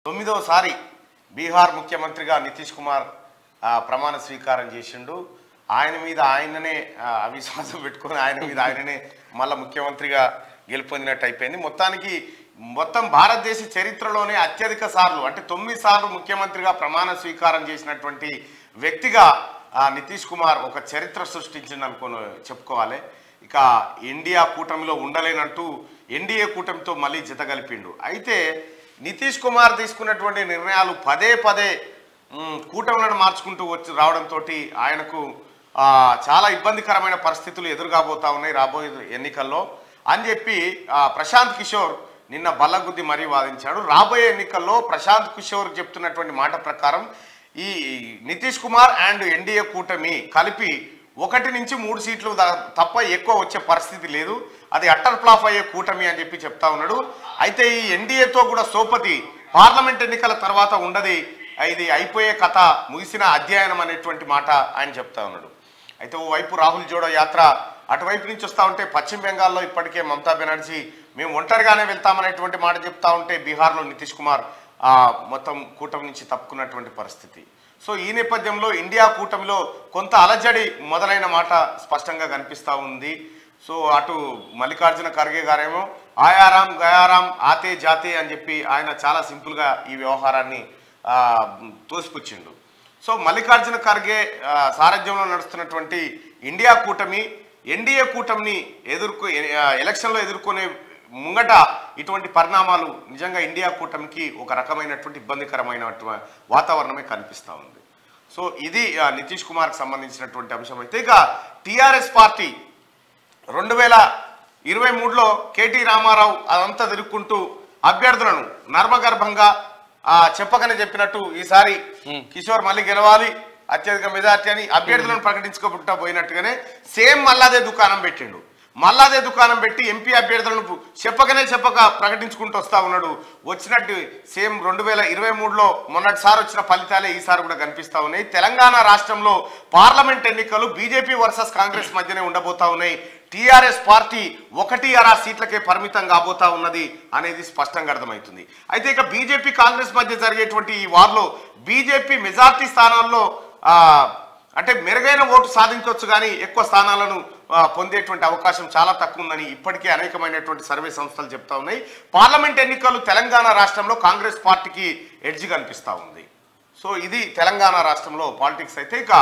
తొమ్మిదోసారి బీహార్ ముఖ్యమంత్రిగా నితీష్ కుమార్ ఆ, ప్రమాణ స్వీకారం చేసిండు ఆయన మీద ఆయననే ఆ, అవిశ్వాసం పెట్టుకొని ఆయన మీద ఆయననే మళ్ళా ముఖ్యమంత్రిగా గెలుపొందినట్టు అయిపోయింది మొత్తానికి మొత్తం భారతదేశ చరిత్రలోనే అత్యధిక సార్లు అంటే తొమ్మిది సార్లు ముఖ్యమంత్రిగా ప్రమాణ స్వీకారం చేసినటువంటి వ్యక్తిగా ఆ, నితీష్ కుమార్ ఒక చరిత్ర సృష్టించింది అనుకోని చెప్పుకోవాలి ఇక ఇండియా కూటమిలో ఉండలేనంటూ ఎన్డీఏ కూటమితో మళ్ళీ జతగలిపిండు అయితే నితీష్ కుమార్ తీసుకున్నటువంటి నిర్ణయాలు పదే పదే మ్, కూటములను మార్చుకుంటూ వచ్చి రావడంతో ఆయనకు ఆ, చాలా ఇబ్బందికరమైన పరిస్థితులు ఎదురుగాబోతా ఉన్నాయి రాబోయే ఎన్నికల్లో అని చెప్పి ఆ, ప్రశాంత్ కిషోర్ నిన్న బల్లగుద్ది మరీ వాదించాడు రాబోయే ఎన్నికల్లో ప్రశాంత్ కిషోర్ చెప్తున్నటువంటి మాట ప్రకారం ఈ నితీష్ కుమార్ అండ్ ఎన్డీఏ కూటమి కలిపి ఒకటి నుంచి మూడు సీట్లు దా- తప్ప ఎక్కువ వచ్చే పరిస్థితి లేదు అది అట్టర్ ఫ్లాప్ అయ్యే కూటమి అని చెప్పి చెప్తా ఉన్నాడు అయితే ఈ ఎన్డీఏతో కూడా సోపతి పార్లమెంట్ ఎన్నికల తర్వాత ఉండదు ఇది అయిపోయే కథ ముగిసిన అధ్యయనం అనేటువంటి మాట ఆయన చెప్తా ఉన్నాడు అయితే ఓవైపు రాహుల్ జోడో యాత్ర అటువైపు నుంచి వస్తూ ఉంటే పశ్చిమ బెంగాల్లో ఇప్పటికే మమతా బెనర్జీ మేము ఒంటరిగానే వెళ్తామనేటువంటి మాట చెప్తా ఉంటే బీహార్లో నితీష్ కుమార్ ఆ, మొత్తం కూటమి నుంచి తప్పుకున్నటువంటి పరిస్థితి సో ఈ నేపథ్యంలో ఇండియా కూటమిలో కొంత అలజడి మొదలైన మాట స్పష్టంగా కనిపిస్తూ ఉంది సో అటు మల్లికార్జున ఖర్గే గారేమో ఆయారాం గయారాం ఆతే జాతే అని చెప్పి ఆయన చాలా సింపుల్గా ఈ వ్యవహారాన్ని ఆ, తోసిపుచ్చిండు సో మల్లికార్జున ఖర్గే ఆ, సారథ్యంలో నడుస్తున్నటువంటి ఇండియా కూటమి ఎన్డీఏ కూటమిని ఎదుర్కొ ఆ, ఎలక్షన్లో ఎదుర్కొనే ముంగట ఇటువంటి పరిణామాలు నిజంగా ఇండియా కూటమికి ఒక రకమైనటువంటి ఇబ్బందికరమైన వాతావరణమే కనిపిస్తూ ఉంది సో ఇది ఆ, నితీష్ కుమార్కి సంబంధించినటువంటి అంశం అయితే ఇక టీఆర్ఎస్ పార్టీ రెండు వేల ఇరవై మూడులో కేటీ రామారావు అదంతా తిరుక్కుంటూ అభ్యర్థులను నర్మగర్భంగా ఆ, చెప్పకనే చెప్పినట్టు ఈసారి కిషోర్ మళ్ళీ గెలవాలి అత్యధిక మెజార్టీ అని అభ్యర్థులను ప్రకటించుకోబుట్టా పోయినట్టుగానే సేమ్ మల్లాదే దుకాణం పెట్టిండు మల్లాదే దుకాణం పెట్టి ఎంపీ అభ్యర్థులను చెప్పకనే చెప్పక ప్రకటించుకుంటూ వస్తా ఉన్నాడు వచ్చినట్టు సేమ్ రెండు వేల ఇరవై మూడులో మొన్నటిసారి వచ్చిన ఫలితాలే ఈసారి కూడా కనిపిస్తా ఉన్నాయి తెలంగాణ రాష్ట్రంలో పార్లమెంట్ ఎన్నికలు బీజేపీ వర్సెస్ కాంగ్రెస్ మధ్యనే ఉండబోతా ఉన్నాయి టీఆర్ఎస్ పార్టీ ఒకటి అరా సీట్లకే పరిమితం కాబోతా ఉన్నది అనేది స్పష్టంగా అర్థమవుతుంది అయితే ఇక బీజేపీ కాంగ్రెస్ మధ్య జరిగేటువంటి ఈ వార్లో బీజేపీ మెజార్టీ స్థానాల్లో ఆ, అంటే మెరుగైన ఓటు సాధించవచ్చు కానీ ఎక్కువ స్థానాలను ఆ, పొందేటువంటి అవకాశం చాలా తక్కువ ఉందని ఇప్పటికే అనేకమైనటువంటి సర్వే సంస్థలు చెప్తా ఉన్నాయి పార్లమెంట్ ఎన్నికలు తెలంగాణ రాష్ట్రంలో కాంగ్రెస్ పార్టీకి ఎడ్జ్ కనిపిస్తా ఉంది సో ఇది తెలంగాణ రాష్ట్రంలో పాలిటిక్స్ అయితే ఇక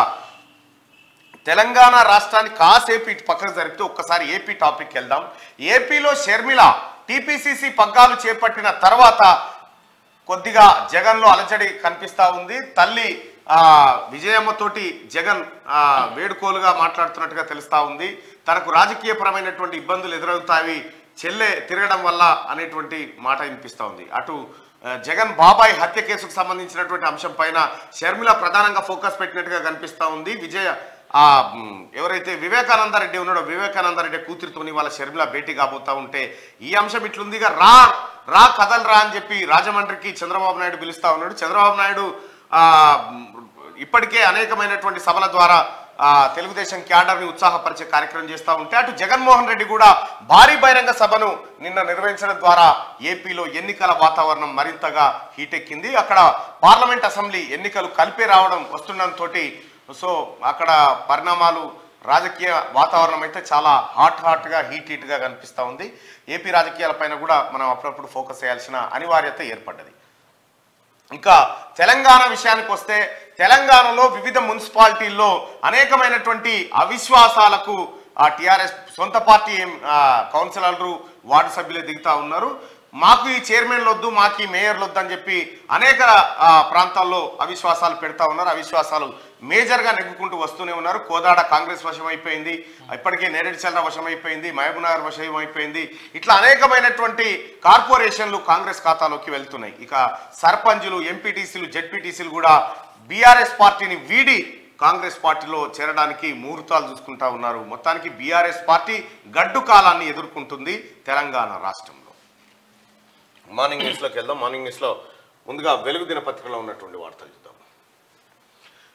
తెలంగాణ రాష్ట్రాన్ని కాసేపు ఇటు పక్కకు జరిపితే ఒక్కసారి ఏపీ టాపిక్ వెళ్దాం ఏపీలో షర్మిల టీపీసీసీ పగ్గాలు చేపట్టిన తర్వాత కొద్దిగా జగన్లో అలజడి కనిపిస్తా ఉంది తల్లి ఆ విజయమ్మతోటి జగన్ ఆ వేడుకోలుగా మాట్లాడుతున్నట్టుగా తెలుస్తా ఉంది తనకు రాజకీయపరమైనటువంటి ఇబ్బందులు ఎదురవుతాయి చెల్లె తిరగడం వల్ల అనేటువంటి మాట వినిపిస్తా ఉంది అటు ఆ, జగన్ బాబాయ్ హత్య కేసుకు సంబంధించినటువంటి అంశం పైన షర్మిల ప్రధానంగా ఫోకస్ పెట్టినట్టుగా కనిపిస్తా ఉంది విజయ ఆ మ్, ఎవరైతే వివేకానంద రెడ్డి ఉన్నాడో వివేకానంద రెడ్డి కూతురితోని వాళ్ళ షర్మిల భేటీ కాబోతా ఉంటే ఈ అంశం ఇట్లుందిగా రా రా కథలు రా అని చెప్పి రాజమండ్రికి చంద్రబాబు నాయుడు పిలుస్తా ఉన్నాడు చంద్రబాబు నాయుడు ఆ మ్, ఇప్పటికే అనేకమైనటువంటి సభల ద్వారా ఆ తెలుగుదేశం క్యాడర్ని ఉత్సాహపరిచే కార్యక్రమం చేస్తూ ఉంటే అటు జగన్మోహన్ రెడ్డి కూడా భారీ బహిరంగ సభను నిన్న నిర్వహించడం ద్వారా ఏపీలో ఎన్నికల వాతావరణం మరింతగా హీటెక్కింది అక్కడ పార్లమెంట్ అసెంబ్లీ ఎన్నికలు కలిపే రావడం వస్తుండడంతో సో అక్కడ పరిణామాలు రాజకీయ వాతావరణం అయితే చాలా హాట్ హాట్గా హీట్ హీట్గా కనిపిస్తూ ఉంది ఏపీ రాజకీయాలపైన కూడా మనం అప్పుడప్పుడు ఫోకస్ చేయాల్సిన అనివార్యత ఏర్పడ్డది ఇంకా తెలంగాణ విషయానికి వస్తే తెలంగాణలో వివిధ మున్సిపాలిటీల్లో అనేకమైనటువంటి అవిశ్వాసాలకు ఆ టీఆర్ఎస్ సొంత పార్టీ ఆ, కౌన్సిలర్లు వార్డు సభ్యులు దిగుతా ఉన్నారు మాకు ఈ చైర్మన్లు వద్దు మాకు ఈ మేయర్లు వద్దు అని చెప్పి అనేక ఆ, ప్రాంతాల్లో అవిశ్వాసాలు పెడతా ఉన్నారు అవిశ్వాసాలు మేజర్గా నెగ్గుకుంటూ వస్తూనే ఉన్నారు కోదాడ కాంగ్రెస్ వశం అయిపోయింది ఇప్పటికే నేరేడు చల్ర వశం అయిపోయింది మహబూబ్నగర్ వశం అయిపోయింది ఇట్లా అనేకమైనటువంటి కార్పొరేషన్లు కాంగ్రెస్ ఖాతాలోకి వెళ్తున్నాయి ఇక సర్పంచులు ఎంపీటీసీలు జెడ్పీటీసీలు కూడా బీఆర్ఎస్ పార్టీని వీడి కాంగ్రెస్ పార్టీలో చేరడానికి ముహూర్తాలు చూసుకుంటా ఉన్నారు మొత్తానికి బీఆర్ఎస్ పార్టీ గడ్డు కాలాన్ని ఎదుర్కొంటుంది తెలంగాణ రాష్ట్రంలో మార్నింగ్ న్యూస్లోకి వెళ్దాం మార్నింగ్ న్యూస్లో ముందుగా వెలుగు దినపత్రికలో ఉన్నటువంటి వార్తలు చూద్దాం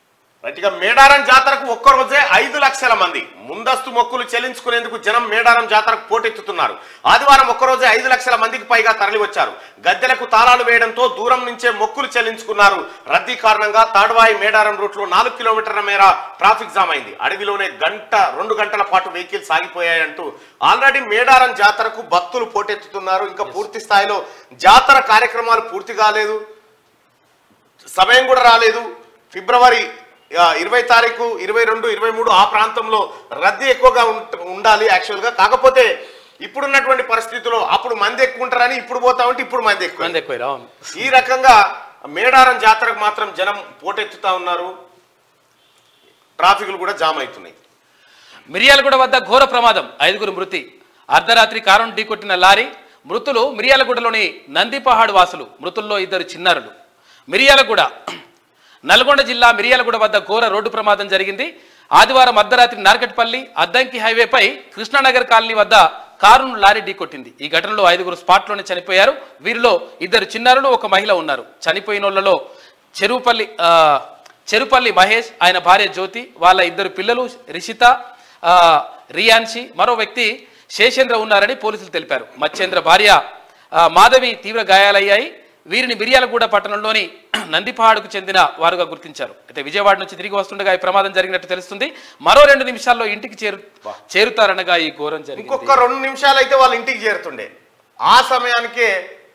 రైట్ ఇక మేడారం జాతరకు ఒక్క రోజే ఐదు లక్షల మంది ముందస్తు మొక్కులు చెల్లించుకునేందుకు జనం మేడారం జాతరకు పోటెత్తుతున్నారు ఆదివారం ఒక్కరోజే ఐదు లక్షల మందికి పైగా తరలి వచ్చారు గద్దెలకు తాళాలు వేయడంతో దూరం నుంచే మొక్కులు చెల్లించుకున్నారు రద్దీ కారణంగా తాడ్వాయి మేడారం రూట్లో నాలుగు కిలోమీటర్ల మేర ట్రాఫిక్ జామ్ అయింది అడవిలోనే గంట రెండు గంటల పాటు వెహికల్స్ ఆగిపోయాయంటూ ఆల్రెడీ మేడారం జాతరకు భక్తులు పోటెత్తుతున్నారు ఇంకా పూర్తి స్థాయిలో జాతర కార్యక్రమాలు పూర్తి కాలేదు సమయం కూడా రాలేదు ఫిబ్రవరి ఆ, ఇరవై తారీఖు ఇరవై రెండు ఇరవై మూడు ఆ ప్రాంతంలో రద్దీ ఎక్కువగా ఉంట- ఉండాలి యాక్చువల్గా కాకపోతే ఇప్పుడున్నటువంటి పరిస్థితుల్లో అప్పుడు మంది ఎక్కువ ఉంటారని ఇప్పుడు పోతా ఉంటే ఇప్పుడు మంది ఎక్కువ మంది ఎక్కువ అవును ఈ రకంగా మేడారం జాతరకు మాత్రం జనం పోటెత్తుతా ఉన్నారు ట్రాఫిక్లు కూడా జామ్ అవుతున్నాయి మిర్యాలగూడ వద్ద ఘోర ప్రమాదం ఐదుగురు మృతి అర్ధరాత్రి కారును ఢీకొట్టిన లారీ మృతులు మిర్యాలగూడలోని నందిపహాడ్ వాసులు మృతుల్లో ఇద్దరు చిన్నారులు మిర్యాలగూడ నల్గొండ జిల్లా మిర్యాలగూడ వద్ద ఘోర రోడ్డు ప్రమాదం జరిగింది ఆదివారం అర్ధరాత్రి నార్కట్పల్లి అద్దంకి హైవేపై కృష్ణానగర్ కాలనీ వద్ద కారును లారీ ఢీకొట్టింది ఈ ఘటనలో ఐదుగురు స్పాట్లోనే చనిపోయారు వీరిలో ఇద్దరు చిన్నారులు ఒక మహిళ ఉన్నారు చనిపోయిన వాళ్ళలో చెరువుపల్లి ఆ, చెరుపల్లి మహేష్ ఆయన భార్య జ్యోతి వాళ్ళ ఇద్దరు పిల్లలు రిషిత ఆ, రియాన్షి మరో వ్యక్తి శేషేంద్ర ఉన్నారని పోలీసులు తెలిపారు మత్స్యేంద్ర భార్య ఆ, మాధవి తీవ్ర గాయాలయ్యాయి వీరిని మిర్యాలగూడ పట్టణంలోని నందిపహాడుకు చెందిన వారుగా గుర్తించారు అయితే విజయవాడ నుంచి తిరిగి వస్తుండగా ఈ ప్రమాదం జరిగినట్టు తెలుస్తుంది మరో రెండు నిమిషాల్లో ఇంటికి చేరు చేరుతారనగా ఈ ఘోరం జరిగింది ఇంకొక రెండు నిమిషాలు అయితే వాళ్ళ ఇంటికి చేరుతుండే ఆ సమయానికే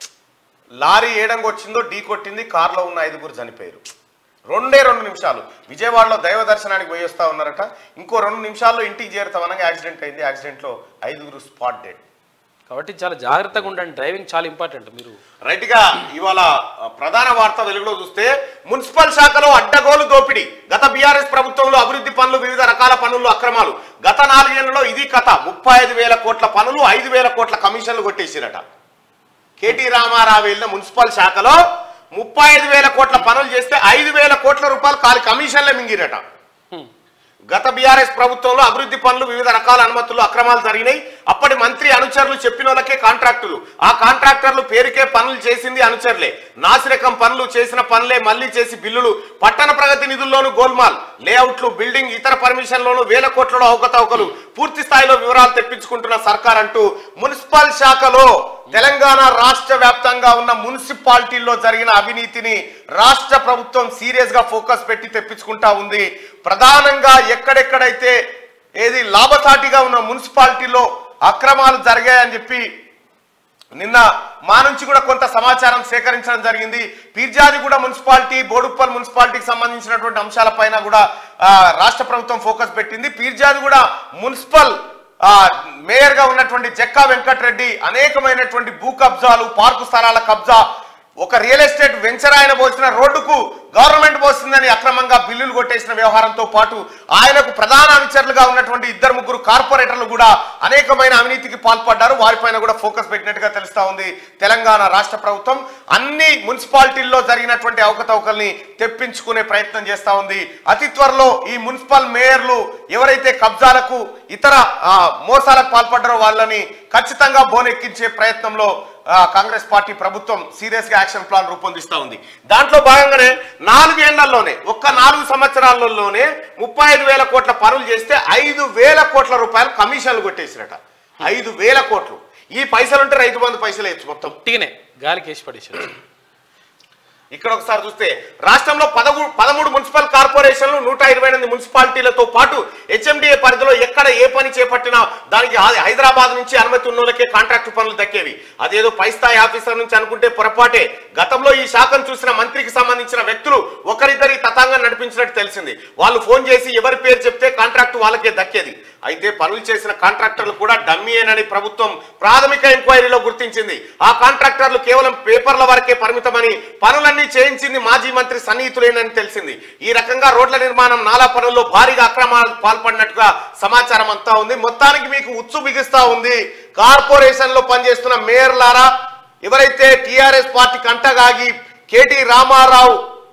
లారీ ఏడంగా వచ్చిందో ఢీ కొట్టింది కారులో ఉన్న ఐదుగురు చనిపోయారు రెండే రెండు నిమిషాలు విజయవాడలో దైవ దర్శనానికి పోయి వస్తా ఉన్నారట ఇంకో రెండు నిమిషాల్లో ఇంటికి చేరుతాం అనగా యాక్సిడెంట్ అయింది యాక్సిడెంట్లో ఐదుగురు స్పాట్ డెడ్ కాబట్టి చాలా జాగ్రత్తగా ఉండండి డ్రైవింగ్ చాలా ఇంపార్టెంట్ మీరు రైట్ గా ఇవాళ ఆ, ప్రధాన వార్త వెలుగులో చూస్తే మున్సిపల్ శాఖలో అడ్డగోలు దోపిడీ గత బీఆర్ఎస్ ప్రభుత్వంలో అభివృద్ధి పనులు వివిధ రకాల పనులు అక్రమాలు గత నాలుగేళ్లలో ఇది కథ ముప్పై ఐదు వేల కోట్ల పనులు ఐదు వేల కోట్ల కమిషన్లు కొట్టేసిరట కేటీ రామారావు వెళ్ళిన మున్సిపల్ శాఖలో ముప్పై ఐదు వేల కోట్ల పనులు చేస్తే ఐదు వేల కోట్ల రూపాయలు కాలి కమిషన్లే మింగిరట హ్మ్. గత బీఆర్ఎస్ ప్రభుత్వంలో అభివృద్ధి పనులు వివిధ రకాల అనుమతులు అక్రమాలు జరిగినాయి అప్పటి మంత్రి అనుచరులు చెప్పిన వాళ్ళకే కాంట్రాక్టులు ఆ కాంట్రాక్టర్లు పేరుకే పనులు చేసింది అనుచరులే నాసిరకం పనులు చేసిన పనులే మళ్ళీ చేసి బిల్లులు పట్టణ ప్రగతి నిధుల్లోనూ గోల్మాల్ లేఅవుట్లు బిల్డింగ్ ఇతర పర్మిషన్లోనూ వేల కోట్లలో అవకతవకలు పూర్తి స్థాయిలో వివరాలు తెప్పించుకుంటున్న సర్కార్ అంటూ మున్సిపల్ శాఖలో తెలంగాణ రాష్ట్ర వ్యాప్తంగా ఉన్న మున్సిపాలిటీల్లో జరిగిన అవినీతిని రాష్ట్ర ప్రభుత్వం సీరియస్ గా ఫోకస్ పెట్టి తెప్పించుకుంటా ఉంది ప్రధానంగా ఎక్కడెక్కడైతే ఏది లాభసాటిగా ఉన్న మున్సిపాలిటీలో అక్రమాలు జరిగాయని చెప్పి నిన్న మా నుంచి కూడా కొంత సమాచారం సేకరించడం జరిగింది పీర్జాదిగూడ మున్సిపాలిటీ బోడుప్పల్ మున్సిపాలిటీకి సంబంధించినటువంటి అంశాలపైన కూడా ఆ, రాష్ట్ర ప్రభుత్వం ఫోకస్ పెట్టింది పీర్జాదిగూడ మున్సిపల్ ఆ, మేయర్ గా ఉన్నటువంటి జక్కా వెంకటరెడ్డి అనేకమైనటువంటి భూ కబ్జాలు పార్కు స్థలాల కబ్జా ఒక రియల్ ఎస్టేట్ వెంచర్ ఆయన పోసిన రోడ్డుకు గవర్నమెంట్ పోస్తుందని అక్రమంగా బిల్లులు కొట్టేసిన వ్యవహారంతో పాటు ఆయనకు ప్రధాన అనుచరులుగా ఉన్నటువంటి ఇద్దరు ముగ్గురు కార్పొరేటర్లు కూడా అనేకమైన అవినీతికి పాల్పడ్డారు వారిపైన కూడా ఫోకస్ పెట్టినట్టుగా తెలుస్తా ఉంది తెలంగాణ రాష్ట్ర ప్రభుత్వం అన్ని మున్సిపాలిటీల్లో జరిగినటువంటి అవకతవకల్ని తెప్పించుకునే ప్రయత్నం చేస్తా ఉంది అతి త్వరలో ఈ మున్సిపల్ మేయర్లు ఎవరైతే కబ్జాలకు ఇతర ఆ, మోసాలకు పాల్పడ్డారో వాళ్ళని ఖచ్చితంగా బోనెక్కించే ప్రయత్నంలో ఆ, కాంగ్రెస్ పార్టీ ప్రభుత్వం సీరియస్ గా యాక్షన్ ప్లాన్ రూపొందిస్తా ఉంది దాంట్లో భాగంగానే నాలుగేళ్లలోనే ఒక్క నాలుగు సంవత్సరాలలోనే ముప్పై ఐదు వేల కోట్ల పనులు చేస్తే ఐదు వేల కోట్ల రూపాయలు కమిషన్లు కొట్టేసిరట ఐదు వేల కోట్లు ఈ పైసలు ఉంటే రైతు బంధు పైసలు వేయచ్చు మొత్తం ఉట్టిగానే గాలికి వేసి పడేసారు ఇక్కడ ఒకసారి చూస్తే రాష్ట్రంలో పదమూ పదమూడు మున్సిపల్ కార్పొరేషన్లు నూట ఇరవై ఎనిమిది మున్సిపాలిటీలతో పాటు హెచ్ఎండిఏ పరిధిలో ఎక్కడ ఏ పని చేపట్టినా దానికి హై- హైదరాబాద్ నుంచి అనుమతి ఉన్నోళ్ళకే కాంట్రాక్టు పనులు దక్కేవి అదేదో పై స్థాయి ఆఫీసర్ నుంచి అనుకుంటే పొరపాటే గతంలో ఈ శాఖను చూసిన మంత్రికి సంబంధించిన వ్యక్తులు ఒకరిద్దరి తతంగా నడిపించినట్టు తెలిసింది వాళ్ళు ఫోన్ చేసి ఎవరి పేరు చెప్తే కాంట్రాక్టు వాళ్ళకే దక్కేది అయితే పనులు చేసిన కాంట్రాక్టర్లు కూడా డమ్మీయేనని ప్రభుత్వం ప్రాథమిక ఎంక్వైరీలో గుర్తించింది ఆ కాంట్రాక్టర్లు కేవలం పేపర్ల వరకే పరిమితమని పనులన్నీ చేయించింది మాజీ మంత్రి సన్నిహితులేనని తెలిసింది ఈ రకంగా రోడ్ల నిర్మాణం నాలా పనుల్లో భారీగా అక్రమాలు పాల్పడినట్టుగా సమాచారం అంతా ఉంది మొత్తానికి మీకు ఉచ్చు బిగిస్తా ఉంది కార్పొరేషన్ లో పనిచేస్తున్న మేయర్లారా ఎవరైతే టిఆర్ఎస్ పార్టీ కంటగాగి కేటీ రామారావు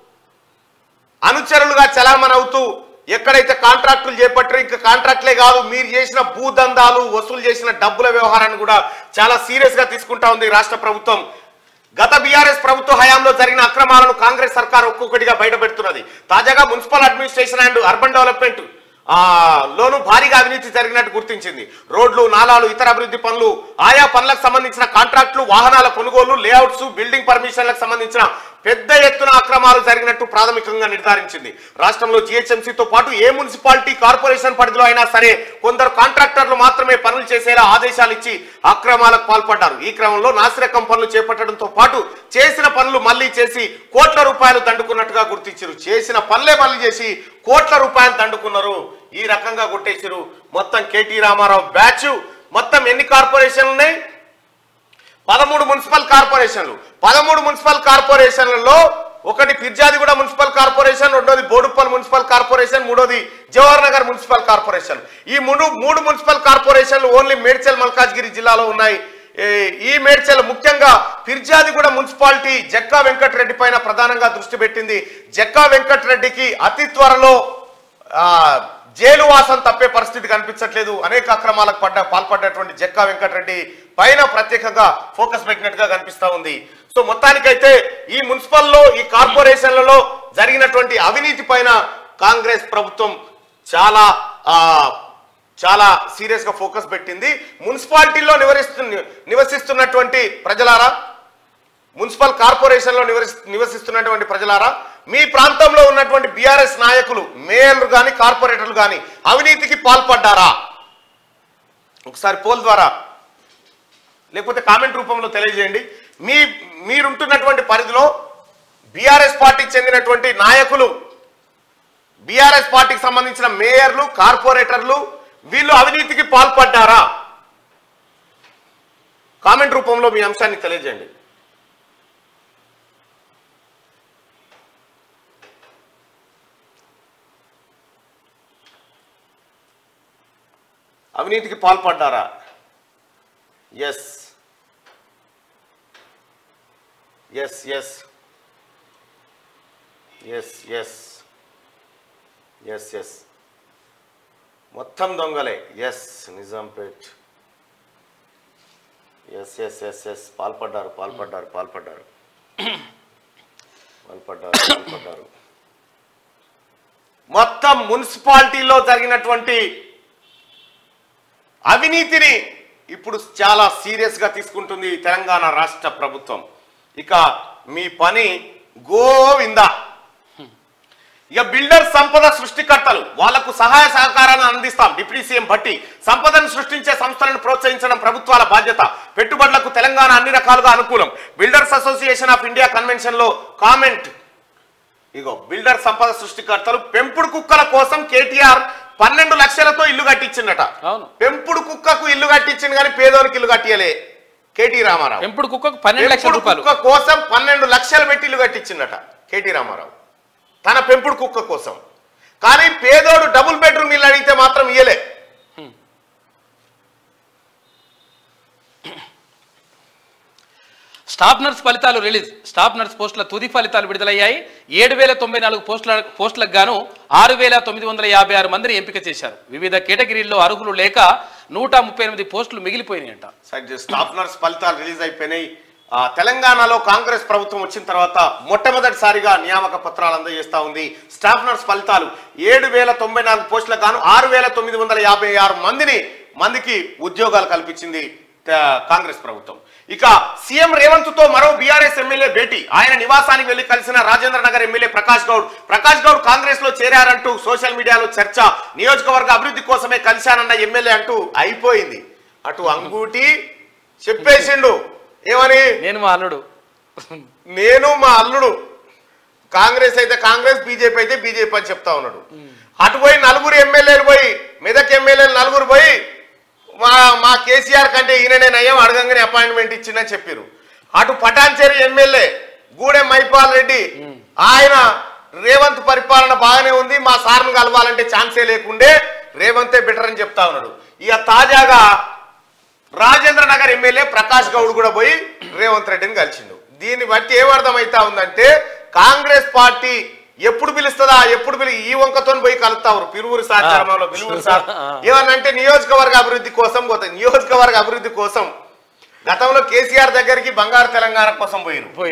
అనుచరులుగా చలామణి అవుతూ ఎక్కడైతే కాంట్రాక్టులు చేపట్టారో ఇంకా కాంట్రాక్ట్లే కాదు మీరు చేసిన భూదందాలు వసూలు చేసిన డబ్బుల వ్యవహారాన్ని కూడా చాలా సీరియస్ గా తీసుకుంటా ఉంది రాష్ట్ర ప్రభుత్వం గత బీఆర్ఎస్ ప్రభుత్వ హయాంలో జరిగిన అక్రమాలను కాంగ్రెస్ సర్కార్ ఒక్కొక్కటిగా బయటపెడుతున్నది తాజాగా municipal administration and urban development ఆ లోను భారీగా అవినీతి జరిగినట్టు గుర్తించింది రోడ్లు నాలాలు ఇతర అభివృద్ధి పనులు ఆయా పనులకు సంబంధించిన కాంట్రాక్టులు వాహనాల కొనుగోలు లేఅవుట్స్ బిల్డింగ్ పర్మిషన్లకు సంబంధించిన పెద్ద ఎత్తున అక్రమాలు జరిగినట్టు ప్రాథమికంగా నిర్ధారించింది రాష్ట్రంలో జిహెచ్ఎంసీతో పాటు ఏ మున్సిపాలిటీ కార్పొరేషన్ పరిధిలో అయినా సరే కొందరు కాంట్రాక్టర్లు మాత్రమే పనులు చేసేలా ఆదేశాలు ఇచ్చి అక్రమాలకు పాల్పడ్డారు ఈ క్రమంలో నాసిరకం పనులు చేపట్టడంతో పాటు చేసిన పనులు మళ్లీ చేసి కోట్ల రూపాయలు దండుకున్నట్టుగా గుర్తించారు చేసిన పనులే మళ్ళీ చేసి కోట్ల రూపాయలు దండుకున్నారు ఈ రకంగా కొట్టేసారు మొత్తం కేటీ రామారావు బ్యాచ్ మొత్తం ఎన్ని కార్పొరేషన్లు ఉన్నాయి పదమూడు మున్సిపల్ కార్పొరేషన్లు పదమూడు మున్సిపల్ కార్పొరేషన్లలో ఒకటి ఫిర్జాదిగూడ మున్సిపల్ కార్పొరేషన్ రెండోది బోడుప్పల్ మున్సిపల్ కార్పొరేషన్ మూడోది జవహర్ నగర్ మున్సిపల్ కార్పొరేషన్ ఈ మూడు మూడు మున్సిపల్ కార్పొరేషన్లు ఓన్లీ మేడ్చల్ మల్కాజ్గిరి జిల్లాలో ఉన్నాయి ఏ- ఈ మేడ్చల్ ముఖ్యంగా ఫిర్జాదిగూడ మున్సిపాలిటీ జక్కా వెంకటరెడ్డి పైన ప్రధానంగా దృష్టి పెట్టింది జక్కా వెంకటరెడ్డికి అతి త్వరలో ఆ, జైలు వాసం తప్పే పరిస్థితి కనిపించట్లేదు అనేక అక్రమాలకు పడ్డ పాల్పడ్డటువంటి జక్కా వెంకటరెడ్డి పైన ప్రత్యేకంగా ఫోకస్ పెట్టినట్టుగా కనిపిస్తా ఉంది సో మొత్తానికైతే ఈ మున్సిపల్లో ఈ కార్పొరేషన్లలో జరిగినటువంటి అవినీతి పైన కాంగ్రెస్ ప్రభుత్వం చాలా ఆ చాలా సీరియస్ గా ఫోకస్ పెట్టింది మున్సిపాలిటీల్లో నివసిస్తు నివసిస్తున్నటువంటి ప్రజలారా మున్సిపల్ కార్పొరేషన్లో నివసి నివసిస్తున్నటువంటి ప్రజలారా మీ ప్రాంతంలో ఉన్నటువంటి బీఆర్ఎస్ నాయకులు మేయర్లు కానీ కార్పొరేటర్లు కానీ అవినీతికి పాల్పడ్డారా ఒకసారి పోల్ ద్వారా లేకపోతే కామెంట్ రూపంలో తెలియజేయండి మీ మీరుంటున్నటువంటి పరిధిలో బీఆర్ఎస్ పార్టీకి చెందినటువంటి నాయకులు బీఆర్ఎస్ పార్టీకి సంబంధించిన మేయర్లు కార్పొరేటర్లు వీళ్ళు అవినీతికి పాల్పడ్డారా కామెంట్ రూపంలో మీ అంశాన్ని తెలియజేయండి అవినీతికి పాల్పడ్డారా yes yes yes yes yes yes yes మొత్తం దొంగలే yes Nizampet yes yes yes yes పాల్పడ్డారు పాల్పడ్డారు పాల్పడ్డారు పాల్పడ్డారు పాల్పడ్డారు మొత్తం మున్సిపాలిటీలో జరిగినటువంటి అవినీతిని ఇప్పుడు చాలా సీరియస్ గా తీసుకుంటుంది తెలంగాణ రాష్ట్ర ప్రభుత్వం ఇక మీ పని గోవిందా ఇక బిల్డర్ సంపద సృష్టికర్తలు వాళ్లకు సహాయ సహకారాన్ని అందిస్తాం డిప్యూటీ సీఎం భట్టి సంపదను సృష్టించే సంస్థలను ప్రోత్సహించడం ప్రభుత్వాల బాధ్యత పెట్టుబడులకు తెలంగాణ అన్ని రకాలుగా అనుకూలం builders association of India convention లో కామెంట్ ఇగో బిల్డర్ సంపద సృష్టికర్తలు పెంపుడు కుక్కల కోసం కేటీఆర్ పన్నెండు లక్షలతో ఇల్లు కట్టించిందట అవును. పెంపుడు కుక్కకు ఇల్లు కట్టించింది కానీ పేదోనికి ఇల్లు కట్టియలే కేటీ రామారావు పెంపుడు కుక్కకు పన్నెండు లక్షల పెంపుడు రూపాయలు కుక్క కోసం పన్నెండు లక్షలు పెట్టి ఇల్లు కట్టించిందట కేటీ రామారావు తన పెంపుడు కుక్క కోసం కానీ పేదోడు డబుల్ బెడ్రూమ్ ఇల్లు అడిగితే మాత్రం ఇయ్యలే స్టాఫ్ నర్స్ ఫలితాలు రిలీజ్ స్టాఫ్ నర్స్ పోస్టుల తుది ఫలితాలు విడుదలయ్యాయి ఏడు వేల తొంభై నాలుగు పోస్టుల పోస్టులకు గాను ఆరు వేల తొమ్మిది వందల యాభై ఆరు మందిని ఎంపిక చేశారు వివిధ కేటగిరీల్లో అర్హులు లేక నూట ముప్పై ఎనిమిది పోస్టులు మిగిలిపోయినాయంట సరే స్టాఫ్ నర్స్ ఫలితాలు రిలీజ్ అయిపోయినాయి ఆ, తెలంగాణలో కాంగ్రెస్ ప్రభుత్వం వచ్చిన తర్వాత మొట్టమొదటిసారిగా నియామక పత్రాలు అందజేస్తా ఉంది స్టాఫ్ నర్స్ ఫలితాలు ఏడు వేల తొంభై నాలుగు పోస్టులకు గాను ఆరు వేల తొమ్మిది వందల యాభై ఆరు మందిని మందికి ఉద్యోగాలు కల్పించింది త- కాంగ్రెస్ ప్రభుత్వం ఇక సీఎం రేవంత్ తో మరో బీఆర్ఎస్ ఎమ్మెల్యే భేటీ ఆయన నివాసానికి వెళ్లి కలిసిన రాజేంద్ర నగర్ ఎమ్మెల్యే ప్రకాష్ గౌడ్ ప్రకాష్ గౌడ్ కాంగ్రెస్ లో చేరారంటూ సోషల్ మీడియాలో చర్చ నియోజకవర్గ అభివృద్ధి కోసమే కలిశానన్న ఎమ్మెల్యే అంటూ అయిపోయింది అటు అంగూటి చెప్పేసిండు ఏమని నేను మా అల్లుడు నేను మా అల్లుడు కాంగ్రెస్ అయితే కాంగ్రెస్ బీజేపీ అయితే బీజేపీ అని చెప్తా ఉన్నాడు అటు పోయి నలుగురు ఎమ్మెల్యేలు పోయి మెదక్ ఎమ్మెల్యేలు నలుగురు పోయి మా మా కేసీఆర్ కంటే ఈయననే నయం అడగంగానే అపాయింట్మెంట్ ఇచ్చిందని చెప్పారు అటు పటాన్చేరి ఎమ్మెల్యే గూడెం మైపాల్ రెడ్డి ఆయన రేవంత్ పరిపాలన బాగానే ఉంది మా సార్ను కలవాలంటే ఛాన్సే లేకుండే రేవంతే బెటర్ అని చెప్తా ఉన్నాడు ఇక తాజాగా రాజేంద్ర నగర్ ఎమ్మెల్యే ప్రకాష్ గౌడ్ కూడా పోయి రేవంత్ రెడ్డిని కలిసిండు దీన్ని బట్టి ఏమర్థమైతా ఉందంటే కాంగ్రెస్ పార్టీ ఎప్పుడు పిలుస్తుందా ఎప్పుడు పిలి ఈ వంకతో పోయి కలుస్తావు పిరువురు సార్ చర్మంలో పిలువురు సార్ ఏమనంటే నియోజకవర్గ అభివృద్ధి కోసం పోతాయి నియోజకవర్గ అభివృద్ధి కోసం గతంలో కేసీఆర్ దగ్గరికి బంగారు తెలంగాణ కోసం పోయిరు పోయిరు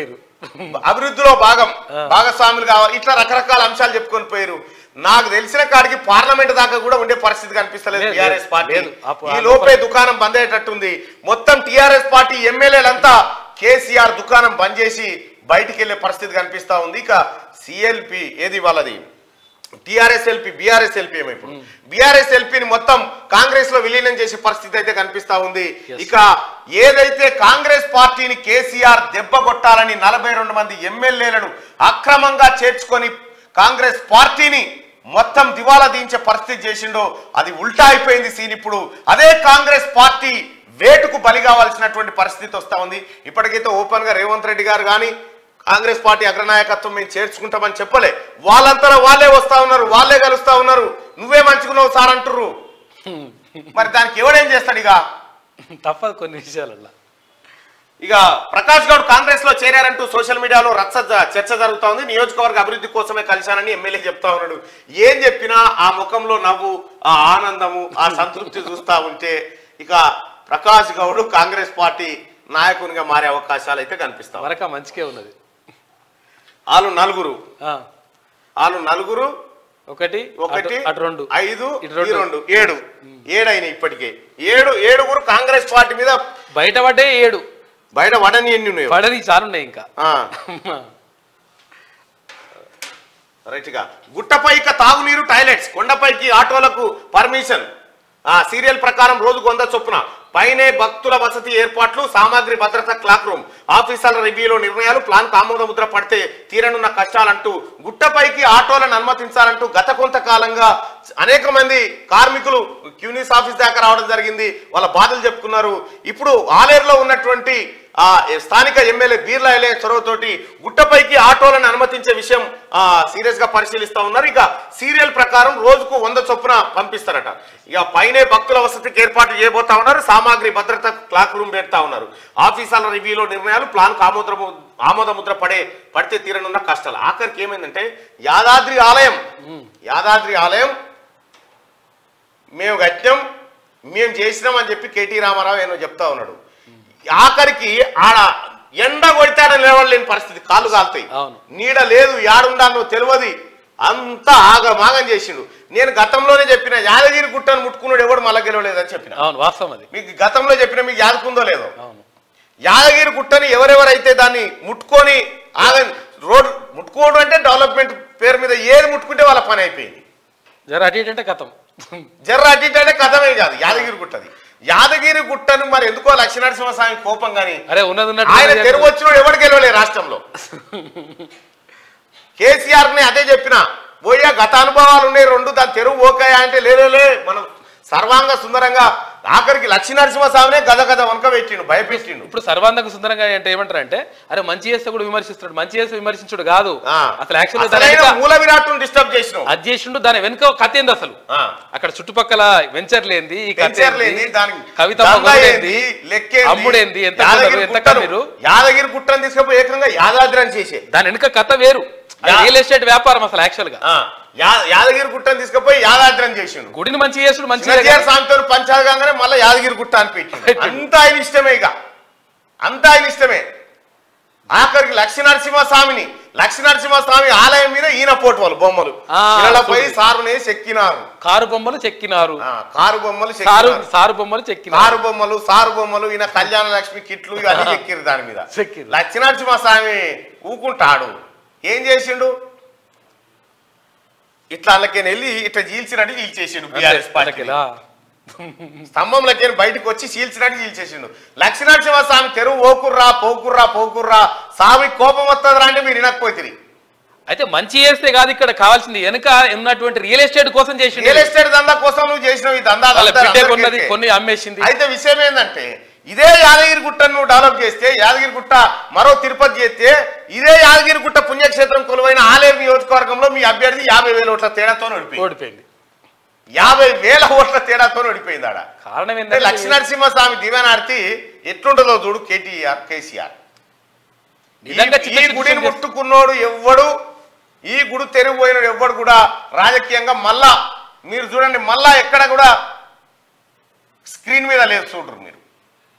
అభివృద్ధిలో భాగం భాగస్వాములు కావాలి ఇట్లా రకరకాల అంశాలు చెప్పుకొని పోయారు నాకు తెలిసిన కాడికి పార్లమెంట్ దాకా కూడా ఉండే పరిస్థితి కనిపిస్తలేదు లేదు, టిఆర్ఎస్ లేదు, పార్టీ లేదు. అప్పు- ఈ లోపే దుకాణం బంద్ అయ్యేటట్టుంది మొత్తం టిఆర్ఎస్ పార్టీ ఎమ్మెల్యేలంతా కేసీఆర్ దుకాణం బంద్ చేసి బయటికి వెళ్లే పరిస్థితి కనిపిస్తా ఉంది ఇక సిఎల్పి ఏది వాళ్ళది టిఆర్ఎస్ ఎల్పి బీఆర్ఎస్ ఎల్పి ఏమో ఇప్పుడు బీఆర్ఎస్ ఎల్పిని మొత్తం కాంగ్రెస్ లో విలీనం చేసే పరిస్థితి అయితే కనిపిస్తా ఉంది Yes. ఇక ఏదైతే కాంగ్రెస్ పార్టీని కేసీఆర్ దెబ్బ కొట్టాలని నలభై రెండు మంది ఎమ్మెల్యేలను అక్రమంగా చేర్చుకొని కాంగ్రెస్ పార్టీని మొత్తం దివాలా దించే పరిస్థితి చేసిండో అది ఉల్టా అయిపోయింది సీన్ ఇప్పుడు అదే కాంగ్రెస్ పార్టీ వేటుకు బలి కావాల్సినటువంటి పరిస్థితి వస్తా ఉంది ఇప్పటికైతే ఓపెన్ గా రేవంత్ రెడ్డి గారు కానీ కాంగ్రెస్ పార్టీ అగ్రనాయకత్వం మేము చేర్చుకుంటామని చెప్పలే వాళ్ళంతా వాళ్ళే వస్తా ఉన్నారు వాళ్ళే కలుస్తా ఉన్నారు నువ్వే మంచుకున్నావు సార్ అంటుర్రు మరి దానికి ఎవడేం చేస్తాడు ఇక తప్పదు కొన్ని విషయాలలో ఇక ప్రకాష్ గౌడ్ కాంగ్రెస్ లో చేరారంటూ సోషల్ మీడియాలో రచ్చ జ- చర్చ జరుగుతా ఉంది నియోజకవర్గ అభివృద్ధి కోసమే కలిశానని ఎమ్మెల్యే చెప్తా ఉన్నాడు ఏం చెప్పినా ఆ ముఖంలో నవ్వు ఆ ఆనందము ఆ సంతృప్తి చూస్తా ఉంటే ఇక ప్రకాష్ గౌడ్ కాంగ్రెస్ పార్టీ నాయకునిగా మారే అవకాశాలు అయితే కనిపిస్తాయి వరక మంచికే ఉన్నది వాళ్ళు నలుగురు ఆ, వాళ్ళు నలుగురు ఒకటి ఒకటి అటు- అటు రెండు ఐదు ఇటు ఈ రెండు. రెండు ఏడు ఏడైనాయి ఇప్పటికే ఏడు ఏడుగురు కాంగ్రెస్ పార్టీ మీద బయట పడ్డే ఏడు బయట వడని ఎన్ని ఉన్నాయి పడని చాలున్నాయి ఇంకా ఆ. రైట్గా గుట్టపైక తాగునీరు టాయిలెట్స్ కొండపైకి ఆటోలకు పర్మిషన్ ఆ సీరియల్ ప్రకారం రోజుకు వంద చొప్పున పైనే భక్తుల వసతి ఏర్పాట్లు సామాగ్రి భద్రత క్లాక్ రూమ్ ఆఫీసర్ల రివ్యూలో నిర్ణయాలు ప్లాన్ ఆమోద ముద్ర పడితే తీరనున్న కష్టాలంటూ గుట్టపైకి ఆటోలను అనుమతించాలంటూ గత కొంతకాలంగా అనేక మంది కార్మికులు క్యూనిస్ ఆఫీస్ దాకా రావడం జరిగింది వాళ్ళ బాధలు చెప్పుకున్నారు ఇప్పుడు ఆలేరులో ఉన్నటువంటి ఆ స్థానిక ఎమ్మెల్యే బీర్లా ఎలే చొరవతోటి గుట్టపైకి ఆటోలను అనుమతించే విషయం ఆ సీరియస్ గా పరిశీలిస్తా ఉన్నారు ఇక సీరియల్ ప్రకారం రోజుకు వంద చొప్పున పంపిస్తారట ఇక పైనే భక్తుల వసతికి ఏర్పాటు చేయబోతా ఉన్నారు సామాగ్రి భద్రత క్లాక్ రూమ్ పెడతా ఉన్నారు ఆఫీసర్ల రివ్యూలో నిర్ణయాలు ప్లాన్ ఆమోద ఆమోద ముద్ర పడే పడితే తీరనున్న కష్టాలు ఆఖరికి ఏమైందంటే యాదాద్రి ఆలయం యాదాద్రి ఆలయం మేము కట్టినాం మేము చేసినాం అని చెప్పి కేటీ రామారావు ఏమో చెప్తా ఉన్నాడు ఆఖరికి ఆడ ఎండ కొడితాడని లేవలేని పరిస్థితి కాళ్ళు కాలుతాయి అవును. నీడ లేదు యాడుండాలో తెలియదు అంతా ఆగమాగం చేసిండు నేను గతంలోనే చెప్పిన యాదగిరి గుట్టను ముట్టుకున్నాడు ఎవడు మళ్ళా గెలవలేదని చెప్పిన అవును వాస్తవం అది మీకు గతంలో చెప్పిన మీకు యాదుకుందో లేదో అవును యాదగిరి గుట్టని ఎవరెవరైతే దాన్ని ముట్టుకొని ఆగ రోడ్ ముట్టుకోవడం అంటే డెవలప్మెంట్ పేరు మీద ఏది ముట్టుకుంటే వాళ్ళ పని అయిపోయింది జర అటు ఇటు అంటే కథం జర్ర అటు ఇటు అంటే కథమే కాదు యాదగిరి గుట్టది యాదగిరి గుట్టను మరి ఎందుకో లక్ష్మీనరసింహస్వామి కోపం గాని అరే ఉన్నది ఉన్నట్టు ఆయన ఉన్నది తెరువు వచ్చినోడు ఎవడు గెలవలే రాష్ట్రంలో కేసీఆర్ ని అదే చెప్పిన పోయా గత అనుభవాలు ఉన్నాయి రెండు దాని తెరువు ఓకాయా అంటే లేలేలే మనం సర్వాంగ సుందరంగా ఆఖరికి లక్ష్మీనరసింహస్వామినే గద గద వనక పెట్టిండు భయపెట్టిండు ఇప్పుడు సర్వాంగకు సుందరంగా అంటే ఏమంటారు అంటే అరే మంచి చేస్తే కూడా విమర్శిస్తాడు మంచి చేస్తే విమర్శించుడు కాదు ఆ. అసలు యాక్చువల్గా దాని అసలైన వెనుక మూల విరాట్ను డిస్టర్బ్ చేసినావు అది చేసిండు దాని వెనుక కథ ఏంది అసలు ఆ. అక్కడ చుట్టుపక్కల వెంచర్ లేంది ఈ కథ వెంచర్ ఏంది? లేని దానికి కవిత దందా మొగుడేంది? ఏంది, లెక్కేంది, అమ్ముడేంది ఎంత యాదగిరి కొన్నారు, ఎంత గుట్టను- కమ్మిరు? యాదగిరి గుట్టను తీసుకపోయి ఏకంగా యాదాద్రి అని చేసే దాని వెనుక కథ వేరు అది యా- రియల్ ఎస్టేట్ వ్యాపారం అసలు యాక్చువల్ గా ఆ, యా- యాదగిరి గుట్టను తీసుకపోయి యాదాద్రి అని చేసిండు గుడిని మంచి చేసుడు మంచి చిన్నజీఆర్ స్వామితో పంచాగానే మళ్ళీ యాదగిరి గుట్ట అని పెట్టిండు పెట్టిండు. అంతా ఆయన ఇష్టమే ఇక అంతా ఆయన ఇష్టమే ఆఖరికి లక్ష్మీనరసింహ స్వామిని లక్ష్మీనరసింహ స్వామి ఆలయం మీద ఈయన పోటు వాళ్ళు బొమ్మలు ఆ, ఇళ్లపై చూడు. సారునే చెక్కినారు కారు బొమ్మలు చెక్కినారు ఆ, కారు బొమ్మలు సారు చెక్కినారు సారు బొమ్మలు చెక్కినారు కారు బొమ్మలు సారు బొమ్మలు ఈయన కళ్యాణ లక్ష్మి కిట్లు ఇవన్నీ చెక్కిరు దాని మీద చెక్కిరు. లక్ష్మీనరసింహ స్వామి ఊకుంటాడు ఏం చేసిండు ఇట్లా అందులోకి వెళ్ళి ఇట్లా చీల్చినట్టు చీల్చేసిండు బీఆర్ఎస్ పార్టీ అంతే, స్తంభంలోకి బయటకు వచ్చి చీల్చినట్టు చీల్చేసిండు లక్ష్మీనరసింహ స్వామి తెరువు ఓకుర్రా పోకుర్రా పోకుర్రా స్వామి కోపం వస్తుందిరా అంటే మీరు వినకపోతుంది అయితే మంచి చేస్తే కాదు ఇక్కడ కావాల్సింది వెనుక ఉన్నటువంటి రియల్ ఎస్టేట్ కోసం చేసిండు రియల్ ఎస్టేట్ దందా కోసం నువ్వు చేసినావు ఈ దందా వాళ్ళ అందరి- బిడ్డే అందరికీ కొన్నది ఎరికే. కొన్ని అమ్మేసింది అయితే విషయం ఏంటంటే ఇదే యాదగిరి గుట్టను నువ్వు డెవలప్ చేస్తే యాదగిరి గుట్ట మరో తిరుపతి చేస్తే ఇదే యాదగిరి గుట్ట పుణ్యక్షేత్రం కొలువైన ఆలేరు నియోజకవర్గంలో మీ అభ్యర్థి యాభై వేల ఓట్ల తేడాతో ఓడిపోయింది ఓడిపోయింది యాభై వేల ఓట్ల తేడాతో ఓడిపోయింది ఆడ కారణం అంటే ఏంటంటే లక్ష్మీనరసింహ స్వామి దివ్యానార్తి ఎట్లుంటుందో చూడు కేటీఆర్ కేసీఆర్ ఈ- నిజంగా చిన్న ఈ చిన్న గుడిని విషయం ముట్టుకున్నోడు ఎవ్వడు ఈ గుడి తెరుగు పోయినోడు ఎవ్వడు కూడా రాజకీయంగా మళ్ళా మీరు చూడండి మళ్ళా ఎక్కడ కూడా స్క్రీన్ మీద లేదు చూడరు మీరు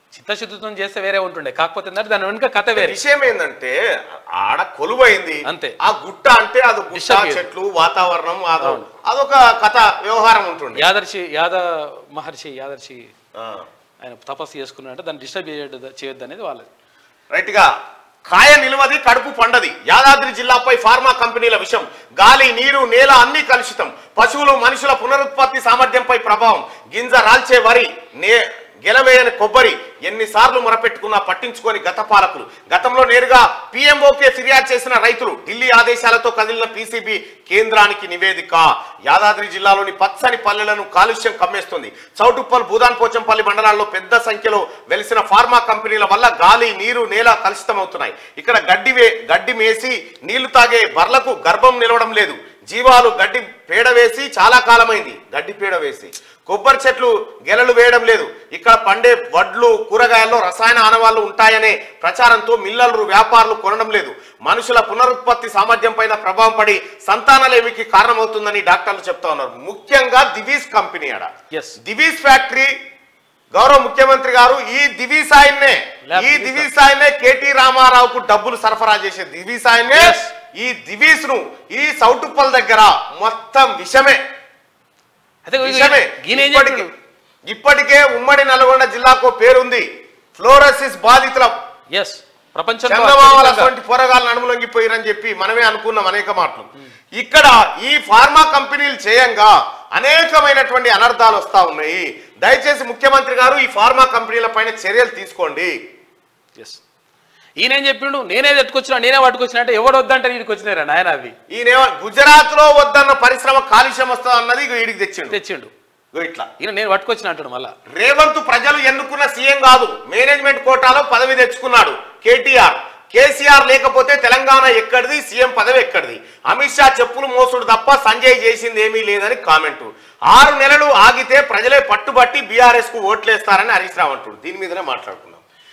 చిత్తశుద్ధితో చేస్తే వేరే ఉంటుండే కాకపోతే ఏంటంటే దాని వెనుక కథ వేరే విషయం ఏంటంటే ఆడ కొలువైంది అంతే. ఆ గుట్ట అంటే అది గుట్ట Disturb చేయదు. చెట్లు వాతావరణం అదో అవును. అదొక కథ వ్యవహారం ఉంటుంది యాదర్శి యాద మహర్షి యాదర్శి ఆ. ఆయన తపస్సు చేసుకున్నాడంటే దాన్ని డిస్టర్బ్ చేయొద్దు చేయొద్దు అనేది వాళ్ళది రైట్ గా కాయ నిలవది కడుపు పండది యాదాద్రి జిల్లాపై ఫార్మా కంపెనీల విషం గాలి నీరు నేల అన్ని కలుషితం పశువులు మనుషుల పునరుత్పత్తి సామర్థ్యంపై ప్రభావం గింజ రాల్చే వరి నే గెలవేయని కొబ్బరి ఎన్నిసార్లు మొరపెట్టుకున్నా పట్టించుకొని గత పాలకులు గతంలో నేరుగా పిఎంఓకే ఫిర్యాదు చేసిన రైతులు ఢిల్లీ ఆదేశాలతో కదిలిన పీసీబీ కేంద్రానికి నివేదిక యాదాద్రి జిల్లాలోని పచ్చని పల్లెలను కాలుష్యం కమ్మేస్తుంది చౌటుప్పల్ భూదాన్ పోచంపల్లి మండలాల్లో పెద్ద సంఖ్యలో వెలిసిన ఫార్మా కంపెనీల వల్ల గాలి నీరు నేల కలుషితమవుతున్నాయి ఇక్కడ గడ్డి వే గడ్డి మేసి నీళ్లు తాగే బర్లకు గర్భం నిలవడం లేదు జీవాలు గడ్డి పేడ వేసి చాలా కాలమైంది గడ్డి పేడ వేసి కొబ్బరి చెట్లు గెలలు వేయడం లేదు ఇక్కడ పండే వడ్లు కూరగాయల్లో రసాయన ఆనవాళ్లు ఉంటాయనే ప్రచారంతో మిల్లర్లు వ్యాపారులు కొనడం లేదు మనుషుల పునరుత్పత్తి సామర్థ్యం పైన ప్రభావం పడి సంతానలేమికి కారణమవుతుందని డాక్టర్లు చెప్తా ఉన్నారు ముఖ్యంగా దివీస్ కంపెనీ ఆడ ఎస్ దివీస్ ఫ్యాక్టరీ గౌరవ ముఖ్యమంత్రి గారు ఈ దివీస్ ఆయన్నే Lab ఈ Divis. దివీస్ ఆయన్నే కేటీ రామారావుకు డబ్బులు సరఫరా చేసే దివీస్ ఆయన్నే Yes. ఈ దివీస్ ను ఈ సౌటుప్పల్ దగ్గర మొత్తం విషమే అయితే విషమే ఈయన ఏం ఇప్పటికే చెప్పాడు ఇప్పటికే ఉమ్మడి నల్గొండ జిల్లాకు పేరుంది ఫ్లోరసిస్ బాధితుల ఎస్ ప్రపంచంలో చందమామల అత్యధికంగా- అటువంటి పోరగాళ్ళు నడుములొంగిపోయిరని చెప్పి మనమే అనుకున్నాం అనేక మాటలు ఇక్కడ ఈ ఫార్మా కంపెనీలు చేయంగా అనేకమైనటువంటి అనర్థాలు వస్తా ఉన్నాయి దయచేసి ముఖ్యమంత్రి గారు ఈ ఫార్మా కంపెనీల పైన చర్యలు తీసుకోండి ఎస్ ఈయన ఏం చెప్పిండు నేనే ఎత్తుకొచ్చినా నేనే పట్టుకొచ్చినా అంటే ఎవడు వద్దంటే వీడికి వచ్చినారా నాయన అవి ఈయన గుజరాత్ లో వద్దన్న పరిశ్రమ కాలుష్యం వస్తుంది అన్నది ఇగో ఈడికి తెచ్చిండు తెచ్చిండు ఇగో ఇట్లా ఈయన నేను పట్టుకొచ్చిన అంటాడు మళ్ళా రేవంత్ ప్రజలు ఎన్నుకున్న సీఎం కాదు మేనేజ్మెంట్ కోటాలో పదవి తెచ్చుకున్నాడు కేటీఆర్ కేసీఆర్ లేకపోతే తెలంగాణ ఎక్కడిది సీఎం పదవి ఎక్కడిది అమిత్ షా చెప్పులు మోసుడు తప్ప సంజయ్ చేసింది ఏమీ లేదని కామెంటు ఆరు నెలలు ఆగితే ప్రజలే పట్టుబట్టి బీఆర్ఎస్ కు ఓట్లేస్తారని హరీష్ రావు అంటుడు దీని మీదనే మాట్లాడుకుందాం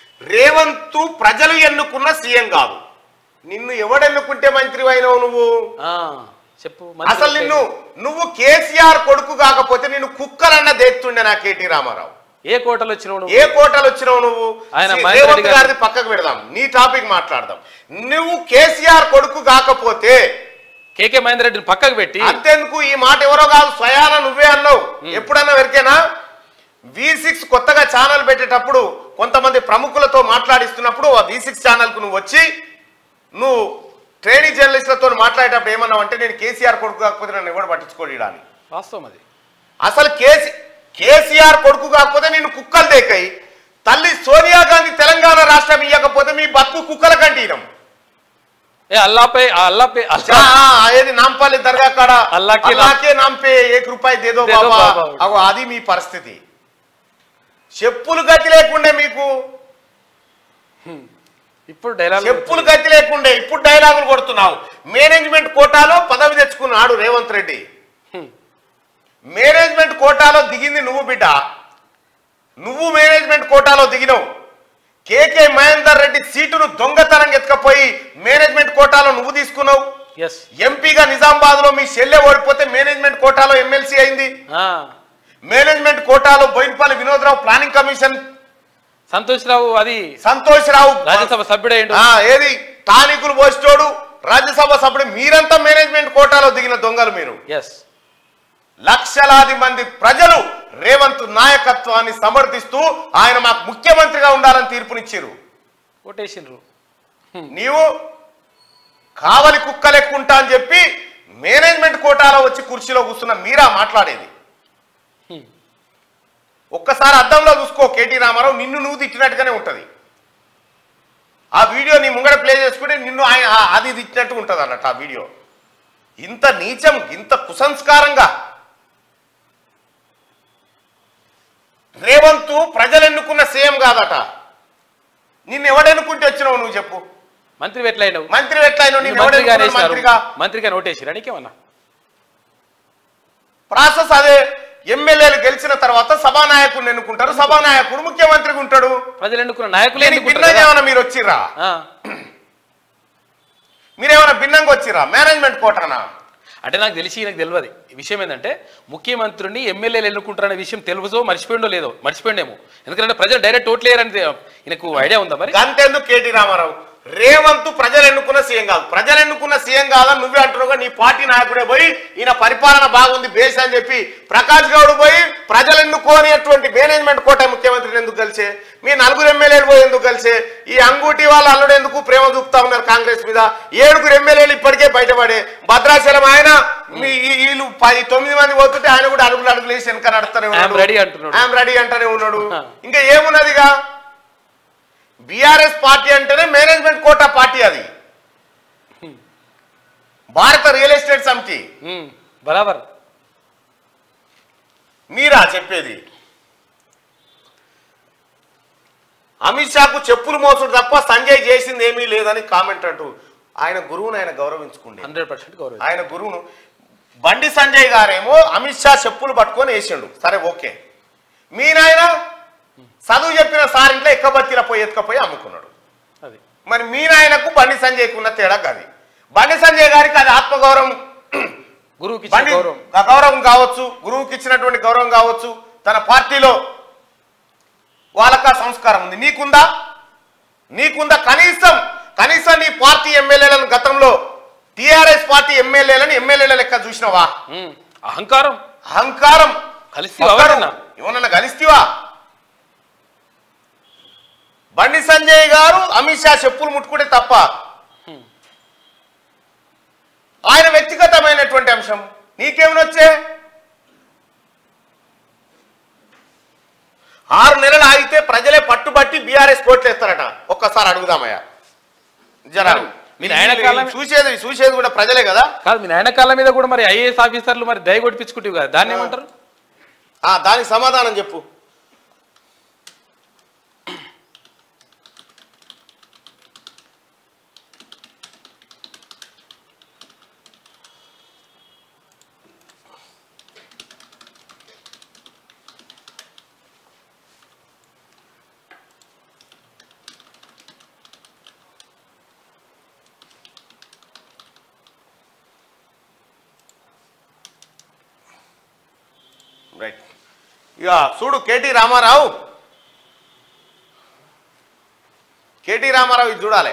రేవంత్ ప్రజలు ఎన్నుకున్న సీఎం కాదు నిన్ను ఎవడెన్నుకుంటే మంత్రి అయినావు నువ్వు ఆ, చెప్పు మంచి అసలు నిన్ను నువ్వు కేసీఆర్ కొడుకు కాకపోతే నిన్ను కుక్కలన్న దేక్తుండే నా కేటీ రామారావు ఏ కోటలు వచ్చినావు నువ్వు? ఏ కోటలు వచ్చినావు నువ్వు ఆయన సి- మహేందర్ రేవంత్ రెడ్డి గారు- గారిది పక్కకు పెడదాం నీ టాపిక్ మాట్లాడదాం నువ్వు కేసీఆర్ కొడుకు కాకపోతే కేకే మహేందర్ రెడ్డిని పక్కకు పెట్టి అంతెందుకు ఈ మాట ఎవరో కాదు స్వయాన నువ్వే అన్నావు ఎప్పుడన్నా వెరికేనా వి సిక్స్ కొత్తగా ఛానల్ పెట్టేటప్పుడు కొంతమంది ప్రముఖులతో మాట్లాడిస్తున్నప్పుడు ఆ వి సిక్స్ ఛానల్కు నువ్వు వచ్చి నువ్వు ట్రైనింగ్ జర్నలిస్టులతో మాట్లాడేటప్పుడు ఏమన్నావు అంటే నేను కేసీఆర్ కొడుకు కాకపోతే నన్ను ఎవడు పట్టించుకోడు అని వాస్తవం అది అసలు కేసీ కేసీఆర్ కొడుకు కాకపోతే నేను కుక్కలు దేకాయి తల్లి సోనియా గాంధీ తెలంగాణ రాష్ట్రం ఇవ్వకపోతే మీ బతుకు కుక్కల కంటీనం ఏ అల్లాపై ఆ అల్లాపై అల్లా ఏది నాంపల్లి దర్గా కాడ అల్లాకే నామ్- అల్లాకే నాంపే ఏక్ రూపాయి దేదో దేదో బాబా బాబా. అగో అది మీ పరిస్థితి చెప్పులు గతి లేకుండే మీకు ఇప్పుడు డైలాగ్ చెప్పులు గతి లేకుండే ఇప్పుడు డైలాగులు కొడుతున్నావు మేనేజ్మెంట్ కోటాలో పదవి తెచ్చుకున్నాడు రేవంత్ రెడ్డి మేనేజ్మెంట్ కోటాలో దిగింది నువ్వు బిడ్డ నువ్వు మేనేజ్మెంట్ కోటాలో దిగినావు కేకే మహేందర్ రెడ్డి సీటును దొంగతనం ఎత్తుకపోయి మేనేజ్మెంట్ కోటాలో నువ్వు తీసుకున్నావు ఎస్ ఎంపీగా నిజామాబాద్ లో మీ చెల్లె ఓడిపోతే మేనేజ్మెంట్ కోటాలో ఎమ్మెల్సీ అయింది మేనేజ్మెంట్ కోటాలో బోయినపల్లి వినోద్రావు ప్లానింగ్ కమిషన్ సంతోష్ రావు అది సంతోష్ రావు రాజ్యసభ సభ్యుడైండు ఆ, ఏది టానికులు పోస్టోడు రాజ్యసభ సభ్యుడు మీరంతా మేనేజ్మెంట్ కోటాలో దిగిన దొంగలు మీరు ఎస్ లక్షలాది మంది ప్రజలు రేవంత్ నాయకత్వాన్ని సమర్థిస్తూ ఆయన మాకు ముఖ్యమంత్రిగా ఉండాలని తీర్పునిచ్చారు ఓటేసిండ్రు నీవు కావలి కుక్క లెక్కుంటా అని చెప్పి మేనేజ్మెంట్ కోటాలో వచ్చి కుర్చీలో కూర్చున్న మీరా మాట్లాడేది హ్మ్. ఒక్కసారి అద్దంలో చూసుకో కేటీ రామారావు నిన్ను నువ్వు తిట్టినట్టుగానే ఉంటది ఆ వీడియో నీ ముంగడ ప్లే చేసుకుంటే నిన్ను ఆయన ఆ- అది తిట్టినట్టు ఉంటది అన్నట్టు ఆ వీడియో ఇంత నీచం ఇంత కుసంస్కారంగా రేవంత్ ప్రజలు ఎన్నుకున్న సీఎం కాదట నిన్ను ఎవడెన్నుకుంటే వచ్చినావు నువ్వు చెప్పు మంత్రి ఎట్లయినావు మంత్రి ఎట్లయినా నిన్ను మంత్రిగా ఎవడెన్నుకున్నాడు వేసినారు మంత్రిగా మంత్రిగా నోటేసిరా నీకేమన్నా ప్రాసెస్ అదే ఎమ్మెల్యేలు గెలిచిన తర్వాత సభానాయకుడిని ఎన్నుకుంటారు సభానాయకుడు ముఖ్యమంత్రిగా ఉంటాడు ప్రజలు ఎన్నుకున్న నాయకులు దీనికి భిన్నంగా ఏమైనా మీరు వచ్చిర్రా మీరేమైనా భిన్నంగా వచ్చిర్రా మేనేజ్మెంట్ కోటానా అంటే నాకు తెలిసి నాకు తెలియదు ఈ విషయం ఏంటంటే ముఖ్యమంత్రిని ఎమ్మెల్యేలు ఎన్నుకుంటారనే విషయం తెలుసో మర్చిపోయిండో లేదో మర్చిపోయిండేమో ఎందుకంటే ప్రజలు డైరెక్ట్ ఓట్లు వేయరని ఈయనకు ఐడియా ఉందా మరి గంతెందుకు కేటీ రామారావు రేవంత్ ప్రజలు ఎన్నుకున్న సీఎం కాదు ప్రజలు ఎన్నుకున్న సీఎం కాదని నువ్వే అంటున్నావు నీ పార్టీ నాయకుడే పోయి ఈయన పరిపాలన బాగుంది బేస్ అని చెప్పి ప్రకాష్ గౌడ్ పోయి ప్రజలు ఎన్నుకోనిటువంటి మేనేజ్మెంట్ కోట ముఖ్యమంత్రిని ఎందుకు కలిసే మీ నలుగురు ఎమ్మెల్యేలు పోయి ఎందుకు కలిసే ఈ అంగూటి వాళ్ళ అల్లుడు ఎందుకు ప్రేమ చూపుతా ఉన్నారు కాంగ్రెస్ మీద ఏడుగురు ఎమ్మెల్యేలు ఇప్పటికే బయటపడే భద్రాచలం ఆయన మీ ఈ- వీళ్ళు పది తొమ్మిది మంది పోతుంటే ఆయన కూడా అడుగులు అడుగులు వేసి వెనక నడుస్తూనే I'm ready అంటున్నాడు. ఐఎమ్ రెడీ అంటానే ఉన్నాడు ఇంకా ఏమున్నదిగా బీఆర్ఎస్ పార్టీ అంటేనే మేనేజ్మెంట్ కోటా పార్టీ అది భారత రియల్ ఎస్టేట్ సమితి ఉమ్, బరాబర్ మీరా చెప్పేది అమిత్ షాకు చెప్పులు మోసుడు తప్ప సంజయ్ చేసింది ఏమీ లేదని కామెంట్ అంటూ ఆయన గురువును ఆయన గౌరవించుకుండే హండ్రెడ్ పర్సెంట్ గౌరవం ఆయన గురువును బండి సంజయ్ గారేమో అమిత్ షా చెప్పులు పట్టుకొని వేసిండు సరే ఓకే మీ నాయన చదువు చెప్పిన సార్ ఇంట్లో ఎక్కబత్తిలా పోయి ఎత్తుకపోయి అమ్ముకున్నాడు అది మరి మీ నాయనకు బండి సంజయ్కి ఉన్న తేడా కాదు బండి సంజయ్ గారికి అది ఆత్మగౌరవం గురువుకి ఇచ్చిన బండి గౌరవం గౌరవం కావచ్చు గురువుకి ఇచ్చినటువంటి గౌరవం కావచ్చు తన పార్టీలో వాళ్ళకి ఆ సంస్కారం ఉంది నీకుందా నీకుందా కనీసం కనీసం నీ పార్టీ ఎమ్మెల్యేలను గతంలో టిఆర్ఎస్ పార్టీ ఎమ్మెల్యేలను ఎమ్మెల్యేల లెక్క చూసినావా ఉమ్, అహంకారం అహంకారం కలిసి ఎవరన్నా ఏమన్నా కలిస్తేవా బండి సంజయ్ గారు అమిత్ షా చెప్పులు ముట్టుకుంటే తప్ప ఆయన వ్యక్తిగతమైనటువంటి అంశం నీకేమనొచ్చే ఆరు నెలలు ఆగితే ప్రజలే పట్టుబట్టి బీఆర్ఎస్ కోట్లు వేస్తారట ఒక్కసారి అడుగుదామయ్యా జనాలు మీ నాయన కాలం- చూసేది చూసేది కూడా ప్రజలే కదా కాదు మీ నాయన కాళ్ళ మీద కూడా మరి ఐఏఎస్ ఆఫీసర్లు మరి దయ కొట్టించుకుంటావు కదా దాన్ని ఏమంటారు ఆ దానికి సమాధానం చెప్పు రైట్ ఇక చూడు కేటీ రామారావు కేటీ రామారావు ఇది చూడాలి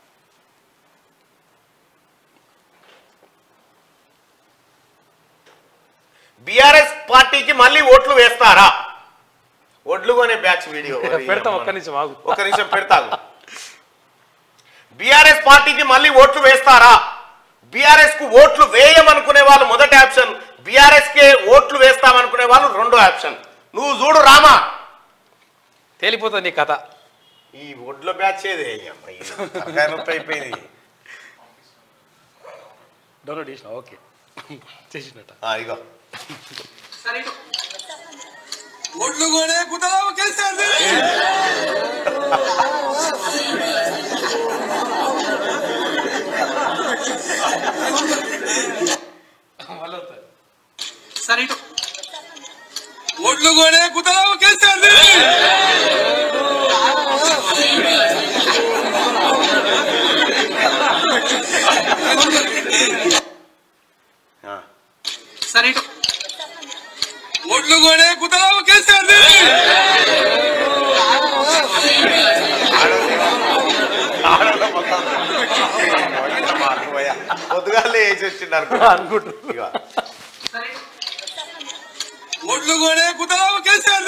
బీఆర్ఎస్ పార్టీకి మళ్ళీ ఓట్లు వేస్తారా ఒడ్లు కొనే బ్యాచ్ వీడియో పెడతాం ఒక్క నిమిషం ఆగు ఒక నిమిషం పెడతాను బీఆర్ఎస్ పార్టీకి మళ్ళీ ఓట్లు వేస్తారా బీఆర్ఎస్ కు ఓట్లు వేయమనుకునే వాళ్ళు మొదటి ఆప్షన్ బీఆర్ఎస్ కే ఓట్లు వేస్తామనుకునే వాళ్ళు రెండో ఆప్షన్ నువ్వు చూడు రామా తేలిపోతుంది నీ కథ ఈ ఒడ్ల బ్యాచ్ ఏది అయ్యమ్మ, ఈ తలకాయ నొప్పి అయిపోయింది డౌన్లోడ్ చేసిన ఓకే చేసినట్ట ఆ, ఇగో ఒడ్లు కొనే కుతరావు కేసీఆర్ సరే ఒడ్లు కొనే కుతరావు కేసీఆర్ ఆ. సరే ఒడ్లు కొనే కుతరావు కేసీఆర్ ఆడోళ్ళ మొత్తం. మా అన్నయ్య పొద్దుగాలే వేసి వచ్చిండు అనుకుంటు ఇగో ఒడ్లు కొనే కుతరావు కేసీఆర్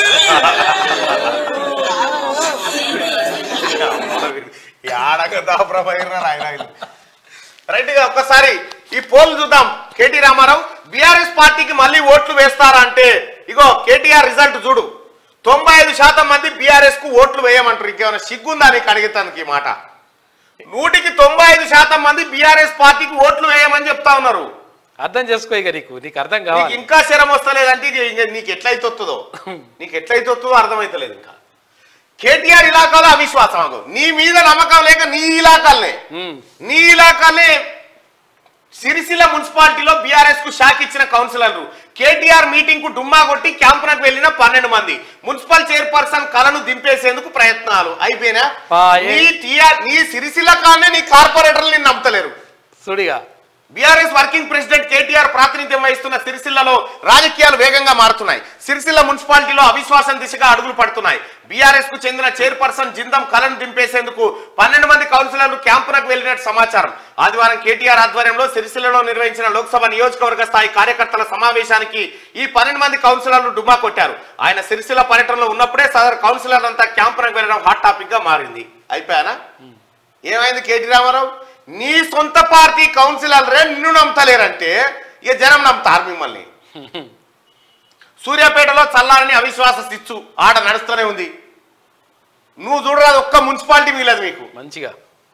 ఈ ఆడక దాప్రభైన ఆయన రైట్ గా ఒక్కసారి ఈ పోల్ చూద్దాం కేటీ రామారావు బీఆర్ఎస్ పార్టీకి మళ్ళీ ఓట్లు వేస్తారా అంటే ఇగో కేటీఆర్ రిజల్ట్ చూడు తొంభై ఐదు శాతం మంది బీఆర్ఎస్ కు ఓట్లు వేయమంటారు ఇంకేమైనా సిగ్గుందా నీకు అడిగితానికి ఈ మాట నూటికి తొంభై ఐదు శాతం మంది బీఆర్ఎస్ పార్టీకి ఓట్లు వేయమని చెప్తా ఉన్నారు అర్థం చేసుకో ఇక నీకు నీకు అర్థం నీకు కావాలి ఇంకా శరం వస్తలేదంటే ఇది ఇంక నీకు ఎట్లయితే వస్తుందో నీకు ఎట్లయితే వస్తుందో అర్థమైతలేదు ఇంకా కేటీఆర్ ఇలాకాలో అవిశ్వాసం అగు నీ మీద నమ్మకం లేక నీ ఇలాకాలనే ఉమ్, నీ ఇలాకాలనే సిరిసిల్ల మున్సిపాలిటీలో బీఆర్ఎస్ కు షాక్ ఇచ్చిన కౌన్సిలర్లు కేటీఆర్ మీటింగ్ కు డుమ్మా కొట్టి క్యాంపునకు వెళ్లిన పన్నెండు మంది మున్సిపల్ చైర్పర్సన్ కలను దింపేసేందుకు ప్రయత్నాలు అయిపోయినా పాయే. నీ టీఆర్ నీ సిరిసిల్ల కాలనే నీ కార్పొరేటర్లు నిన్ను నమ్మతలేరు చూడిగా బీఆర్ఎస్ వర్కింగ్ ప్రెసిడెంట్ కేటీఆర్ ప్రాతినిధ్యం వహిస్తున్న సిరిసిల్లలో రాజకీయాలు వేగంగా మారుతున్నాయి సిరిసిల్ల మున్సిపాలిటీలో అవిశ్వాసం దిశగా అడుగులు పడుతున్నాయి బీఆర్ఎస్ కు చెందిన చైర్పర్సన్ జిందం కలను దింపేసేందుకు పన్నెండు మంది కౌన్సిలర్లు క్యాంపునకు వెళ్లినట్టు సమాచారం ఆదివారం కేటీఆర్ ఆధ్వర్యంలో సిరిసిల్లలో నిర్వహించిన లోక్సభ నియోజకవర్గ స్థాయి కార్యకర్తల సమావేశానికి ఈ పన్నెండు మంది కౌన్సిలర్లు డుమ్మా కొట్టారు ఆయన సిరిసిల్ల పర్యటనలో ఉన్నప్పుడే సదరు కౌన్సిలర్ అంతా క్యాంపునకు వెళ్ళడం హాట్ టాపిక్ గా మారింది అయిపోయానా ఏమైంది కేటీ రామారావు నీ సొంత పార్టీ కౌన్సిలర్లే నిన్ను నమ్ముతలేరంటే ఇక జనం నమ్ముతారు మిమ్మల్ని సూర్యాపేటలో చల్లారని అవిశ్వాస శిచ్చు ఆట నడుస్తూనే ఉంది నువ్వు చూడరాదు ఒక్క మున్సిపాలిటీ మిగలదు మీకు మంచిగా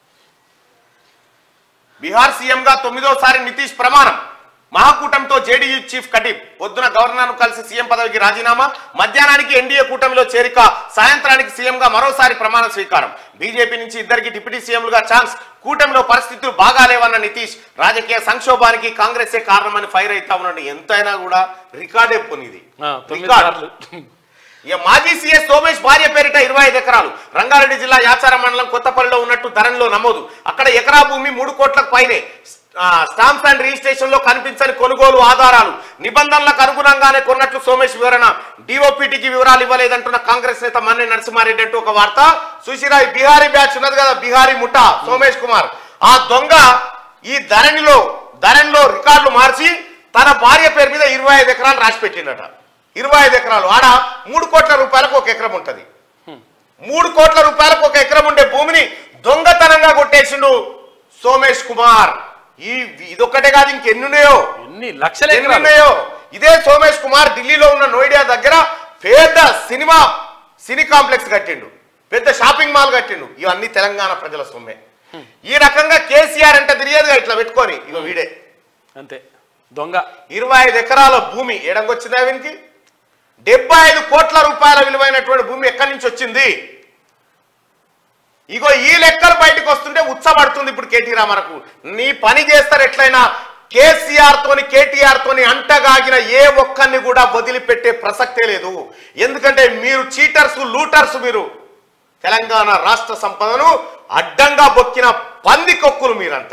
బీహార్ సీఎంగా తొమ్మిదోసారి నితీష్ ప్రమాణం మహాకూటమితో జేడీయూ చీఫ్ కటీబ్ పొద్దున గవర్నర్ను కలిసి సీఎం పదవికి రాజీనామా మధ్యాహ్నానికి ఎన్డీఏ కూటమిలో చేరిక సాయంత్రానికి సీఎంగా మరోసారి ప్రమాణ స్వీకారం బీజేపీ నుంచి ఇద్దరికి డిప్యూటీ సీఎంలుగా ఛాన్స్ కూటమిలో పరిస్థితులు బాగాలేవన్న నితీష్ రాజకీయ సంక్షోభానికి కాంగ్రెసే కారణమని ఫైర్ అవుతా ఉన్నాడు ఎంతైనా కూడా రికార్డే పోనిది ఆ, తొమ్మిది రికార్డ్. సార్లు ఇక మాజీ సీఎస్ సోమేష్ భార్య పేరిట ఇరవై ఐదు ఎకరాలు రంగారెడ్డి జిల్లా యాచార మండలం కొత్తపల్లిలో ఉన్నట్టు ధరణిలో నమోదు అక్కడ ఎకరా భూమి మూడు కోట్లకు పైనే ఆ, స్టాంప్స్ అండ్ రిజిస్ట్రేషన్ లో కనిపించని కొనుగోలు ఆధారాలు నిబంధనలకు అనుగుణంగానే కొన్నట్లు సోమేష్ వివరణ డిఓపిటికి వివరాలు ఇవ్వలేదంటున్న కాంగ్రెస్ నేత మన్నె నరసింహారెడ్డి అంటూ ఒక వార్త సుశీరాయ్ బీహారీ బ్యాచ్ ఉన్నది కదా బీహారీ ముఠా సోమేష్ కుమార్ ఆ దొంగ ఈ ధరణిలో ధరణిలో రికార్డులు మార్చి తన భార్య పేరు మీద ఇరవై ఐదు ఎకరాలు రాసి పెట్టిండట ఇరవై ఐదు ఎకరాలు ఆడ మూడు కోట్ల రూపాయలకు ఒక ఎకరం ఉంటది మూడు కోట్ల రూపాయలకు ఒక ఎకరం ఉండే భూమిని దొంగతనంగా కొట్టేసిండు సోమేష్ కుమార్ ఈ ఇదొక్కటే కాదు ఇంకెన్నున్నాయో ఎన్ని లక్షల ఎకరాలు ఎన్నున్నాయో ఇదే సోమేష్ కుమార్ ఢిల్లీలో ఉన్న నోయిడా దగ్గర పెద్ద సినిమా సినీ కాంప్లెక్స్ కట్టిండు పెద్ద షాపింగ్ మాల్ కట్టిండు ఇవన్నీ తెలంగాణ ప్రజల సొమ్మే ఈ రకంగా కేసీఆర్ అంటే తిరిగేదిగా ఇట్లా పెట్టుకొని ఇగో వీడే అంతే దొంగ ఇరవై ఐదు ఎకరాల భూమి ఏడంగొచ్చిందా వీనికి డెబ్బై ఐదు కోట్ల రూపాయల విలువైనటువంటి భూమి ఎక్కడి నుంచి వచ్చింది ఇగో ఈ లెక్కలు బయటకు వస్తుంటే ఉచ్చబడుతుంది ఇప్పుడు కేటీ రామారావు నీ పని చేస్తారు ఎట్లయినా కేసీఆర్ తోని కేటీఆర్ తోని అంటగాగిన ఏ ఒక్కరిని కూడా వదిలిపెట్టే ప్రసక్తే లేదు ఎందుకంటే మీరు చీటర్స్ లూటర్స్ మీరు తెలంగాణ రాష్ట్ర సంపదను అడ్డంగా బొక్కిన పంది కొక్కులు మీరంతా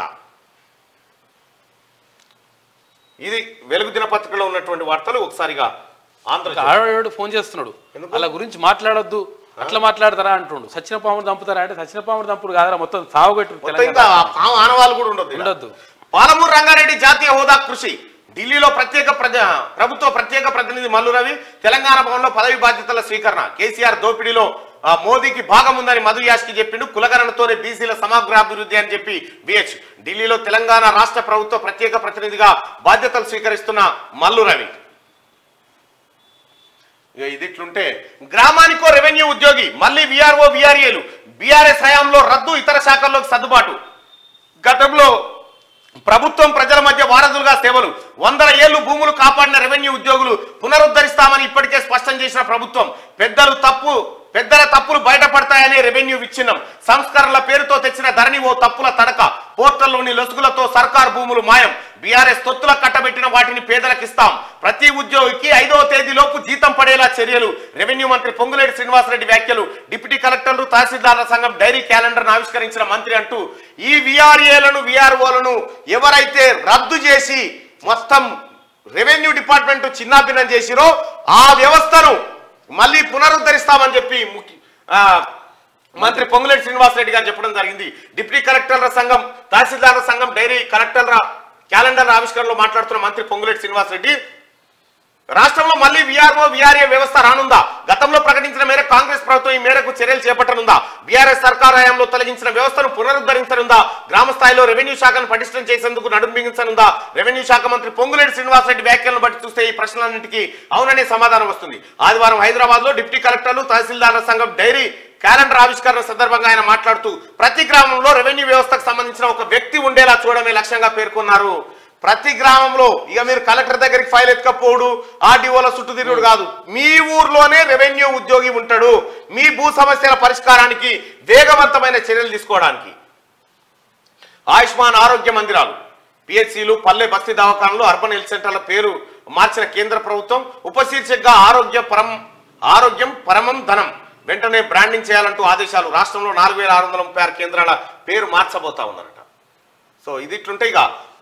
ఇది వెలుగు దినపత్రికలో ఉన్నటువంటి వార్తలు ఒకసారిగా ఆంధ్రజ్యోతి ఆడవాడు ఫోన్ చేస్తున్నాడు ఎందుకు? అలా గురించి మాట్లాడొద్దు అట్లా మాట్లాడతారా అంటుండు సచిన పాముడు దంపుతారా అంటే సచిన పాముడు దంపుడు కాదరా మొత్తం సాగుగట్టు మొత్తం ఇంకా ఆ పాము ఆనవాళ్ళు కూడా ఉండొద్దు ఇలా. ఉండొద్దు పాలమూరు రంగారెడ్డి జాతీయ హోదా కృషి ఢిల్లీలో ప్రత్యేక ప్రజ ప్రభుత్వ ప్రత్యేక ప్రతినిధి మల్లు రవి తెలంగాణ భవన్లో పదవి బాధ్యతల స్వీకరణ కేసీఆర్ దోపిడీలో ఆ, మోదీకి భాగం ఉందని మధు యాష్కి చెప్పిండు కులగణనతోనే బీసీల సమగ్రాభివృద్ధి అని చెప్పి బిహెచ్ ఢిల్లీలో తెలంగాణ రాష్ట్ర ప్రభుత్వ ప్రత్యేక ప్రతినిధిగా బాధ్యతలు స్వీకరిస్తున్న మల్లు రవి ఇక ఇది ఇట్లుంటే గ్రామానికో రెవెన్యూ ఉద్యోగి మళ్ళీ విఆర్ఓ విఆర్ఏలు బీఆర్ఎస్ హయాంలో రద్దు ఇతర శాఖల్లోకి సర్దుబాటు గతంలో ప్రభుత్వం ప్రజల మధ్య వారధులుగా సేవలు వందల ఏళ్లు భూములు కాపాడిన రెవెన్యూ ఉద్యోగులు పునరుద్ధరిస్తామని ఇప్పటికే స్పష్టం చేసిన ప్రభుత్వం పెద్దలు తప్పు పెద్దల తప్పులు బయటపడతాయనే రెవెన్యూ విచ్ఛిన్నం సంస్కరణల పేరుతో తెచ్చిన ధరణి ఓ తప్పుల తడక పోర్టల్లోని లొసుగులతో సర్కార్ భూములు మాయం బీఆర్ఎస్ తొత్తుల కట్టబెట్టిన వాటిని పేదలకు ఇస్తాం ప్రతి ఉద్యోగికి ఐదవ తేదీలోపు జీతం పడేలా చర్యలు రెవెన్యూ మంత్రి పొంగులేటి శ్రీనివాసరెడ్డి వ్యాఖ్యలు డిప్యూటీ కలెక్టర్లు తహసీల్దార్ల సంఘం డైరీ క్యాలెండర్ ఆవిష్కరించిన మంత్రి అంటూ ఈ విఆర్ఏలను విఆర్ఓలను ఎవరైతే రద్దు చేసి మొత్తం రెవెన్యూ డిపార్ట్మెంట్ చిన్నాభిన్నం చేసిరో ఆ వ్యవస్థను మళ్ళీ పునరుద్ధరిస్తామని చెప్పి ముఖ్య ఆ, మంత్రి పొంగులేటి శ్రీనివాసరెడ్డి గారు చెప్పడం జరిగింది డిప్యూటీ కలెక్టర్ల సంఘం తహసీల్దార్ల సంఘం డైరీ కలెక్టర్ల క్యాలెండర్ ఆవిష్కరణలో మాట్లాడుతున్న మంత్రి పొంగులేటి శ్రీనివాసరెడ్డి రాష్ట్రంలో మళ్ళీ విఆర్ఓ విఆర్ఏ వ్యవస్థ రానుందా గతంలో ప్రకటించిన మేరకు కాంగ్రెస్ ప్రభుత్వం ఈ మేరకు చర్యలు చేపట్టనుందా బీఆర్ఎస్ సర్కార్ హయాంలో తొలగించిన వ్యవస్థను పునరుద్ధరించనుందా గ్రామ స్థాయిలో రెవెన్యూ శాఖను పటిష్టం చేసేందుకు నడుం బిగించనుందా రెవెన్యూ శాఖ మంత్రి పొంగులేటి శ్రీనివాసరెడ్డి వ్యాఖ్యలను బట్టి చూస్తే ఈ ప్రశ్నలన్నింటికీ అవుననే సమాధానం వస్తుంది ఆదివారం హైదరాబాద్ లో డిప్యూటీ కలెక్టర్లు తహసీల్దార్ల సంఘం డైరీ క్యాలెండర్ ఆవిష్కరణ సందర్భంగా ఆయన మాట్లాడుతూ ప్రతి గ్రామంలో రెవెన్యూ వ్యవస్థకు సంబంధించిన ఒక వ్యక్తి ఉండేలా చూడడమే లక్ష్యంగా పేర్కొన్నారు ప్రతి గ్రామంలో ఇక మీరు కలెక్టర్ దగ్గరికి ఫైల్ ఎత్తుకపోడు ఆర్డీఓల చుట్టూ తిరుగుడు కాదు మీ ఊర్లోనే రెవెన్యూ ఉద్యోగి ఉంటాడు మీ భూ సమస్యల పరిష్కారానికి వేగవంతమైన చర్యలు తీసుకోవడానికి ఆయుష్మాన్ ఆరోగ్య మందిరాలు పిహెచ్సిలు పల్లె బస్తీ దవాఖానలు అర్బన్ హెల్త్ సెంటర్ల పేరు మార్చిన కేంద్ర ప్రభుత్వం ఉపశీర్షికగా ఆరోగ్య పరం ఆరోగ్యం పరమం ధనం వెంటనే బ్రాండింగ్ చేయాలంటూ ఆదేశాలు రాష్ట్రంలో నాలుగు వేల ఆరు వందల ముప్పై ఆరు కేంద్రాల పేరు మార్చబోతా ఉన్నారట సో ఇది ఇట్లుంటే ఇక అక్రమ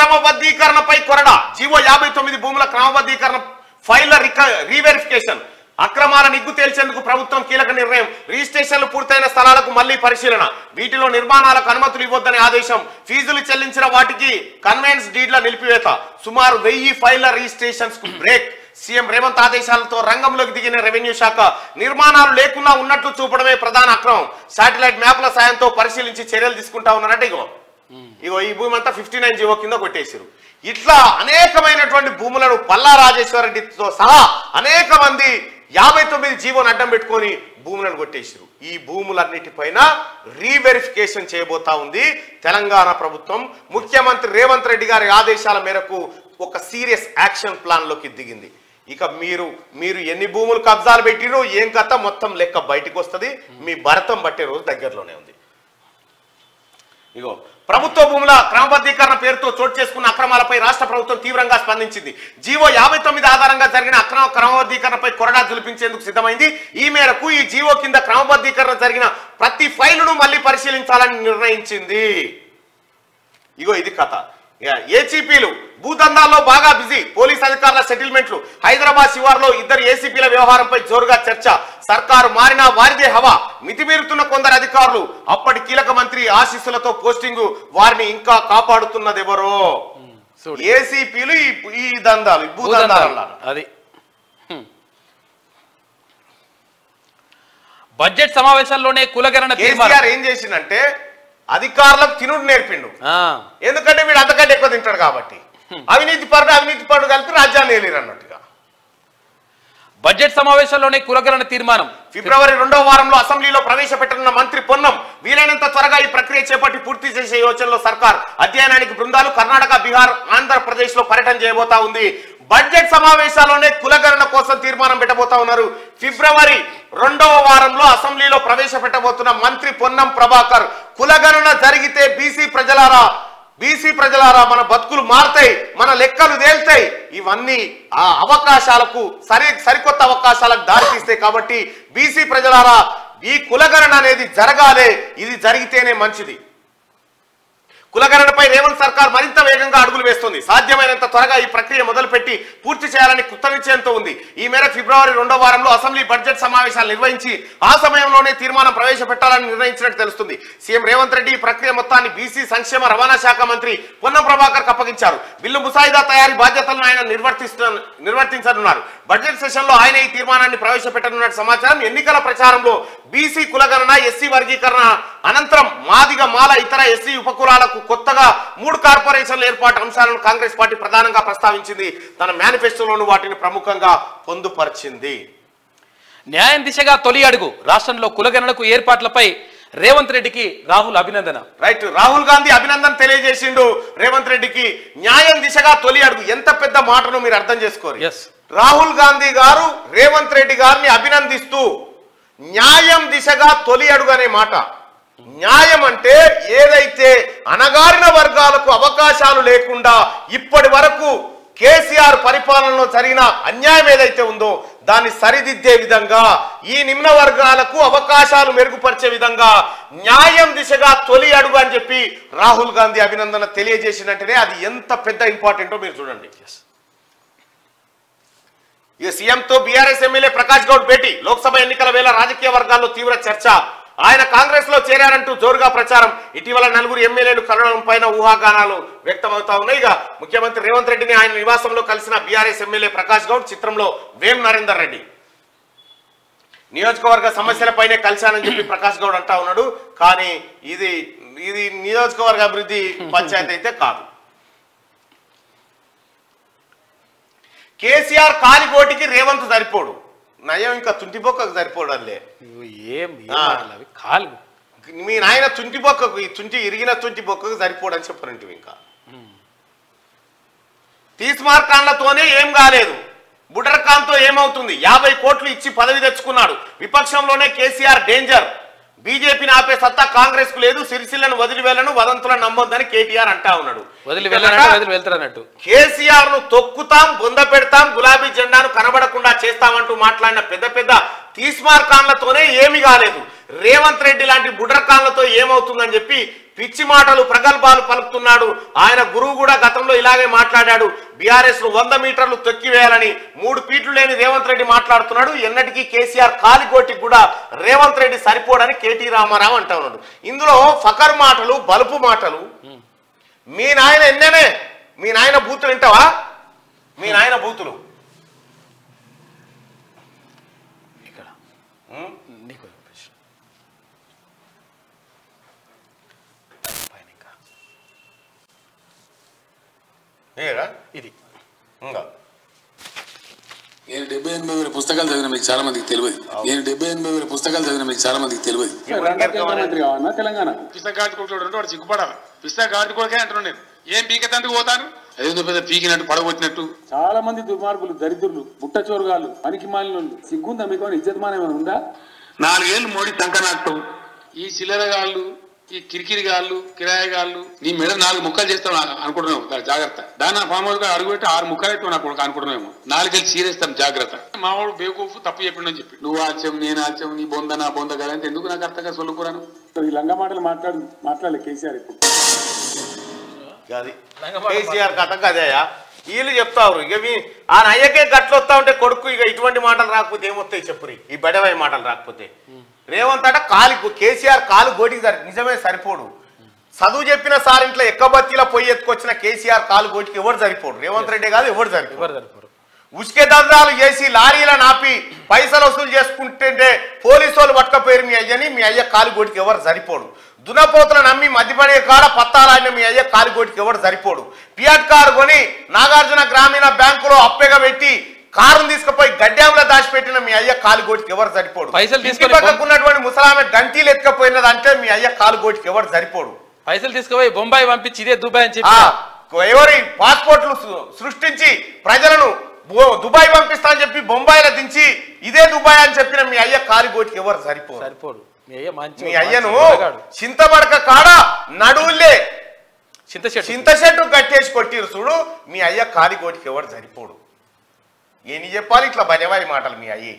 క్రమబద్ధీకరణపై కొరడా జీవో యాభై తొమ్మిది భూముల క్రమబద్ధీకరణ ఫైళ్ల రిక రీవెరిఫికేషన్ అక్రమాల నిగ్గు తేల్చేందుకు ప్రభుత్వం కీలక నిర్ణయం రిజిస్ట్రేషన్లు పూర్తయిన స్థలాలకు మళ్లీ పరిశీలన వీటిలో నిర్మాణాలకు అనుమతులు ఇవ్వొద్దని ఆదేశం ఫీజులు చెల్లించిన వాటికి కన్వెన్స్ డీడ్ల నిలిపివేత సుమారు వెయ్యి ఫైళ్ల రిజిస్ట్రేషన్స్ కు బ్రేక్ సీఎం రేవంత్ ఆదేశాలతో రంగంలోకి దిగిన రెవెన్యూ శాఖ నిర్మాణాలు లేకున్నా ఉన్నట్లు చూపడమే ప్రధాన అక్రమం శాటిలైట్ మ్యాప్ల సాయంతో పరిశీలించి చర్యలు తీసుకుంటా ఉన్నారట ఇగో ఇగో ఈ భూమి అంతా ఫిఫ్టీ నైన్ జీవో కింద కొట్టేసారు ఇట్లా అనేకమైనటువంటి భూములను పల్లా రాజేశ్వర రెడ్డితో సహా అనేక మంది యాభై తొమ్మిది జీవోని అడ్డం పెట్టుకొని భూములను కొట్టేసారు ఈ భూములన్నిటిపైన రీవెరిఫికేషన్ చేయబోతా ఉంది తెలంగాణ ప్రభుత్వం ముఖ్యమంత్రి రేవంత్ రెడ్డి గారి ఆదేశాల మేరకు ఒక సీరియస్ యాక్షన్ ప్లాన్ లోకి దిగింది ఇక మీరు మీరు ఎన్ని భూములు కబ్జాలు పెట్టిరో ఏం కథ మొత్తం లెక్క బయటికి వస్తుంది మీ భరతం పట్టే రోజు దగ్గరలోనే ఉంది ఇగో ప్రభుత్వ భూముల క్రమబద్ధీకరణ పేరుతో చోటు చేసుకున్న అక్రమాలపై రాష్ట్ర ప్రభుత్వం తీవ్రంగా స్పందించింది జీవో యాభై తొమ్మిది ఆధారంగా జరిగిన అక్రమ క్రమబద్ధీకరణపై కొరడా జులిపించేందుకు సిద్ధమైంది ఈ మేరకు ఈ జీవో కింద క్రమబద్ధీకరణ జరిగిన ప్రతి ఫైలును మళ్ళీ పరిశీలించాలని నిర్ణయించింది ఇగో ఇది కథ ఏసీపీలు భూదందాల్లో బాగా బిజీ పోలీస్ అధికారుల సెటిల్మెంట్లు హైదరాబాద్ శివార్లో ఇద్దరు ఏసీపీల వ్యవహారంపై జోరుగా చర్చ సర్కారు మారినా వారిదే హవా మితిమీరుతున్న కొందరు అధికారులు అప్పటి కీలక మంత్రి ఆశీస్సులతో పోస్టింగు వారిని ఇంకా కాపాడుతున్నదెవరో చూడు. ఏసీపీలు ఈ ఈ దందాలు ఈ భూదందాలు అన్నారు. అది హ్మ్. బడ్జెట్ సమావేశాల్లోనే కులగణన తీర్మానం కేసీఆర్ ఏం చేసిందంటే అధికారులకు తినుడు నేర్పిండు ఆ, ఎందుకంటే వీడు అంతకంటే ఎక్కువ తింటాడు కాబట్టి అవినీతి పరుడు అవినీతి పరుడు కలిపి రాజ్యాన్ని ఏలిరు అన్నట్టుగా బడ్జెట్ సమావేశాల్లోనే కులగణన తీర్మానం ఫిబ్రవరి రెండో వారంలో అసెంబ్లీలో ప్రవేశపెట్టనున్న మంత్రి పొన్నం వీలైనంత త్వరగా ఈ ప్రక్రియ చేపట్టి పూర్తి చేసే యోచనలో సర్కార్ అధ్యయనానికి బృందాలు కర్ణాటక బీహార్ ఆంధ్రప్రదేశ్ లో పర్యటన చేయబోతా ఉంది బడ్జెట్ సమావేశాల్లోనే కులగణన కోసం తీర్మానం పెట్టబోతా ఉన్నారు ఫిబ్రవరి రెండవ వారంలో అసెంబ్లీలో ప్రవేశపెట్టబోతున్న మంత్రి పొన్నం ప్రభాకర్ కులగణన జరిగితే బీసీ ప్రజలారా బీసీ ప్రజలారా మన బతుకులు మారతాయి మన లెక్కలు తేల్తాయి ఇవన్నీ ఆ అవకాశాలకు సరి సరికొత్త అవకాశాలకు దారితీస్తాయి కాబట్టి బీసీ ప్రజలారా ఈ కులగణన అనేది జరగాలి ఇది జరిగితేనే మంచిది కులగణనపై రేవంత్ సర్కార్ మరింత వేగంగా అడుగులు వేస్తుంది సాధ్యమైనంత త్వరగా ఈ ప్రక్రియ మొదలుపెట్టి పూర్తి చేయాలని కృత నిశ్చయంతో ఉంది ఈ మేర ఫిబ్రవరి రెండో వారంలో అసెంబ్లీ బడ్జెట్ సమావేశాలు నిర్వహించి ఆ సమయంలోనే తీర్మానం ప్రవేశపెట్టాలని నిర్ణయించినట్టు తెలుస్తుంది సీఎం రేవంత్ రెడ్డి ఈ ప్రక్రియ మొత్తాన్ని బీసీ సంక్షేమ రవాణా శాఖ మంత్రి పొన్నం ప్రభాకర్ అప్పగించారు బిల్లు ముసాయిదా తయారీ బాధ్యతలను ఆయన నిర్వర్తిస్తు నిర్వర్తించనున్నారు బడ్జెట్ సెషన్ లో ఆయన ఈ తీర్మానాన్ని ప్రవేశపెట్టనున్నట్టు సమాచారం ఎన్నికల ప్రచారంలో బీసీ కులగణన ఎస్సీ వర్గీకరణ అనంతరం మాదిగ మాల ఇతర ఎస్సీ ఉపకులాలకు కొత్తగా మూడు కార్పొరేషన్ల ఏర్పాటు అంశాలను కాంగ్రెస్ పార్టీ ప్రధానంగా ప్రస్తావించింది తన మేనిఫెస్టోలోను వాటిని ప్రముఖంగా పొందుపరిచింది న్యాయం దిశగా తొలి అడుగు రాష్ట్రంలో కులగణనకు ఏర్పాట్లపై రేవంత్ రెడ్డికి రాహుల్ అభినందన రైట్ రాహుల్ గాంధీ అభినందన తెలియజేసిండు రేవంత్ రెడ్డికి న్యాయం దిశగా తొలి అడుగు ఎంత పెద్ద మాటను మీరు అర్థం చేసుకోరు Yes. రాహుల్ గాంధీ గారు రేవంత్ రెడ్డి గారిని అభినందిస్తూ న్యాయం దిశగా తొలి అడుగు అనే మాట న్యాయం అంటే ఏదైతే అణగారిన వర్గాలకు అవకాశాలు లేకుండా ఇప్పటి వరకు కేసీఆర్ పరిపాలనలో జరిగిన అన్యాయం ఏదైతే ఉందో దాన్ని సరిదిద్దే విధంగా ఈ నిమ్న వర్గాలకు అవకాశాలు మెరుగుపరిచే విధంగా న్యాయం దిశగా తొలి అడుగు అని చెప్పి రాహుల్ గాంధీ అభినందన తెలియజేసినట్టునే అది ఎంత పెద్ద ఇంపార్టెంటో మీరు చూడండి ఇక సీఎంతో బీఆర్ఎస్ ఎమ్మెల్యే ప్రకాష్ గౌడ్ భేటీ లోక్సభ ఎన్నికల వేళ రాజకీయ వర్గాల్లో తీవ్ర చర్చ ఆయన కాంగ్రెస్ లో చేరారంటూ జోరుగా ప్రచారం ఇటీవల నలుగురు ఎమ్మెల్యేలు కలవడం పైన ఊహాగానాలు వ్యక్తమవుతా ఉన్నాయి ఇక ముఖ్యమంత్రి రేవంత్ రెడ్డిని ఆయన నివాసంలో కలిసిన బీఆర్ఎస్ ఎమ్మెల్యే ప్రకాష్ గౌడ్ చిత్రంలో వేం నరేందర్ రెడ్డి నియోజకవర్గ సమస్యలపైనే కలిశానని చెప్పి ప్రకాష్ గౌడ్ అంటా ఉన్నాడు కానీ ఇది ఇది నియోజకవర్గ అభివృద్ధి పంచాయతీ అయితే కాదు కేసీఆర్ కాలిపోటికి రేవంత్ సరిపోడు నయం ఇంకా తుంటిబొక్కకు సరిపోడల్లే ఇవి ఏం ఏం ఆ. మాటలు అవి కాలు మీ నాయన తుంటి బొక్కకు ఈ తుంటి ఇరిగిన తుంటి బొక్కకు సరిపోడని చెప్పనంటే ఇంకా తీస్మార్కాండ్లతోనే ఏం కాలేదు బుడర్ఖాన్తో ఏమవుతుంది యాభై కోట్లు ఇచ్చి పదవి తెచ్చుకున్నాడు విపక్షంలోనే కేసీఆర్ డేంజర్ బీజేపీని ఆపే సత్తా కాంగ్రెస్ కు లేదు సిరిసిల్లను వదిలి వెళ్ళను వదంతులను నమ్మొద్దని కేటీఆర్ అంటా ఉన్నాడు వదిలి వెళ్ళనట్టు వదిలి వెళ్తారన్నట్టు కేసీఆర్ ను తొక్కుతాం బొంద పెడతాం గులాబీ జెండాను కనబడకుండా చేస్తామంటూ మాట్లాడిన పెద్ద పెద్ద తీస్మార్కాన్లతోనే ఏమి కాలేదు రేవంత్ రెడ్డి లాంటి బుడ్రకాన్లతో ఏమవుతుందని చెప్పి పిచ్చి మాటలు ప్రగల్భాలు పలుకుతున్నాడు ఆయన గురువు కూడా గతంలో ఇలాగే మాట్లాడాడు బీఆర్ఎస్ ను వంద మీటర్లు తొక్కివేయాలని మూడు ఫీట్లు లేని రేవంత్ రెడ్డి మాట్లాడుతున్నాడు ఎన్నటికీ కేసీఆర్ కాలిగోటికి కూడా రేవంత్ రెడ్డి సరిపోడని కేటీ రామారావు అంటా ఉన్నాడు ఇందులో ఫకర్ మాటలు బలుపు మాటలు మీ నాయన ఎన్ననే మీ నాయన బూతులు వింటావా మీ నాయన బూతులు ఇక్కడ ఉం? నీకు చూపించు. పైన ఇంకా. ఏరా ఇది ఇంకా నేను డెబ్బై ఎనభై వేల పుస్తకాలు చదివిన మీకు చాలా మందికి తెలియదు నేను డెబ్బై ఎనభై వేల పుస్తకాలు చదివిన మీకు చాలా మందికి తెలియదు మంత్రి కావాలన్నా తెలంగాణ పిస్తా గాడి కొడుకు వాడు సిగ్గుపడాలి పిస్తా గాడి కొడుకే అంటున్నాను నేను ఏం పీకెత్తందుకు పోతాను అదేందో పెద్ద పీకినట్టు పడగొట్టినట్టు చాలా మంది దుర్మార్గులు దరిద్రులు బుట్ట చోరుగాళ్ళు పనికి మాలిన సిగ్గుందా మీకు ఏమైనా ఇజ్జతమానం ఏమైనా ఉందా నాలుగేళ్లు మోడీ సంకనాక్తం ఈ చిల్లరగాళ్ళు ఈ కిరికిరిగాళ్ళు కిరాయగాళ్ళు నీ మెడ నాలుగు ముక్కలు చేస్తాం అనుకుంటున్నావు చాలా జాగ్రత్త దాని నా ఫామ్ హౌస్ గా అడుగు పెట్టి ఆరు ముక్కలు అయితే నాకు అనుకుంటున్నాము నాలుగేళ్ళు చీరేస్తాం జాగ్రత్త మావాడు బేవకూఫ్ తప్పు చెప్పిండని చెప్పి నువ్వు ఆచ్యం నేను ఆచ్యం నీ బొంద నా బొంద కదా అంటే ఎందుకు నాకు అర్థంగా సొల్లుకురాను ఈ లంగా మాటలు మాట్లాడు మాట్లాడలే కేసీఆర్ ఇప్పుడు అది కేసీఆర్ కథ కదయా వీళ్ళు చెప్తారు ఇక మీ ఆ అయ్యకే గట్లు వస్తా ఉంటే కొడుకు ఇక ఇటువంటి మాటలు రాకపోతే ఏమొస్తాయి చెప్పురి ఈ బడవాయి మాటలు రాకపోతే రేవంత్ అట కాలి కేసీఆర్ కాలు గోటికి సరి నిజమే సరిపోడు చదువు చెప్పిన సార్ ఇంట్లో ఎక్కబత్తిలో పొయ్యి ఎత్తుకొచ్చిన కేసీఆర్ కాలు గోటికి ఎవరు సరిపోడు రేవంత్ రెడ్డి కాదు ఎవరు సరిపోడు ఎవరు సరిపోరు ఉసుకే దందాలు చేసి లారీలను నాపి పైసలు వసూలు చేసుకుంటుంటే పోలీసు వాళ్ళు పట్టుకపోయారు మీ అయ్యని మీ అయ్య కాలిగోటికి ఎవరు సరిపోడు దునపోతులను నమ్మి మధ్యపడే కాడ పత్తాలాడిన మీ అయ్య కాలిగోటికి ఎవరు సరిపోడు పియాట్ కారు కొని నాగార్జున గ్రామీణ బ్యాంకులో అప్పెగా పెట్టి కారును తీసుకుపోయి గడ్డాంలో దాచిపెట్టిన మీ అయ్య కాలిగోటికి ఎవరు సరిపోడు పైసలు ఇంటి తీసుకొని పక్కకు ఉన్నటువంటి ముసలామె గంటీలు ఎత్తుకపోయినది అంటే మీ అయ్య కాలిగోటికి ఎవరు సరిపోడు పైసలు తీసుకుపోయి బొంబాయి పంపించి ఇదే దుబాయ్ అని ఆ, చెప్పి ఎవరి పాస్పోర్ట్లు సృ- సృష్టించి ప్రజలను బో- దుబాయ్ పంపిస్తా అని చెప్పి బొంబాయిలో దించి ఇదే దుబాయ్ అని చెప్పిన మీ అయ్య కాలిగోటికి ఎవరు సరిపోరు సరిపోడు మీ అయ్య మంచి మీ అయ్యను మంచి చింతబడక కాడ నడువులే చింత చెట్టు చింత చెట్టు కట్టేసి కొట్టిరు చూడు మీ అయ్య కాలిగోటికి ఎవరు సరిపోడు ఏని చెప్పాలి ఇట్లా బలవాయి మాటలు మీ అయ్యి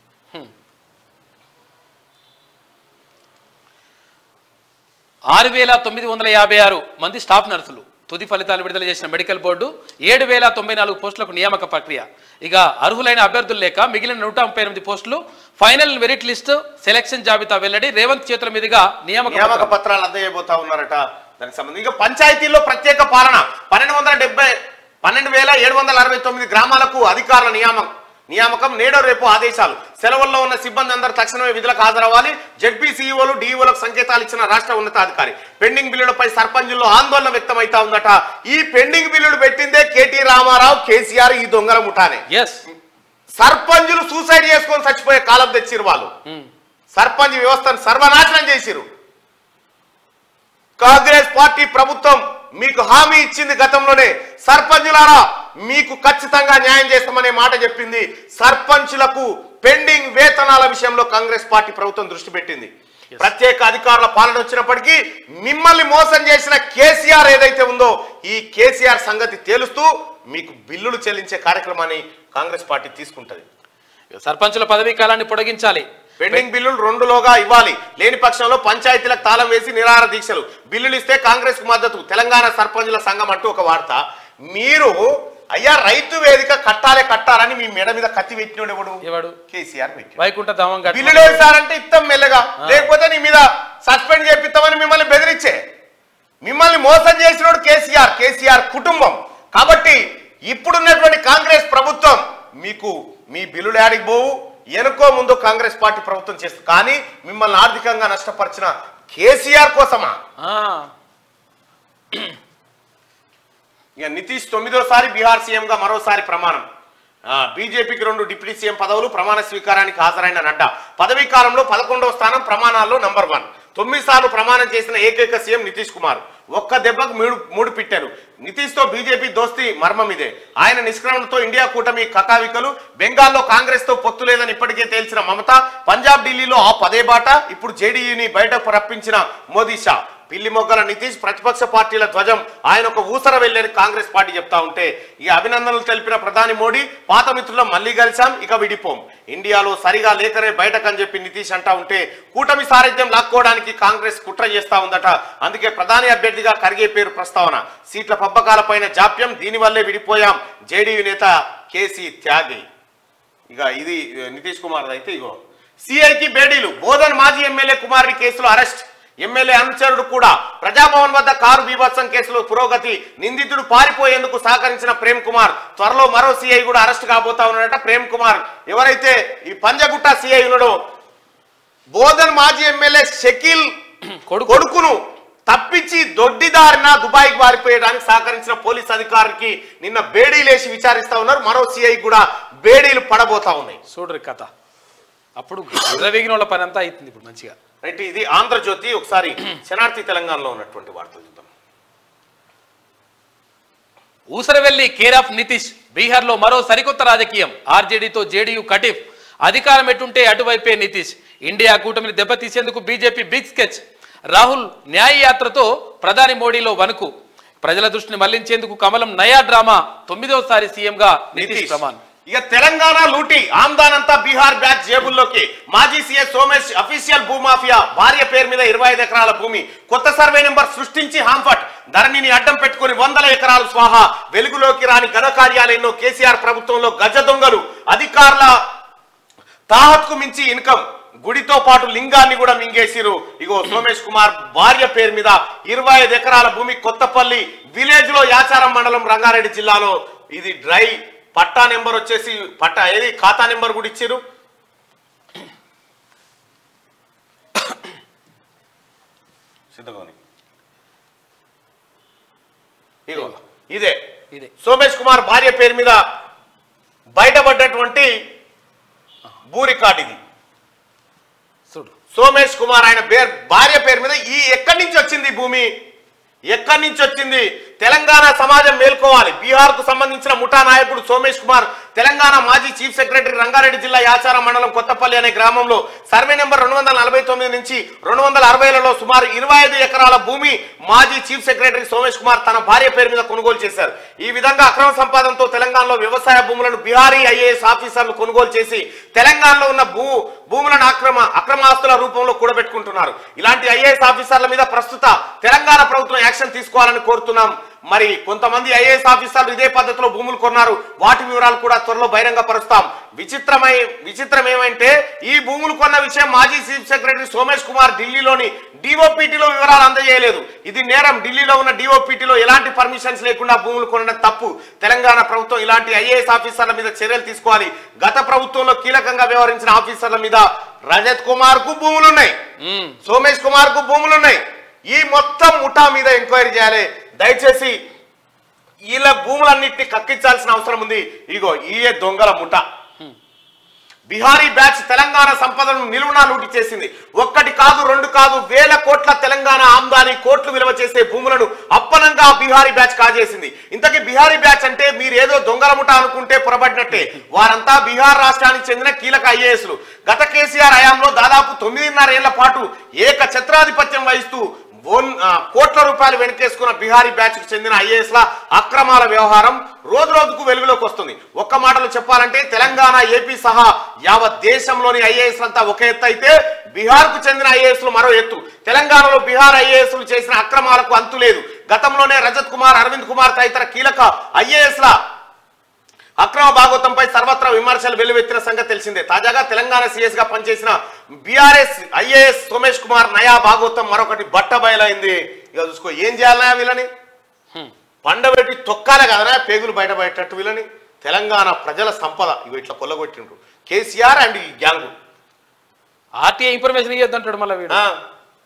ఆరు వేల తొమ్మిది వందల యాభై ఆరు మంది స్టాఫ్ నర్సులు తుది ఫలితాలు విడుదల చేసిన మెడికల్ బోర్డు ఏడు వేల తొంభై నాలుగు పోస్టులకు నియామక ప్రక్రియ ఇక అర్హులైన అభ్యర్థులు లేక మిగిలిన నూట ముప్పై ఎనిమిది పోస్టులు ఫైనల్ మెరిట్ లిస్ట్ సెలక్షన్ జాబితా వెల్లడి రేవంత్ చేతుల మీదుగా నియామక నియామక పత్రం. పత్రాలు అందజేయబోతా ఉన్నారట దానికి సంబంధించి ఇక పంచాయతీల్లో ప్రత్యేక పాలన పన్నెండు వందల డెబ్బై పన్నెండు వేల ఏడు వందల అరవై తొమ్మిది గ్రామాలకు అధికారుల నియామకం నియామకం నేడో రేపు ఆదేశాలు సెలవుల్లో ఉన్న సిబ్బంది అందరూ తక్షణమే విధులకు హాజరవ్వాలి జడ్పీ సీఈఓలు డీఈఓలకు సంకేతాలు ఇచ్చిన రాష్ట్ర ఉన్నతాధికారి పెండింగ్ బిల్లులపై సర్పంచుల్లో ఆందోళన వ్యక్తమైతా ఉందట ఈ పెండింగ్ బిల్లులు పెట్టిందే కేటీ రామారావు కేసీఆర్ ఈ దొంగల ముఠానే ఎస్ సర్పంచులు సూసైడ్ చేసుకొని చచ్చిపోయే కాలం తెచ్చిరు వాళ్ళు సర్పంచ్ వ్యవస్థను సర్వనాశనం చేసిరు కాంగ్రెస్ పార్టీ ప్రభుత్వం మీకు హామీ ఇచ్చింది గతంలోనే సర్పంచులారా మీకు ఖచ్చితంగా న్యాయం చేస్తామనే మాట చెప్పింది సర్పంచులకు పెండింగ్ వేతనాల విషయంలో కాంగ్రెస్ పార్టీ ప్రభుత్వం దృష్టి పెట్టింది ప్రత్యేక అధికారుల పాలన వచ్చినప్పటికీ మిమ్మల్ని మోసం చేసిన కేసీఆర్ ఏదైతే ఉందో ఈ కేసీఆర్ సంగతి తేలుస్తూ మీకు బిల్లులు చెల్లించే కార్యక్రమాన్ని కాంగ్రెస్ పార్టీ తీసుకుంటది సర్పంచుల పదవీ కాలాన్ని పొడిగించాలి పెండింగ్ బిల్లులు రెండులోగా ఇవ్వాలి లేని పక్షంలో పంచాయతీలకు తాళం వేసి నిరాహార దీక్షలు బిల్లులు ఇస్తే కాంగ్రెస్ కు మద్దతు తెలంగాణ సర్పంచుల సంఘం అంటూ ఒక వార్త మీరు అయ్యా రైతు వేదిక కట్టాలే కట్టాలని మీ మెడ మీద కత్తి పెట్టినోడు ఎవడు ఎవడు కేసీఆర్ పెట్టాడు వైకుంఠ ధామం గట్ల- బిల్లులు వేసారంటే ఇస్తాం మెల్లగా లేకపోతే నీ మీద సస్పెండ్ చేపిస్తామని మిమ్మల్ని బెదిరించే మిమ్మల్ని మోసం చేసినోడు కేసీఆర్ కేసీఆర్ కుటుంబం కాబట్టి ఇప్పుడున్నటువంటి కాంగ్రెస్ ప్రభుత్వం మీకు మీ బిల్లులు యాడికి పోవు వెనుకో ముందు కాంగ్రెస్ పార్టీ ప్రభుత్వం చేస్తుంది కానీ మిమ్మల్ని ఆర్థికంగా నష్టపరిచిన కేసీఆర్ కోసమా ఆ, ఇక నితీష్ తొమ్మిదోసారి బీహార్ సీఎంగా మరోసారి ప్రమాణం ఆ, బీజేపీకి రెండు డిప్యూటీ సీఎం పదవులు ప్రమాణ స్వీకారానికి హాజరైన నడ్డా పదవీ కాలంలో పదకొండవ స్థానం ప్రమాణాల్లో నంబర్ వన్ తొమ్మిది సార్లు ప్రమాణం చేసిన ఏకైక సీఎం నితీష్ కుమార్ ఒక్క దెబ్బకు మూడు మూడు పిట్టారు నితీష్తో బీజేపీ దోస్తి మర్మం ఇదే ఆయన నిష్క్రమణతో ఇండియా కూటమి కకావికలు బెంగాల్లో కాంగ్రెస్ తో పొత్తు లేదని ఇప్పటికే తేల్చిన మమత పంజాబ్ ఢిల్లీలో ఆ పదే బాట ఇప్పుడు జేడీయూని బయటకు రప్పించిన మోదీ షా పిల్లి మొగ్గల నితీష్ ప్రతిపక్ష పార్టీల ధ్వజం ఆయన ఒక ఊసర వెళ్ళని కాంగ్రెస్ పార్టీ చెప్తా ఉంటే ఇక అభినందనలు తెలిపిన ప్రధాని మోడీ పాత మిత్రులం మళ్ళీ కలిసాం ఇక విడిపోం ఇండియాలో సరిగా లేకరే బయటకని చెప్పి నితీష్ అంటా ఉంటే కూటమి సారథ్యం లాక్కోవడానికి కాంగ్రెస్ కుట్ర చేస్తా ఉందట అందుకే ప్రధాని అభ్యర్థిగా కరిగే పేరు ప్రస్తావన సీట్ల పబ్బకాలపైన జాప్యం దీనివల్లే విడిపోయాం జేడీయూ నేత కేసీ త్యాగి ఇక ఇది నితీష్ కుమార్ అయితే ఇగో సిఐకి బేడీలు బోధన్ మాజీ ఎమ్మెల్యే కుమారుడి కేసులో అరెస్ట్ ఎమ్మెల్యే అనుచరుడు కూడా ప్రజాభవన్ వద్ద కారు బీభత్సం కేసులో పురోగతి నిందితుడు పారిపోయేందుకు సహకరించిన ప్రేమ్ కుమార్ త్వరలో మరో సిఐ కూడా అరెస్ట్ కాబోతా ఉన్నాడట ప్రేమ్ కుమార్ ఎవరైతే ఈ పంజగుట్ట సిఐ ఉన్నాడో బోధన్ మాజీ ఎమ్మెల్యే షకీల్ కొడుకు కొడుకును తప్పించి దొడ్డిదారిన దుబాయ్కి పారిపోయడానికి సహకరించిన పోలీస్ అధికారికి నిన్న బేడీలేసి విచారిస్తా ఉన్నారు మరో సిఐ కూడా బేడీలు పడబోతా ఉన్నాయి చూడరు కథ అప్పుడు విరవేగిన వాళ్ళ పని అంతా అవుతుంది ఇప్పుడు మంచిగా రైట్ ఇది ఆంధ్రజ్యోతి ఒకసారి శనార్థి తెలంగాణలో ఉన్నటువంటి వార్త చూద్దాం ఊసరవెల్లి కేర్ ఆఫ్ నితీష్ బీహార్లో మరో సరికొత్త రాజకీయం ఆర్జేడీతో జేడీయూ కటిఫ్ అధికారం ఎటుంటే అటువైపే నితీష్ ఇండియా కూటమిని దెబ్బతీసేందుకు BJP big sketch Rahul Nyay యాత్రతో ప్రధాని మోడీలో వణుకు ప్రజల దృష్టిని మళ్లించేందుకు కమలం నయా డ్రామా తొమ్మిదవసారి సీఎంగా నితీష్ నితీష్ ప్రమాణ్ ఇక తెలంగాణ లూటి ఆమ్దాన్ అంతా బీహార్ బ్యాచ్ జేబుల్లోకి మాజీ సీఎస్ సోమేష్ అఫీషియల్ భూమాఫియా భార్య పేరు మీద ఇరవై ఐదు ఎకరాల భూమి కొత్త సర్వే నెంబర్ సృష్టించి హాంఫట్ ధరణిని అడ్డం పెట్టుకుని వందల ఎకరాలు స్వాహ వెలుగులోకి రాని ఘన కార్యాలు ఎన్నో కేసీఆర్ ప్రభుత్వంలో గజ దొంగలు అధికారుల తాహత్కు మించి ఇన్కమ్ గుడితో పాటు లింగాన్ని కూడా మింగేసిరు ఇగో సోమేష్ కుమార్ భార్య పేరు మీద ఇరవై ఐదు ఎకరాల భూమి కొత్తపల్లి విలేజ్ లో యాచారం మండలం రంగారెడ్డి జిల్లాలో ఇది డ్రై పట్టా నెంబర్ వచ్చేసి పట్టా ఏది ఖాతా నెంబర్ కూడా ఇచ్చారు సిద్ధగోని ఇగో ఇదే ఇదే సోమేష్ కుమార్ భార్య పేరు మీద బయటపడ్డటువంటి భూ రికార్డ్ ఇది చూడు సోమేష్ కుమార్ ఆయన పేరు భార్య పేరు మీద ఈ ఎక్కడి నుంచి వచ్చింది ఈ భూమి ఎక్కడి నుంచి వచ్చింది తెలంగాణ సమాజం మేల్కోవాలి బీహార్ కు సంబంధించిన ముఠా నాయకుడు సోమేష్ కుమార్ తెలంగాణ మాజీ చీఫ్ సెక్రటరీ రంగారెడ్డి జిల్లా యాచారం మండలం కొత్తపల్లి అనే గ్రామంలో సర్వే నెంబర్ రెండు వందల నలభై తొమ్మిది నుంచి రెండు వందల అరవైలలో సుమారు ఇరవై ఐదు ఎకరాల భూమి మాజీ చీఫ్ సెక్రటరీ సోమేష్ కుమార్ తన భార్య పేరు మీద కొనుగోలు చేశారు ఈ విధంగా అక్రమ సంపాదనతో తెలంగాణలో వ్యవసాయ భూములను బీహారీ ఐఏఎస్ ఆఫీసర్లు కొనుగోలు చేసి తెలంగాణలో ఉన్న భూ భూములను అక్రమ అక్రమ ఆస్తుల రూపంలో కూడబెట్టుకుంటున్నారు ఇలాంటి ఐఏఎస్ ఆఫీసర్ల మీద ప్రస్తుత తెలంగాణ ప్రభుత్వం యాక్షన్ తీసుకోవాలని కోరుతున్నాం మరి కొంతమంది ఐఏఎస్ ఆఫీసర్లు ఇదే పద్ధతిలో భూములు కొన్నారు వాటి వివరాలు కూడా త్వరలో బహిరంగ పరుస్తాం విచిత్రమై విచిత్రం ఏమంటే ఈ భూములు కొన్న విషయం మాజీ చీఫ్ సెక్రటరీ సోమేష్ కుమార్ ఢిల్లీలోని డిఓపిటిలో వివరాలు అందజేయలేదు ఇది నేరం ఢిల్లీలో ఉన్న డిఓపిటిలో ఎలాంటి పర్మిషన్స్ లేకుండా భూములు కొనడం తప్పు తెలంగాణ ప్రభుత్వం ఇలాంటి ఐఏఎస్ ఆఫీసర్ల మీద చర్యలు తీసుకోవాలి గత ప్రభుత్వంలో కీలకంగా వ్యవహరించిన ఆఫీసర్ల మీద రజత్ కుమార్ కు భూములున్నాయి మ్మ్. సోమేష్ కుమార్ కు భూములున్నాయి ఈ మొత్తం ముఠా మీద ఎంక్వైరీ చేయాలి దయచేసి వీళ్ళ భూములన్నింటినీ కక్కించాల్సిన అవసరం ఉంది ఇగో ఈయే దొంగల ముఠ బిహారీ బ్యాచ్ తెలంగాణ సంపదను నిలువునా లూటి చేసింది ఒక్కటి కాదు రెండు కాదు వేల కోట్ల తెలంగాణ ఆమ్దాని కోట్లు విలువ చేసే భూములను అప్పనంగా బీహారీ బ్యాచ్ కాజేసింది ఇంతకీ బీహారీ బ్యాచ్ అంటే మీరు ఏదో దొంగల ముఠ అనుకుంటే పొరబడినట్టే వారంతా బీహార్ రాష్ట్రానికి చెందిన కీలక ఐఏఎస్లు గత కేసీఆర్ హయాంలో దాదాపు తొమ్మిదిన్నర ఏళ్ల పాటు ఏక ఛత్రాధిపత్యం వహిస్తూ బోన్ ఆ, కోట్ల రూపాయలు వెనకేసుకున్న బిహారీ బ్యాచ్ కు చెందిన ఐఏఎస్ ల అక్రమాల వ్యవహారం రోజు రోజుకు వెలుగులోకి వస్తుంది ఒక్క మాటలో చెప్పాలంటే తెలంగాణ ఏపీ సహా యావత్ దేశంలోని ఐఏఎస్ అంతా ఒక ఎత్తు అయితే బీహార్ కు చెందిన ఐఏఎస్ లు మరో ఎత్తు తెలంగాణలో బీహార్ ఐఏఎస్ లు చేసిన అక్రమాలకు అంతు లేదు గతంలోనే రజత్ కుమార్ అరవింద్ కుమార్ తదితర కీలక ఐఏఎస్ ల అక్రమ భాగోతంపై సర్వత్రా విమర్శలు వెల్లువెత్తిన సంగతి తెలిసిందే తాజాగా తెలంగాణ సీఎస్ గా పనిచేసిన బీఆర్ఎస్ ఐఏఎస్ సోమేష్ కుమార్ నయా భాగోతం మరొకటి బట్ట బయలైంది ఇక చూసుకో ఏం చేయాలన్నా వీళ్ళని పండబెట్టి తొక్కాలే కదనా పేగులు బయటపడేటట్టు వీళ్ళని తెలంగాణ ప్రజల సంపద ఇవి ఇట్లా కొల్లగొట్టిండ్రు కేసీఆర్ అండ్ ఈ గ్యాంగు ఆర్టీఐ ఇన్ఫర్మేషన్ ఇవ్వద్దంటాడు మళ్ళీ వీడు ఆ,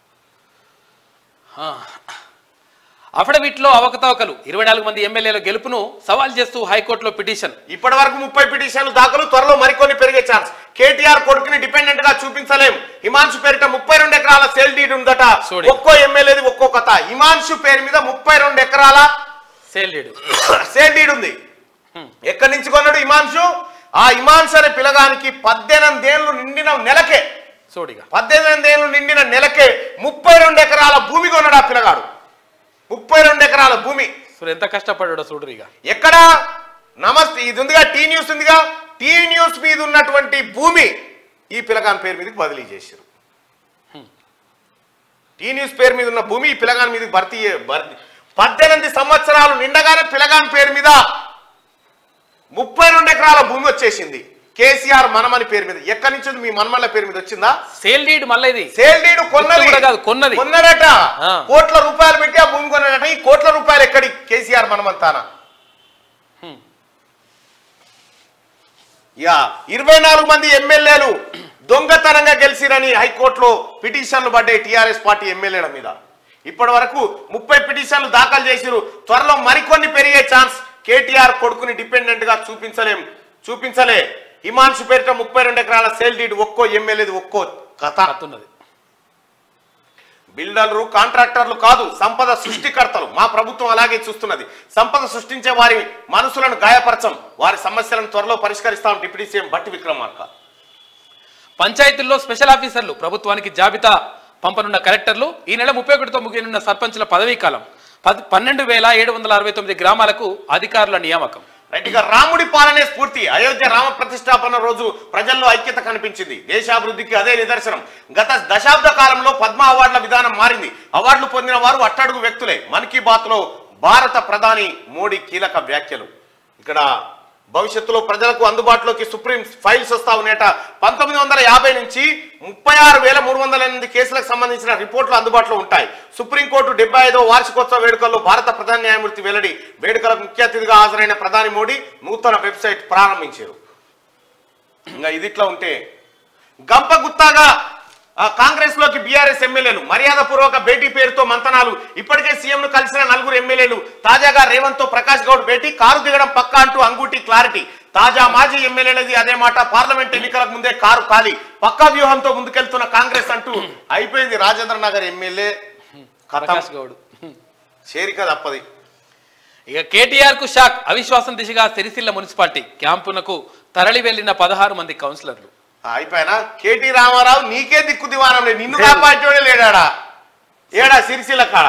అఫిడవిట్లో అవకతవకలు ఇరవై నాలుగు మంది ఎమ్మెల్యేల గెలుపును సవాల్ చేస్తూ హైకోర్టులో పిటిషన్ ఇప్పటి వరకు ముప్పై పిటిషన్లు దాఖలు త్వరలో మరికొన్ని పెరిగే ఛాన్స్ కేటీఆర్ కొడుకుని డిపెండెంట్ గా చూపించలేం హిమాంశు పేరిట ముప్పై రెండు ఎకరాల సేల్ డీడ్ ఉందట చూడు. ఒక్కో ఎమ్మెల్యేది ఒక్కో కథ హిమాంశు పేరు మీద ముప్పై రెండు ఎకరాల సేల్ డీడు సేల్ డీడ్ ఉంది ఎక్కడి నుంచి కొన్నాడు హిమాంశు ఆ హిమాంశు అనే పిల్లగానికి పద్దెనిమిది ఏళ్ళు నిండిన నెలకే సోడిగా పద్దెనిమిది ఏళ్ళు నిండిన నెలకే ముప్పై రెండు ఎకరాల భూమి కొన్నాడు ఆ పిల్లగాడు ముప్పై రెండు ఎకరాల భూమి సో ఎంత కష్టపడ్డాడో చూడరు ఇక ఎక్కడ నమస్తే ఇది ఉందిగా టీ న్యూస్ ఉందిగా టీ న్యూస్ మీద ఉన్నటువంటి భూమి ఈ పిల్లగాని పేరు మీదకి బదిలీ చేశారు టీ న్యూస్ పేరు మీద ఉన్న భూమి ఈ పిల్లగాని మీదకి భర్తీ చే- భర్తీ పద్దెనిమిది సంవత్సరాలు నిండగానే పిల్లగాని పేరు మీద ముప్పై రెండు ఎకరాల భూమి వచ్చేసింది కేసీఆర్ మనమని పేరు మీద ఎక్కడి నుంచి ఉంది? మీ మనమల్ల పేరు మీద వచ్చిందా సేల్ డీడ్ మళ్ళీ ఇది సేల్ డీడ్ కొన్నది కూడా కాదు, కొన్నది. కొన్నడట ఆ. కోట్ల రూపాయలు పెట్టి ఆ భూమి కొన్నాడట ఈ కోట్ల రూపాయలు ఎక్కడి కేసీఆర్ మనమంతానా యా ఇరవై నాలుగు మంది ఎమ్మెల్యేలు దొంగతనంగా గెలిచిరని హైకోర్టులో పిటిషన్లు పడ్డాయి టీఆర్ఎస్ పార్టీ ఎమ్మెల్యేల మీద ఇప్పటి వరకు ముప్పై పిటిషన్లు దాఖలు చేసిరు త్వరలో మరికొన్ని పెరిగే ఛాన్స్ కేటీఆర్ కొడుకుని డిపెండెంట్ గా చూపించలేం చూపించలే హిమాంశు పేరిట ముప్పై రెండు ఎకరాల సేల్ డీడ్ ఒక్కో ఎమ్మెల్యేది ఒక్కో కథ కత్తున్నది బిల్డర్లు కాంట్రాక్టర్లు కాదు సంపద సృష్టికర్తలు మా ప్రభుత్వం అలాగే చూస్తున్నది సంపద సృష్టించే వారి మనసులను గాయపరచం వారి సమస్యలను త్వరలో పరిష్కరిస్తాం డిప్యూటీ సీఎం బట్టి విక్రమార్క పంచాయతీల్లో స్పెషల్ ఆఫీసర్లు ప్రభుత్వానికి జాబితా పంపనున్న కలెక్టర్లు ఈ నెల ముప్పై ఒకటితో ముగియనున్న సర్పంచుల పదవీ కాలం పది పన్నెండు వేల ఏడు వందల అరవై తొమ్మిది గ్రామాలకు అధికారుల నియామకం రైట్ ఇక రాముడి పాలనే స్ఫూర్తి అయోధ్య రామ ప్రతిష్టాపన రోజు ప్రజల్లో ఐక్యత కనిపించింది దేశాభివృద్ధికి అదే నిదర్శనం గత దశాబ్ద కాలంలో పద్మ అవార్డుల విధానం మారింది అవార్డులు పొందిన వారు అట్టడుగు వ్యక్తులే మన్ కీ బాత్ లో భారత ప్రధాని మోడీ కీలక వ్యాఖ్యలు ఇక్కడ భవిష్యత్తులో ప్రజలకు అందుబాటులోకి సుప్రీం ఫైల్స్ వస్తా ఉన్నాయట పంతొమ్మిది వందల యాభై నుంచి ముప్పై ఆరు వేల మూడు వందల ఎనిమిది కేసులకు సంబంధించిన రిపోర్ట్లు అందుబాటులో ఉంటాయి సుప్రీంకోర్టు డెబ్బై ఐదో వార్షికోత్సవ వేడుకల్లో భారత ప్రధాన న్యాయమూర్తి వెల్లడి వేడుకలకు ముఖ్య అతిథిగా హాజరైన ప్రధాని మోడీ నూతన వెబ్సైట్ ప్రారంభించారు ఇంకా ఇది ఇట్లా ఉంటే గంప గుత్తాగా ఆ, కాంగ్రెస్ లోకి బీఆర్ఎస్ ఎమ్మెల్యేలు మర్యాద పూర్వక భేటీ పేరుతో మంతనాలు ఇప్పటికే సీఎం ను కలిసిన నలుగురు ఎమ్మెల్యేలు తాజాగా రేవంత్ తో ప్రకాష్ గౌడ్ భేటీ కారు దిగడం పక్కా అంటూ అంగూటి క్లారిటీ తాజా మాజీ ఎమ్మెల్యేలది అదే మాట పార్లమెంట్ ఎన్నికలకు ముందే కారు ఖాళీ పక్కా వ్యూహంతో ముందుకెళ్తున్న కాంగ్రెస్ అంటూ అయిపోయింది రాజేంద్ర నగర్ ఎమ్మెల్యే కథ ప్రకాష్ గౌడ్ చేరిక తప్పది ఇక కేటీఆర్ కు షాక్ అవిశ్వాసం దిశగా సిరిసిల్ల మున్సిపాలిటీ క్యాంపునకు తరలి వెళ్లిన పదహారు మంది కౌన్సిలర్లు ఆ, అయిపోయినా కేటీ రామారావు నీకే దిక్కు దివానం లేదు నిన్ను కాపాడేవాడే లేడాడా ఏడా సిరిసిల్ల కాడ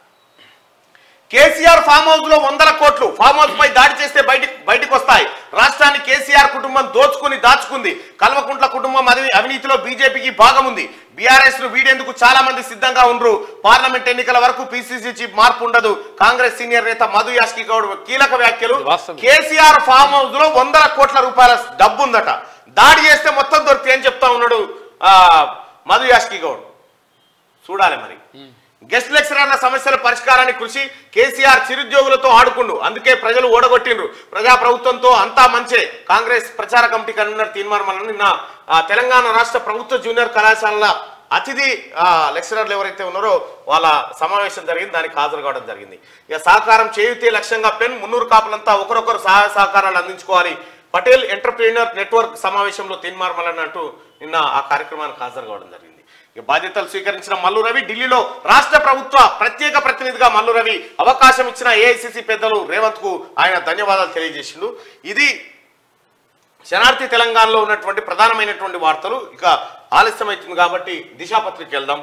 కేసీఆర్ ఫామ్ హౌస్ లో వందల కోట్లు ఫామ్ హౌస్ పై దాడి చేస్తే బయటి బయటకు వస్తాయి రాష్ట్రాన్ని కేసీఆర్ కుటుంబం దోచుకుని దాచుకుంది కల్వకుంట్ల కుటుంబం అవి- అవినీతిలో బీజేపీకి భాగం ఉంది బీఆర్ఎస్ ను వీడేందుకు చాలా మంది సిద్ధంగా ఉండరు పార్లమెంట్ ఎన్నికల వరకు పీసీసీ చీఫ్ మార్పు ఉండదు కాంగ్రెస్ సీనియర్ నేత మధు యాష్కి గౌడ్ కీలక వ్యాఖ్యలు ఇది వాస్తవం. కేసీఆర్ ఫామ్ హౌస్ లో వందల కోట్ల రూపాయల డబ్బు ఉందట దాడి చేస్తే మొత్తం దొరికితే అని చెప్తా ఉన్నాడు ఆ, మధు యాష్కి గౌడ్ చూడాలి మరి గెస్ట్ లెక్చరర్ల సమస్యల పరిష్కారానికి కృషి కేసీఆర్ చిరుద్యోగులతో ఆడుకుండు అందుకే ప్రజలు ఓడగొట్టిండ్రు ప్రజా ప్రభుత్వంతో అంతా మంచే కాంగ్రెస్ ప్రచార కమిటీ కన్వీనర్ తీర్మానం నిన్న ఆ, తెలంగాణ రాష్ట్ర ప్రభుత్వ జూనియర్ కళాశాలల అతిథి ఆ, లెక్చరర్లు ఎవరైతే ఉన్నారో వాళ్ళ సమావేశం జరిగింది దానికి హాజరు కావడం జరిగింది ఇక సహకారం చేయుతే లక్ష్యంగా పెన్ మున్నూరు కాపులంతా ఒకరొకరు సహాయ సహకారాలు అందించుకోవాలి పటేల్ ఎంటర్ప్రీనర్ నెట్వర్క్ సమావేశంలో తీర్మానం అంటూ నిన్న ఆ కార్యక్రమానికి హాజరు కావడం జరిగింది ఇక బాధ్యతలు స్వీకరించిన మల్లు రవి ఢిల్లీలో రాష్ట్ర ప్రభుత్వ ప్రత్యేక ప్రతినిధిగా మల్లు రవి అవకాశం ఇచ్చిన ఏఐసిసి పెద్దలు రేవంత్ కు ఆయన ధన్యవాదాలు తెలియజేసిండు ఇది శనార్థి తెలంగాణలో ఉన్నటువంటి ప్రధానమైనటువంటి వార్తలు ఇక ఆలస్యం అవుతుంది కాబట్టి దిశాపత్రిక వెళ్దాం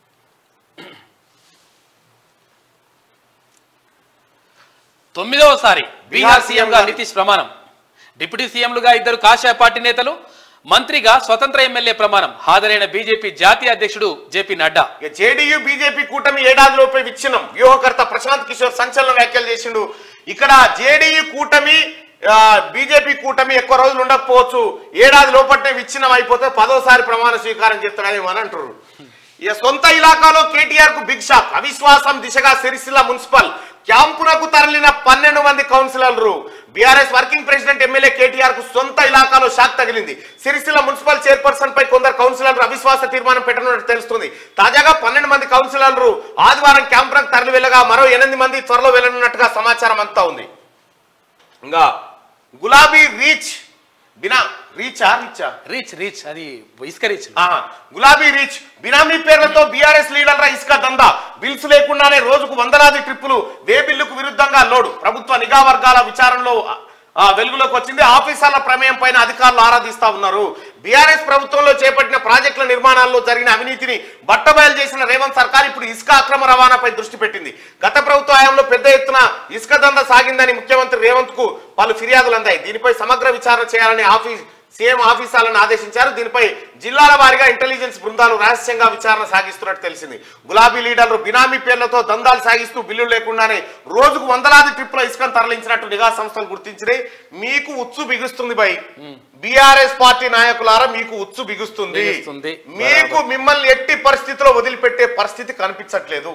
తొమ్మిదవసారి బీహార్ సీఎం సీఎంగా గా నితీష్ ప్రమాణం డిప్యూటీ సీఎంలుగా ఇద్దరు కాషాయ పార్టీ నేతలు మంత్రిగా స్వతంత్ర ఎమ్మెల్యే ప్రమాణం హాజరైన బీజేపీ జాతీయ అధ్యక్షుడు జేపీ నడ్డా ఇక జేడీయూ బీజేపీ కూటమి ఏడాదిలోపే విచ్ఛిన్నం వ్యూహకర్త ప్రశాంత్ కిషోర్ సంచలన వ్యాఖ్యలు చేసిండు ఇక్కడ జేడీయూ కూటమి ఆ, బీజేపీ కూటమి ఎక్కువ రోజులు ఉండకపోవచ్చు ఏడాది లోపట్నే విచ్ఛిన్నం అయిపోతే పదోసారి ప్రమాణ స్వీకారం చేస్తాడని అని అంటారు ఇక సొంత ఇలాకాలో కేటీఆర్ కు బిగ్ షాక్ అవిశ్వాసం దిశగా సిరిసిల్ల మున్సిపల్ క్యాంపునకు తరలిన పన్నెండు మంది కౌన్సిలర్లు BRS working president MLA KTR కు సొంత ఇలాకాలో షాక్ తగిలింది సిరిసిల్ల మున్సిపల్ చైర్పర్సన్ పై కొందరు కౌన్సిలర్లు అవిశ్వాస తీర్మానం పెట్టనున్నట్టు తెలుస్తుంది తాజాగా పన్నెండు మంది కౌన్సిలర్లు ఆదివారం క్యాంపునకు తరలి వెళ్ళగా మరో ఎనిమిది మంది త్వరలో వెళ్ళనున్నట్టుగా సమాచారం అంతా ఉంది ఇంకా గులాబీ రీచ్ బినా రీచా రీచా రీచ్ రీచ్ అది ఇసుక రీచ్ ఆహా. గులాబీ రీచ్ బినామీ పేర్లతో బీఆర్ఎస్ లీడర్ల ఇసుక దందా బిల్స్ లేకుండానే రోజుకు వందలాది ట్రిప్పులు వే బిల్లుకు విరుద్ధంగా లోడు ప్రభుత్వ నిఘా వర్గాల విచారణలో ఆ, వెలుగులోకి వచ్చింది ఆఫీసర్ల ప్రమేయం పైన అధికారులు ఆరాధిస్తా ఉన్నారు బీఆర్ఎస్ ప్రభుత్వంలో చేపట్టిన ప్రాజెక్టుల నిర్మాణాల్లో జరిగిన అవినీతిని బట్టబయలు చేసిన రేవంత్ సర్కార్ ఇప్పుడు ఇసుక అక్రమ రవాణాపై దృష్టి పెట్టింది గత ప్రభుత్వ హయాంలో పెద్ద ఎత్తున ఇసుక దంద సాగిందని ముఖ్యమంత్రి రేవంత్ కు పలు ఫిర్యాదులు అందాయి దీనిపై సమగ్ర విచారణ చేయాలని ఆఫీస్ సీఎం ఆఫీసాలను ఆదేశించారు దీనిపై జిల్లాల వారీగా ఇంటెలిజెన్స్ బృందాలు రహస్యంగా విచారణ సాగిస్తున్నట్టు తెలిసింది గులాబీ లీడర్లు బినామీ పేర్లతో దందాలు సాగిస్తూ బిల్లులు లేకుండానే రోజుకు వందలాది ట్రిప్ల ఇసుకను తరలించినట్టు నిఘా సంస్థలు గుర్తించినాయి మీకు ఉచ్చు బిగుస్తుంది బై బీఆర్ఎస్ పార్టీ నాయకులారా మీకు ఉచ్చు బిగుస్తుంది బిగుస్తుంది. మీకు మిమ్మల్ని ఎట్టి పరిస్థితిలో వదిలిపెట్టే పరిస్థితి కనిపించట్లేదు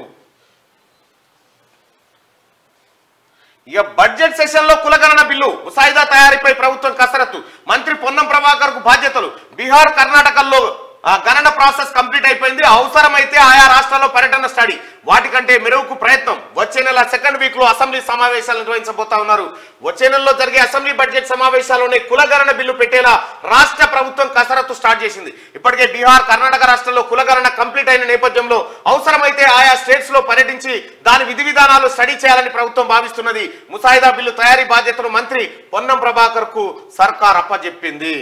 ఇక బడ్జెట్ సెషన్ లో కులగణన బిల్లు ముసాయిదా తయారీపై ప్రభుత్వం కసరత్తు మంత్రి పొన్నం ప్రభాకర్ కు బాధ్యతలు బీహార్ కర్ణాటకల్లో ఆ, గణన ప్రాసెస్ కంప్లీట్ అయిపోయింది అవసరమైతే ఆయా రాష్ట్రాల్లో పర్యటన స్టడీ వాటికంటే మెరుగుకు ప్రయత్నం వచ్చే నెల సెకండ్ వీక్ లో అసెంబ్లీ సమావేశాలు నిర్వహించబోతా ఉన్నారు వచ్చే నెలలో జరిగే అసెంబ్లీ బడ్జెట్ సమావేశాల్లోనే కులగణన బిల్లు పెట్టేలా రాష్ట్ర ప్రభుత్వం కసరత్తు స్టార్ట్ చేసింది ఇప్పటికే బీహార్ కర్ణాటక రాష్ట్రాల్లో కులగణన కంప్లీట్ అయిన నేపథ్యంలో అవసరమైతే ఆయా స్టేట్స్ లో పర్యటించి దాని విధి విధానాలు స్టడీ చేయాలని ప్రభుత్వం భావిస్తున్నది ముసాయిదా బిల్లు తయారీ బాధ్యతను మంత్రి పొన్నం ప్రభాకర్ కు సర్కార్ అప్పజెప్పింది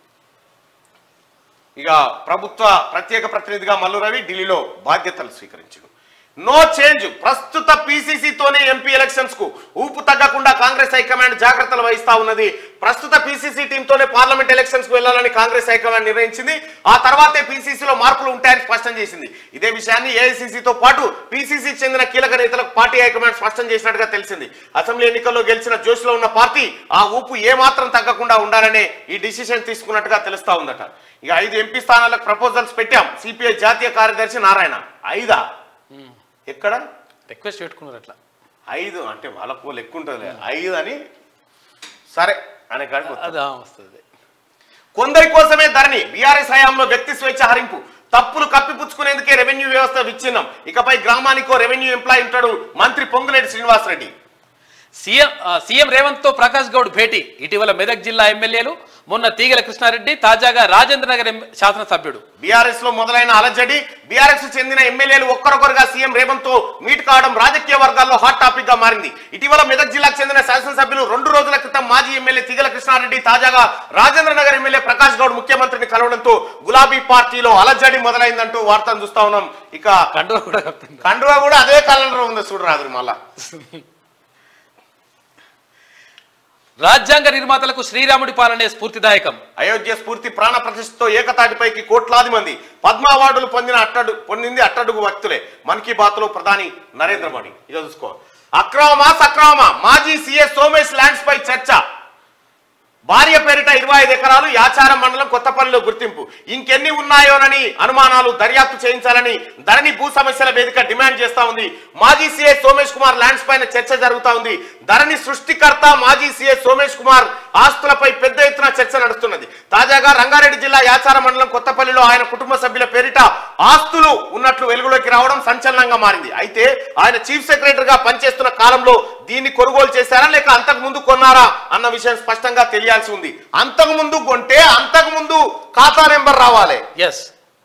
ఇక ప్రభుత్వ ప్రత్యేక ప్రతినిధిగా మల్లు రవి ఢిల్లీలో బాధ్యతలు స్వీకరించారు నో చేంజ్ ప్రస్తుత పీసీసీతోనే ఎంపీ ఎలక్షన్స్ కు ఊపు తగ్గకుండా కాంగ్రెస్ హైకమాండ్ జాగ్రత్తలు వహిస్తా ఉన్నది ప్రస్తుత పీసీసీ టీంతోనే పార్లమెంట్ ఎలక్షన్స్ కు వెళ్లాలని కాంగ్రెస్ హైకమాండ్ నిర్ణయించింది ఆ తర్వాతే పీసీసీలో మార్పులు ఉంటాయని స్పష్టం చేసింది ఇదే విషయాన్ని ఏఐసీసీతో పాటు పీసీసీ చెందిన కీలక నేతలకు పార్టీ హైకమాండ్ స్పష్టం చేసినట్టుగా తెలిసింది అసెంబ్లీ ఎన్నికల్లో గెలిచిన జోష్లో ఉన్న పార్టీ ఆ ఊపు ఏమాత్రం తగ్గకుండా ఉండాలనే ఈ డిసిషన్ తీసుకున్నట్టుగా తెలుస్తా ఉందట ఇక ఐదు ఎంపీ స్థానాలకు ప్రపోజల్స్ పెట్టాం సిపిఐ జాతీయ కార్యదర్శి నారాయణ ఐదా ఎక్కడ రిక్వెస్ట్ పెట్టుకున్నారు అట్లా ఐదు అంటే వాళ్ళకు లెక్క ఉంటుంది ఐదు అని సరే అనే కాడికి వస్తాం. అది ఆ, వస్తుంది కొందరి కోసమే ధరణి బీఆర్ఎస్ హయాంలో వ్యక్తి స్వేచ్ఛ హరింపు తప్పులు కప్పిపుచ్చుకునేందుకే రెవెన్యూ వ్యవస్థ విచ్ఛిన్నం ఇకపై గ్రామానికో రెవెన్యూ ఎంప్లాయ్ ఉంటాడు మంత్రి పొంగులేటి శ్రీనివాసరెడ్డి సీఎం ఆ, సీఎం రేవంత్ తో ప్రకాష్ గౌడ్ భేటీ ఇటీవల మెదక్ జిల్లా ఎమ్మెల్యేలు మొన్న తీగల కృష్ణారెడ్డి తాజాగా రాజేంద్ర నగర్ ఎం- శాసనసభ్యుడు బీఆర్ఎస్ లో మొదలైన అలజడి బీఆర్ఎస్ చెందిన ఎమ్మెల్యేలు ఒక్కరొకరుగా సీఎం రేవంత్ తో మీట్ కావడం రాజకీయ వర్గాల్లో హాట్ టాపిక్ గా మారింది ఇటీవల మెదక్ జిల్లాకు చెందిన శాసనసభ్యులు రెండు రోజుల క్రితం మాజీ ఎమ్మెల్యే తిగల కృష్ణారెడ్డి తాజాగా రాజేంద్ర నగర్ ఎమ్మెల్యే ప్రకాష్ గౌడ్ ముఖ్యమంత్రిని కలవడంతో గులాబీ పార్టీలో అలజడి మొదలైందంటూ వార్తను చూస్తా ఉన్నాం ఇక కండువ కూడా కప్పింది కండువా కూడా అదే కలర్ ఉంది చూడరాదు మళ్ళా రాజ్యాంగ నిర్మాతలకు శ్రీరాముడి పాలనే స్ఫూర్తిదాయకం అయోధ్య స్ఫూర్తి ప్రాణ ప్రతిష్టతో ఏకతాటిపైకి కోట్లాది మంది పద్మ అవార్డులు పొందిన అట్టడు పొందింది అట్టడుగు వ్యక్తులే మన్ కీ బాత్ లో ప్రధాని నరేంద్ర మోడీ ఇక చూసుకో అక్రమమా సక్రమమా మాజీ సీఎస్ సోమేష్ ల్యాండ్స్ పై చర్చ భార్య పేరిట ఇరవై ఐదు ఎకరాలు యాచారం మండలం కొత్తపల్లిలో గుర్తింపు ఇంకెన్ని ఉన్నాయోనని అనుమానాలు దర్యాప్తు చేయించాలని ధరణి భూ సమస్యల వేదిక డిమాండ్ చేస్తా ఉంది మాజీ సీఎస్ సోమేష్ కుమార్ ల్యాండ్స్ పైన చర్చ జరుగుతా ఉంది ధరణి సృష్టికర్త మాజీ సీఎస్ సోమేష్ కుమార్ ఆస్తులపై పెద్ద ఎత్తున చర్చ నడుస్తున్నది తాజాగా రంగారెడ్డి జిల్లా యాచార మండలం కొత్తపల్లిలో ఆయన కుటుంబ సభ్యుల పేరిట ఆస్తులు ఉన్నట్లు వెలుగులోకి రావడం సంచలనంగా మారింది అయితే ఆయన చీఫ్ సెక్రటరీగా పనిచేస్తున్న కాలంలో దీన్ని కొనుగోలు చేశారా లేక అంతకు ముందు కొన్నారా అన్న విషయం స్పష్టంగా తెలియాల్సి ఉంది అంతకు ముందు కొంటే అంతకు ముందు ఖాతా నెంబర్ రావాలి ఎస్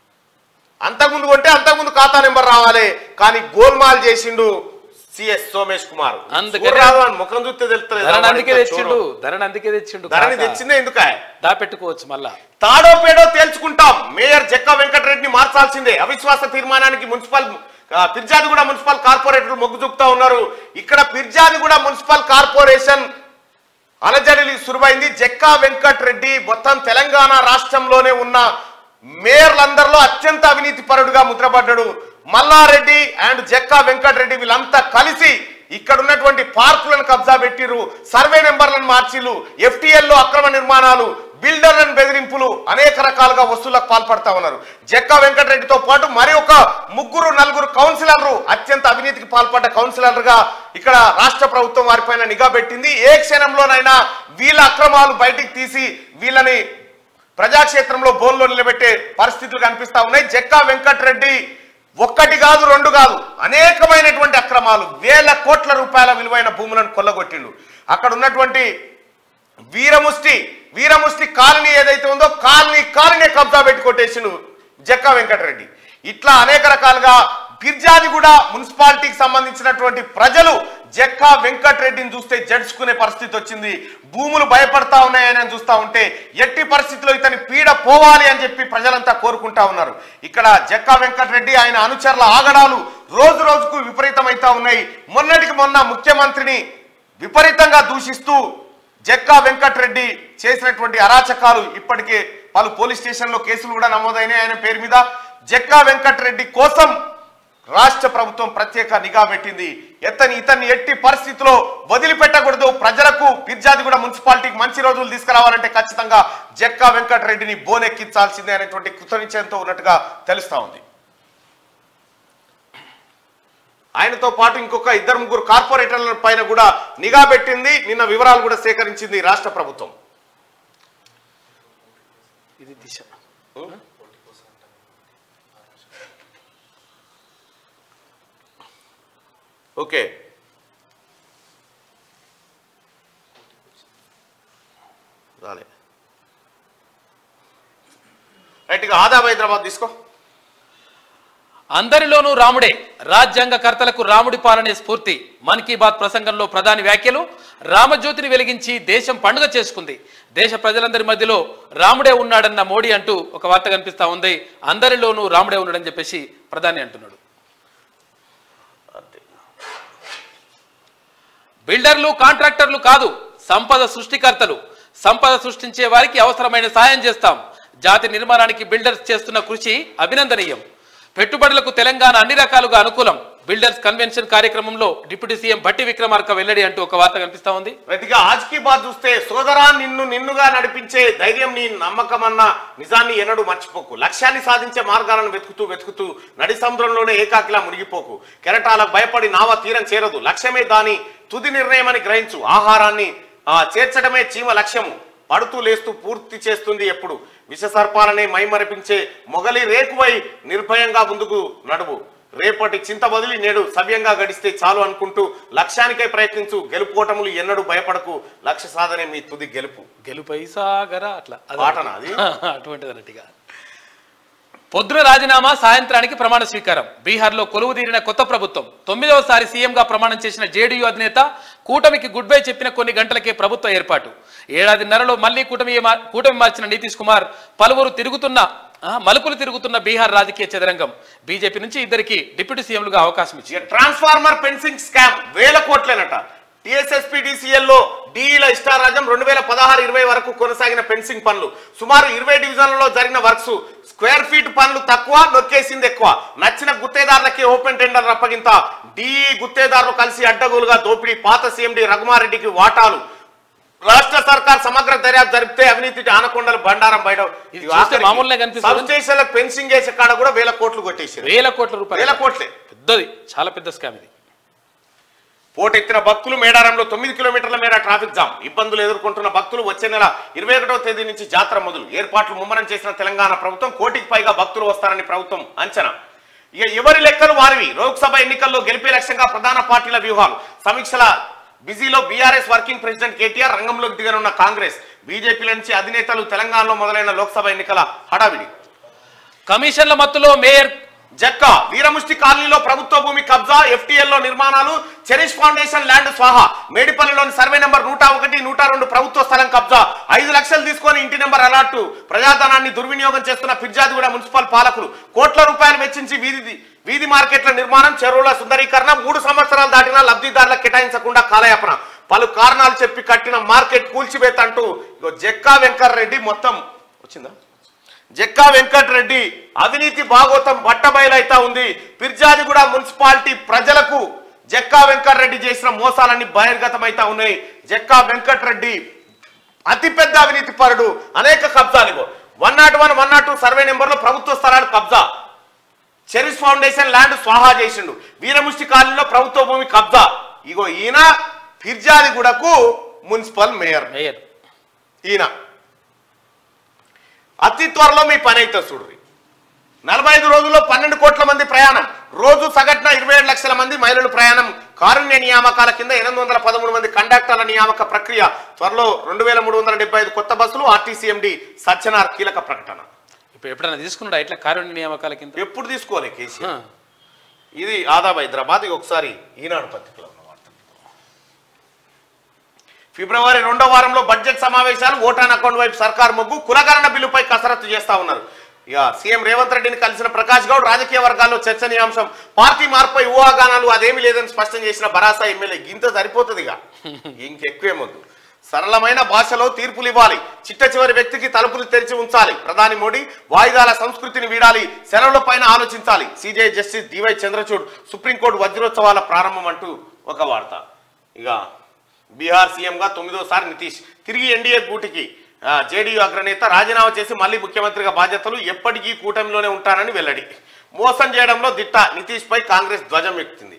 అంతకు ముందు కొంటే అంతకు ముందు ఖాతా నెంబర్ రావాలి కానీ గోల్మాల్ చేసిండు సిఎస్ సోమేష్ కుమార్ అందుకనే- చూడరాదు అని ముఖం చూస్తే తెలుస్తుంది ధరని అందుకే తెచ్చిండు ధరని అందుకే తెచ్చిండు ధరని కాక. తెచ్చిందే ఎందుకా దాపెట్టుకోవచ్చు మళ్ళా తాడో పేడో తేల్చుకుంటాం మేయర్ జక్క వెంకటరెడ్డిని మార్చాల్సిందే అవిశ్వాస తీర్మానానికి మున్సిపల్ ఆ, పిర్జాదిగూడ మున్సిపల్ కార్పొరేటర్లు మొగ్గు చూపుతా ఉన్నారు ఇక్కడ పిర్జాదిగూడ మున్సిపల్ కార్పొరేషన్ అలజడి సురువైంది జక్కా వెంకట్ రెడ్డి మొత్తం తెలంగాణ రాష్ట్రంలోనే ఉన్న మేయర్లందరిలో అత్యంత అవినీతి పరుడుగా ముద్రపడ్డాడు మల్లారెడ్డి అండ్ జక్కా వెంకట్ రెడ్డి వీళ్ళంతా కలిసి ఇక్కడ ఉన్నటువంటి పార్కులను కబ్జా పెట్టిరు సర్వే నెంబర్లను మార్చిలు ఎఫ్టీఎల్ లో అక్రమ నిర్మాణాలు బిల్డర్లను బెదిరింపులు అనేక రకాలుగా వస్తువులకు పాల్పడతా ఉన్నారు జక్కా వెంకటరెడ్డితో పాటు మరి ఒక ముగ్గురు నలుగురు కౌన్సిలర్లు అత్యంత అవినీతికి పాల్పడ్డ కౌన్సిలర్గా ఇక్కడ రాష్ట్ర ప్రభుత్వం వారిపైన నిఘా పెట్టింది ఏ క్షణంలోనైనా వీళ్ళ అక్రమాలు బయటికి తీసి వీళ్ళని ప్రజాక్షేత్రంలో బోన్లో నిలబెట్టే పరిస్థితులు కనిపిస్తా ఉన్నాయి జక్కా వెంకటరెడ్డి ఒక్కటి కాదు రెండు కాదు అనేకమైనటువంటి అక్రమాలు వేల కోట్ల రూపాయల విలువైన భూములను కొల్లగొట్టిండు అక్కడ ఉన్నటువంటి వీరముష్టి వీరముష్టి కాలనీ ఏదైతే ఉందో కాలనీ కాలనీ కబ్జా పెట్టి కొట్టేసిండు జక్కా వెంకటరెడ్డి ఇట్లా అనేక రకాలుగా ఫిర్జాది కూడా మున్సిపాలిటీకి సంబంధించినటువంటి ప్రజలు జక్కా వెంకటరెడ్డిని చూస్తే జడ్చుకునే పరిస్థితి వచ్చింది భూములు భయపడతా ఉన్నాయని చూస్తా ఉంటే ఎట్టి పరిస్థితిలో ఇతని పీడ పోవాలి అని చెప్పి ప్రజలంతా కోరుకుంటా ఉన్నారు ఇక్కడ జక్కా వెంకటరెడ్డి ఆయన అనుచరుల ఆగడాలు రోజు రోజుకు విపరీతమైతా ఉన్నాయి మొన్నటికి మొన్న ముఖ్యమంత్రిని విపరీతంగా దూషిస్తూ జక్కా వెంకటరెడ్డి చేసినటువంటి అరాచకాలు ఇప్పటికే పలు పోలీస్ స్టేషన్లో కేసులు కూడా నమోదైనాయి ఆయన పేరు మీద జక్కా వెంకటరెడ్డి కోసం రాష్ట్ర ప్రభుత్వం ప్రత్యేక నిఘా పెట్టింది ఎత్తని ఇతన్ని ఎట్టి పరిస్థితిలో వదిలిపెట్టకూడదు ప్రజలకు కూడా మున్సిపాలిటీకి మంచి రోజులు తీసుకురావాలంటే ఖచ్చితంగా జక్కా వెంకటరెడ్డిని బోనెక్కించాల్సిందే అనేటువంటి కృతనిశ్చయంతో ఉన్నట్టుగా తెలుస్తా ఉంది ఆయనతో పాటు ఇంకొక ఇద్దరు ముగ్గురు కార్పొరేటర్ల పైన కూడా నిఘా పెట్టింది నిన్న వివరాలు కూడా సేకరించింది రాష్ట్ర ప్రభుత్వం ఇది దిశ ఓకే రాలే రైట్ ఇక ఆదాబ్ హైదరాబాద్ తీసుకో అందరిలోనూ రాముడే రాజ్యాంగ కర్తలకు రాముడి పాలనే స్ఫూర్తి మన్ కీ బాత్ ప్రసంగంలో ప్రధాని వ్యాఖ్యలు రామజ్యోతిని వెలిగించి దేశం పండుగ చేసుకుంది దేశ ప్రజలందరి మధ్యలో రాముడే ఉన్నాడన్న మోడీ అంటూ ఒక వార్త కనిపిస్తా ఉంది అందరిలోనూ రాముడే ఉన్నాడని చెప్పేసి ప్రధాని అంటున్నాడు బిల్డర్లు కాంట్రాక్టర్లు కాదు సంపద సృష్టికర్తలు సంపద సృష్టించే వారికి అవసరమైన సాయం చేస్తాం జాతి నిర్మాణానికి బిల్డర్స్ చేస్తున్న కృషి అభినందనీయం పెట్టుబడులకు తెలంగాణ అన్ని రకాలుగా అనుకూలం బిల్డర్స్ కన్వెన్షన్ కార్యక్రమంలో డిప్యూటీ సీఎం భట్టి విక్రమార్క వెల్లడి అంటూ ఒక వార్త కనిపిస్తా ఉంది రైతుగా ఆజ్ కీ బాత్ చూస్తే సోదరా నిన్ను నిన్నుగా నడిపించే ధైర్యం నీ నమ్మకం అన్న నిజాన్ని ఎన్నడూ మర్చిపోకు లక్ష్యాన్ని సాధించే మార్గాలను వెతుకుతూ వెతుకుతూ నడి సముద్రంలోనే ఏకాకిలా మునిగిపోకు కెరటాలకు భయపడి నావ తీరం చేరదు లక్ష్యమే దాని తుది నిర్ణయమని గ్రహించు ఆహారాన్ని ఆ, చేర్చడమే చీమ లక్ష్యము పడుతూ లేస్తూ పూర్తి చేస్తుంది ఎప్పుడు విషసర్పాలనే మైమరిపించే మొగలి రేకువై నిర్భయంగా ముందుకు నడువు రేపటి చింత వదిలి నేడు సవ్యంగా గడిస్తే చాలు అనుకుంటూ లక్ష్యానికై ప్రయత్నించు గెలుపోటములు ఎన్నడూ భయపడకు లక్ష్య సాధనే మీ తుది గెలుపు గెలుపై సాగరా అట్లా అది- పాటనా అది? అటువంటిది అన్నట్టుగా పొద్దున రాజీనామా సాయంత్రానికి ప్రమాణ స్వీకారం బీహార్లో కొలువు తీరిన కొత్త ప్రభుత్వం తొమ్మిదవసారి సీఎంగా ప్రమాణం చేసిన జేడీయూ అధినేత కూటమికి గుడ్ బై చెప్పిన కొన్ని గంటలకే ప్రభుత్వ ఏర్పాటు ఏడాదిన్నరలో మళ్లీ కూటమి మా- కూటమి మార్చిన నితీష్ కుమార్ పలువురు తిరుగుతున్న ఆ, మలుపులు తిరుగుతున్న బీహార్ రాజకీయ చదరంగం బీజేపీ నుంచి ఇద్దరికి డిప్యూటీ సీఎంలుగా అవకాశం ఇచ్చింది ఇక ట్రాన్స్ఫార్మర్ ఫెన్సింగ్ స్కామ్ వేల కోట్లేనట టీఎస్ఎస్పీడీసీఎల్ లో డీఈల ఇష్టారాజ్యం రెండు వేల పదహారు ఇరవై వరకు కొనసాగిన ఫెన్సింగ్ పనులు సుమారు ఇరవై డివిజన్లలో జరిగిన వర్క్స్ స్క్వేర్ ఫీట్ పనులు తక్కువ నొక్కేసింది ఎక్కువ నచ్చిన గుత్తేదారులకి ఓపెన్ టెండర్ అప్పగింత డీఈ గుత్తేదారులు కలిసి అడ్డగోలుగా దోపిడీ పాత సీఎండి రఘుమారెడ్డికి వాటాలు రాష్ట్ర సర్కార్ సమగ్ర దర్యాప్తు జరిపితే అవినీతి ఆనకొండలు బండారం బయట ఇది చూస్తే మామూలుగా కనిపిస్తుంది. స్టేషన్లకు ఫెన్సింగ్ చేసే కాడ కూడా వేల కోట్లు కొట్టేసారు వేల కోట్ల రూపాయలు వేల కోట్లే పెద్దది చాలా పెద్ద స్కామ్ ఇది పోటెత్తిన భక్తులు మేడారంలో తొమ్మిది కిలోమీటర్ల మేర ట్రాఫిక్ జామ్ ఇబ్బందులు ఎదుర్కొంటున్న భక్తులు వచ్చే నెల ఇరవై ఒకటో తేదీ నుంచి జాతర మొదలు ఏర్పాట్లు ముమ్మరం చేసిన తెలంగాణ ప్రభుత్వం కోటికి పైగా భక్తులు వస్తారని ప్రభుత్వం అంచనా ఇక ఎవరి లెక్కలు వారివి లోక్సభ ఎన్నికల్లో గెలిపే లక్ష్యంగా ప్రధాన పార్టీల వ్యూహాలు సమీక్షల బిజీలో బీఆర్ఎస్ వర్కింగ్ ప్రెసిడెంట్ కేటీఆర్ రంగంలోకి దిగనున్న కాంగ్రెస్ బీజేపీ నుంచి అధినేతలు తెలంగాణలో మొదలైన లోక్సభ ఎన్నికల హడావిడి కమిషన్ల మత్తులో మేయర్ జక్క వీరముష్టి కాలనీలో ప్రభుత్వ భూమి కబ్జా ఎఫ్టీఎల్ లో నిర్మాణాలు చెరిష్ ఫౌండేషన్ ల్యాండ్ స్వాహా మేడిపల్లిలోని సర్వే నెంబర్ నూట ఒకటి నూట రెండు ప్రభుత్వ స్థలం కబ్జా ఐదు లక్షలు తీసుకొని ఇంటి నెంబర్ అలాట్ ప్రజాధనాన్ని దుర్వినియోగం చేస్తున్న ఫిర్జాదిగూడ మున్సిపల్ పాలకులు కోట్ల రూపాయలు వెచ్చించి వీధి వీధి మార్కెట్ల నిర్మాణం చెరువుల సుందరీకరణ మూడు సంవత్సరాలు దాటినా లబ్ధిదారులకు కేటాయించకుండా కాలయాపన పలు కారణాలు చెప్పి కట్టిన మార్కెట్ కూల్చివేత అంటూ ఇగో జక్కా వెంకర్ రెడ్డి మొత్తం వచ్చిందా జక్కా వెంకటరెడ్డి అవినీతి భాగోతం బట్టబయలైతా ఉంది పిర్జాదిగూడ మున్సిపాలిటీ ప్రజలకు జక్కా వెంకటరెడ్డి చేసిన మోసాలన్నీ బహిర్గతమైతా ఉన్నాయి జక్కా వెంకటరెడ్డి అతిపెద్ద అవినీతి పరుడు అనేక కబ్జాలు one naught one one naught two survey నెంబర్లో ప్రభుత్వ స్థలాలు కబ్జా చెరిస్ ఫౌండేషన్ ల్యాండ్ స్వాహా చేసిండు వీరముష్టి కాలనీలో ప్రభుత్వ భూమి కబ్జా ఇగో ఈయన ఫిర్జాదిగూడకు మున్సిపల్ మేయర్ మేయర్ ఈయన అతి త్వరలో మీ పని అయితే చూడ్రి నలభై ఐదు రోజుల్లో పన్నెండు కోట్ల మంది ప్రయాణం రోజు సగటున ఇరవై ఏడు లక్షల మంది మహిళలు ప్రయాణం కారుణ్య నియామకాల కింద ఎనిమిది వందల పదమూడు మంది కండక్టర్ల నియామక ప్రక్రియ త్వరలో రెండు వేల మూడు వందల డెబ్బై ఐదు కొత్త బస్సులు ఆర్టీసీ ఎండి సత్యనార్ కీలక ప్రకటన ఇప్పుడు ఎప్పుడైనా తీసుకున్నాడా ఇట్లా కారుణ్య నియామకాల కింద ఎప్పుడు తీసుకోవాలి కేసీఆర్ ఆ. ఇది ఆదాబ్ హైదరాబాద్ ఇది ఒకసారి ఈనాడు పత్రికలో ఉన్న వార్త ఫిబ్రవరి రెండో వారంలో బడ్జెట్ సమావేశాలు ఓటాన్ అకౌంట్ వైపు సర్కార్ మొగ్గు కులగరణ బిల్లుపై కసరత్తు చేస్తా ఉన్నారు ఇక సీఎం రేవంత్ రెడ్డిని కలిసిన ప్రకాష్ గౌడ్ రాజకీయ వర్గాల్లో చర్చనీయాంశం పార్టీ మార్పుపై ఊహాగానాలు అదేమీ లేదని స్పష్టం చేసిన బరాసా ఎమ్మెల్యే ఇంత సరిపోతుంది ఇక ఇంకెక్కువేమొద్దు సరళమైన భాషలో తీర్పులు ఇవ్వాలి చిట్ట చివరి వ్యక్తికి తలుపులు తెరిచి ఉంచాలి ప్రధాని మోడీ వాయిదాల సంస్కృతిని వీడాలి సెలవుల పైన ఆలోచించాలి CJ justice DY Chandrachud Supreme Court వజ్రోత్సవాల ప్రారంభం అంటూ ఒక వార్త ఇక బీహార్ సీఎంగా తొమ్మిదోసారి నితీష్ తిరిగి ఎన్డీఏ గూటికి జేడీయూ అగ్రనేత రాజీనామా చేసి మళ్ళీ ముఖ్యమంత్రిగా బాధ్యతలు ఎప్పటికీ కూటమిలోనే ఉంటానని వెల్లడి మోసం చేయడంలో దిట్ట నితీష్ పై కాంగ్రెస్ ధ్వజం ఎక్కింది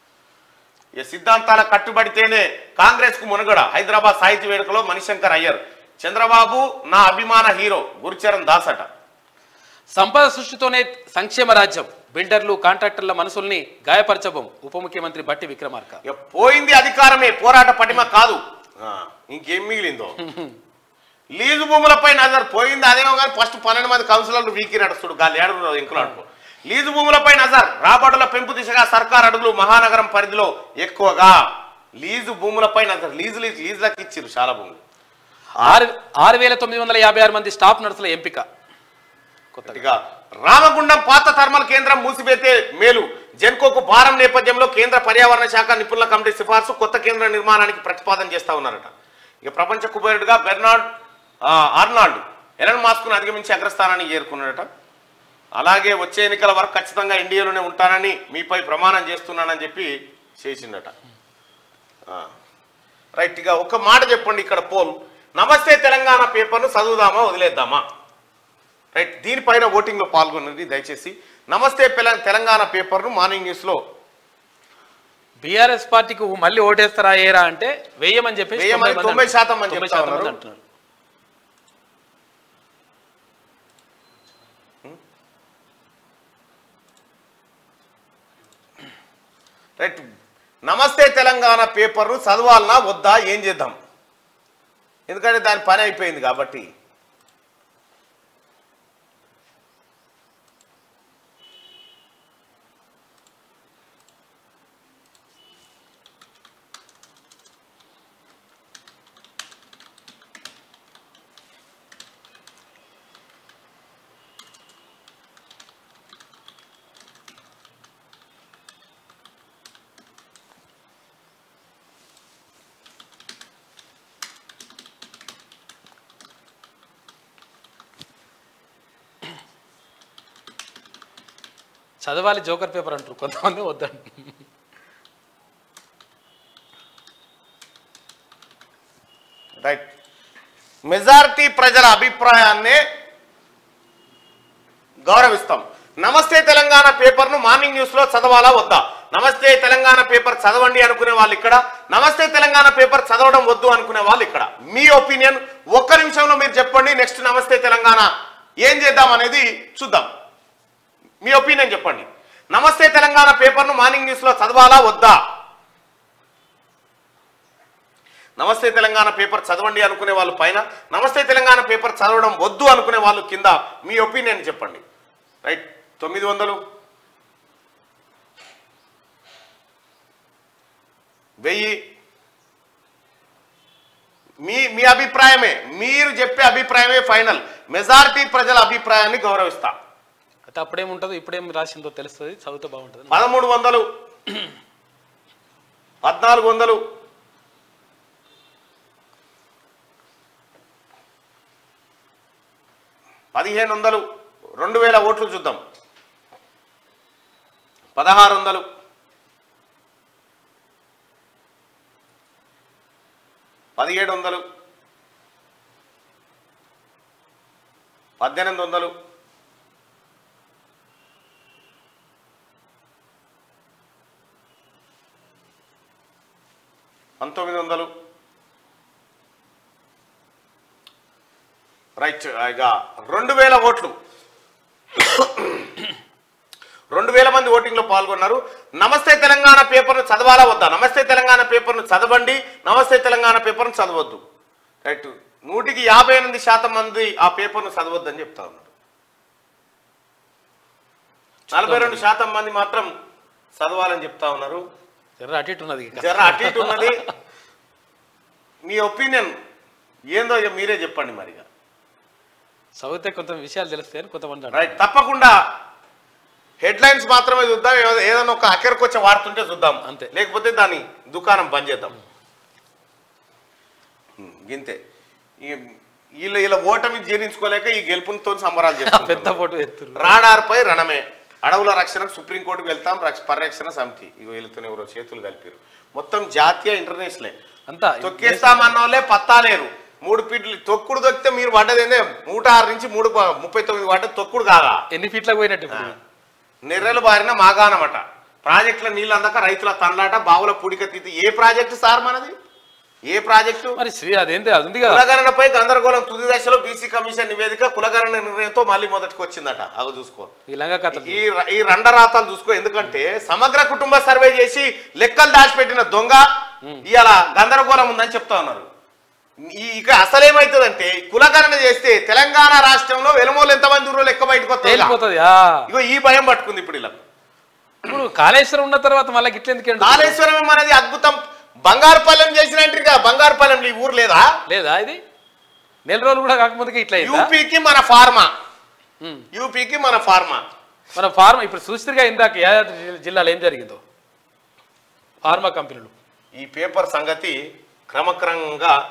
ఈ సిద్ధాంతాల కట్టుబడితేనే కాంగ్రెస్ కు మునగడ హైదరాబాద్ సాహిత్య వేడుకలో మణిశంకర్ అయ్యర్ చంద్రబాబు నా అభిమాన హీరో గురుచరణ్ దాస్ అట సంపద సృష్టితోనే సంక్షేమ రాజ్యం బిల్డర్లు కాంట్రాక్టర్ల మనసుల్ని గాయపరచబం ఉప ముఖ్యమంత్రి బట్టి విక్రమార్క ఇక పోయింది అధికారమే పోరాట పటిమ కాదు ఆ, ఇంకేం మిగిలిందో లీజు భూములపై నజర్ పోయింది అదేమో కానీ ఫస్ట్ పన్నెండు మంది కౌన్సిలర్లు వీకి నడుస్తుడు గాలి ఏడు ఇంకులు అనుకో లీజు భూములపై నజర్ రాబడుల పెంపు దిశగా సర్కార్ అడుగులు మహానగరం పరిధిలో ఎక్కువగా లీజు భూములపై నజర్ లీజు లీజు లీజులకు ఇచ్చిర్రు చాలా భూములు ఆరు ఆరు వేల తొమ్మిది వందల యాభై ఆరు మంది స్టాఫ్ నర్సుల ఎంపిక కొత్తగా ఇక రామగుండం పాత థర్మల్ కేంద్రం మూసివేతే మేలు జెన్కోకు భారం నేపథ్యంలో కేంద్ర పర్యావరణ శాఖ నిపుణుల కమిటీ సిఫార్సు కొత్త కేంద్ర నిర్మాణానికి ప్రతిపాదన చేస్తా ఉన్నారట ఇక ప్రపంచ కుబేరుడుగా బెర్నార్డ్ ఆ, ఆర్నాల్డ్ ఎలన్ మాస్క్ను అధిగమించి అగ్రస్థానానికి చేరుకున్నాడట అలాగే వచ్చే ఎన్నికల వరకు ఖచ్చితంగా ఇండియాలోనే ఉంటానని మీపై ప్రమాణం చేస్తున్నానని చెప్పి చేసిండట ఆ. రైట్ ఇక ఒక మాట చెప్పండి ఇక్కడ పోల్ నమస్తే తెలంగాణ పేపర్ను చదువుదామా వదిలేద్దామా రైట్ దీనిపైన ఓటింగ్లో పాల్గొన్నది దయచేసి నమస్తే పెల- తెలంగాణ పేపర్ను మార్నింగ్ న్యూస్లో బీఆర్ఎస్ పార్టీకి మళ్ళీ ఓటేస్తారా ఏరా అంటే వేయమని చెప్పేసి వేయమని మంది తొంభై శాతం మంది తొంభై చెప్తా శాతం మంది ఉన్నారు. అంటున్నారు రైట్ నమస్తే తెలంగాణ పేపర్ను చదవాలనా వద్దా ఏం చేద్దాం ఎందుకంటే దాని పని అయిపోయింది కాబట్టి చదవాలి జోకర్ పేపర్ అంటారు కొంతమంది వద్దండి రైట్ మెజారిటీ ప్రజల అభిప్రాయాన్నే గౌరవిస్తాం నమస్తే తెలంగాణ పేపర్ను మార్నింగ్ న్యూస్ లో చదవాలా వద్దా నమస్తే తెలంగాణ పేపర్ చదవండి అనుకునే వాళ్ళు ఇక్కడ నమస్తే తెలంగాణ పేపర్ చదవడం వద్దు అనుకునే వాళ్ళు ఇక్కడ మీ ఒపీనియన్ ఒక్క నిమిషంలో మీరు చెప్పండి నెక్స్ట్ నమస్తే తెలంగాణ ఏం చేద్దాం అనేది చూద్దాం మీ ఒపీనియన్ చెప్పండి నమస్తే తెలంగాణ పేపర్ను మార్నింగ్ న్యూస్ లో చదవాలా వద్దా నమస్తే తెలంగాణ పేపర్ చదవండి అనుకునే వాళ్ళు పైన నమస్తే తెలంగాణ పేపర్ చదవడం వద్దు అనుకునే వాళ్ళు కింద మీ ఒపీనియన్ చెప్పండి రైట్ తొమ్మిది వందలు వెయ్యి మీ మీ అభిప్రాయమే మీరు చెప్పే అభిప్రాయమే ఫైనల్ మెజారిటీ ప్రజల అభిప్రాయాన్ని గౌరవిస్తా అయితే అప్పుడేముంటుందో ఇప్పుడేం రాసిందో తెలుస్తుంది చదివితే బాగుంటుంది పదమూడు వందలు పద్నాలుగు వందలు పదిహేను వందలు రెండు వేల ఓట్లు చూద్దాం పదహారు వందలు పదిహేడు వందలు పద్దెనిమిది వందలు పంతొమ్మిది వందలు రైట్ ఇక రెండు వేల ఓట్లు రెండు వేల మంది ఓటింగ్లో పాల్గొన్నారు నమస్తే తెలంగాణ పేపర్ను చదవాలా వద్దా నమస్తే తెలంగాణ పేపర్ను చదవండి నమస్తే తెలంగాణ పేపర్ను చదవద్దు రైట్ నూటికి యాభై ఎనిమిది శాతం మంది ఆ పేపర్ను చదవద్దని చెప్తా ఉన్నారు నలభై రెండు శాతం మంది మాత్రం చదవాలని చెప్తా ఉన్నారు ఎర్ర అటు ఇటు ఉన్నది ఇక. జర అటు ఇటు ఉన్నది మీ ఒపీనియన్ ఏందో ఇక మీరే చెప్పండి మరిగా చదివితే కొంత విషయాలు తెలుస్తాయని కొంతమంది అంటారు. రైట్ తప్పకుండా హెడ్లైన్స్ మాత్రమే చూద్దాం ఏదో- ఏదైనా ఒక అక్కడికి వచ్చే వార్త ఉంటే చూద్దాం అంతే. లేకపోతే దాని దుకాణం బంద్ చేద్దాం ఉమ్, గింతే ఈ వీళ్ళ వీళ్ళ ఓటమి జీర్ణించుకోలేక ఈ గెలుపునితో సంబరాలు పెద్ద చేస్తారు ఫోటో ఎత్తురు రాడార్పై రణమే అడవుల రక్షణకు సుప్రీంకోర్టుకు వెళ్తాం రక్ష పరిరక్షణ సమితి ఇగో వెళ్తున్న ఎవరో చేతులు కలిపారు మొత్తం జాతీయ ఇంటర్నేషనల్ అంతా తొక్కేస్తామన్న వాళ్ళే పత్తా లేరు మూడు ఫీట్లు తొక్కుడు తొక్కితే మీరు పడ్డదేనే నూట ఆరు నుంచి మూడు ప- ముప్పై తొమ్మిది పడ్డది తొక్కుడు కాదా ఎన్ని ఫీట్లకు పోయినట్టు ఇప్పుడు? నెర్రెలు బారిన మాగానమట ప్రాజెక్టుల నీళ్ళు అందక రైతుల తన్లాట బావుల పుడిక తీతి ఏ ప్రాజెక్టు సార్ మనది ఏ ప్రాజెక్టు మరి శ్రీ అదేంటి అది ఉంది కదా కులగణనపై గందరగోళం తుది దశలో బీసీ కమిషన్ నివేదిక కులగణన నిర్ణయంతో మళ్ళీ మొదటికి వచ్చిందట అవి చూసుకో ఈ లంగా కథలు ఈ ర- ఈ రండరాతాలు చూసుకో ఎందుకంటే సమగ్ర కుటుంబ సర్వే చేసి లెక్కలు దాచిపెట్టిన దొంగ ఇవాళ గందరగోళం ఉందని చెప్తా ఉన్నారు ఈ ఇక అసలేమైతుందంటే కులగణన చేస్తే తెలంగాణ రాష్ట్రంలో వెలుమోలు ఎంతమంది ఊరో లెక్క బయటకు వస్తాయి తేలిపోతుంది ఆ. ఇగో ఈ భయం పట్టుకుంది ఇప్పుడు ఇలా ఇప్పుడు కాళేశ్వరం ఉన్న తర్వాత మళ్ళీ గిట్ల ఎందుకు ఎండు? కాళేశ్వరం మనది అద్భుతం బంగారుపాలెం చేసినట్టు ఇక బంగారుపాలెం ఈ ఊరు లేదా లేదా ఇది నెల రోజులు కూడా కాకముందుకే ఇట్లా అయిందా? యూపీకి మన ఫార్మా ఉమ్. యూపీకి మన ఫార్మా మన ఫార్మా ఇప్పుడు చూస్తుగా ఇందాక యాదాద్రి జిల్లా- జిల్లాలో ఏం జరిగిందో ఫార్మా కంపెనీలు ఈ పేపర్ సంగతి క్రమక్రమంగా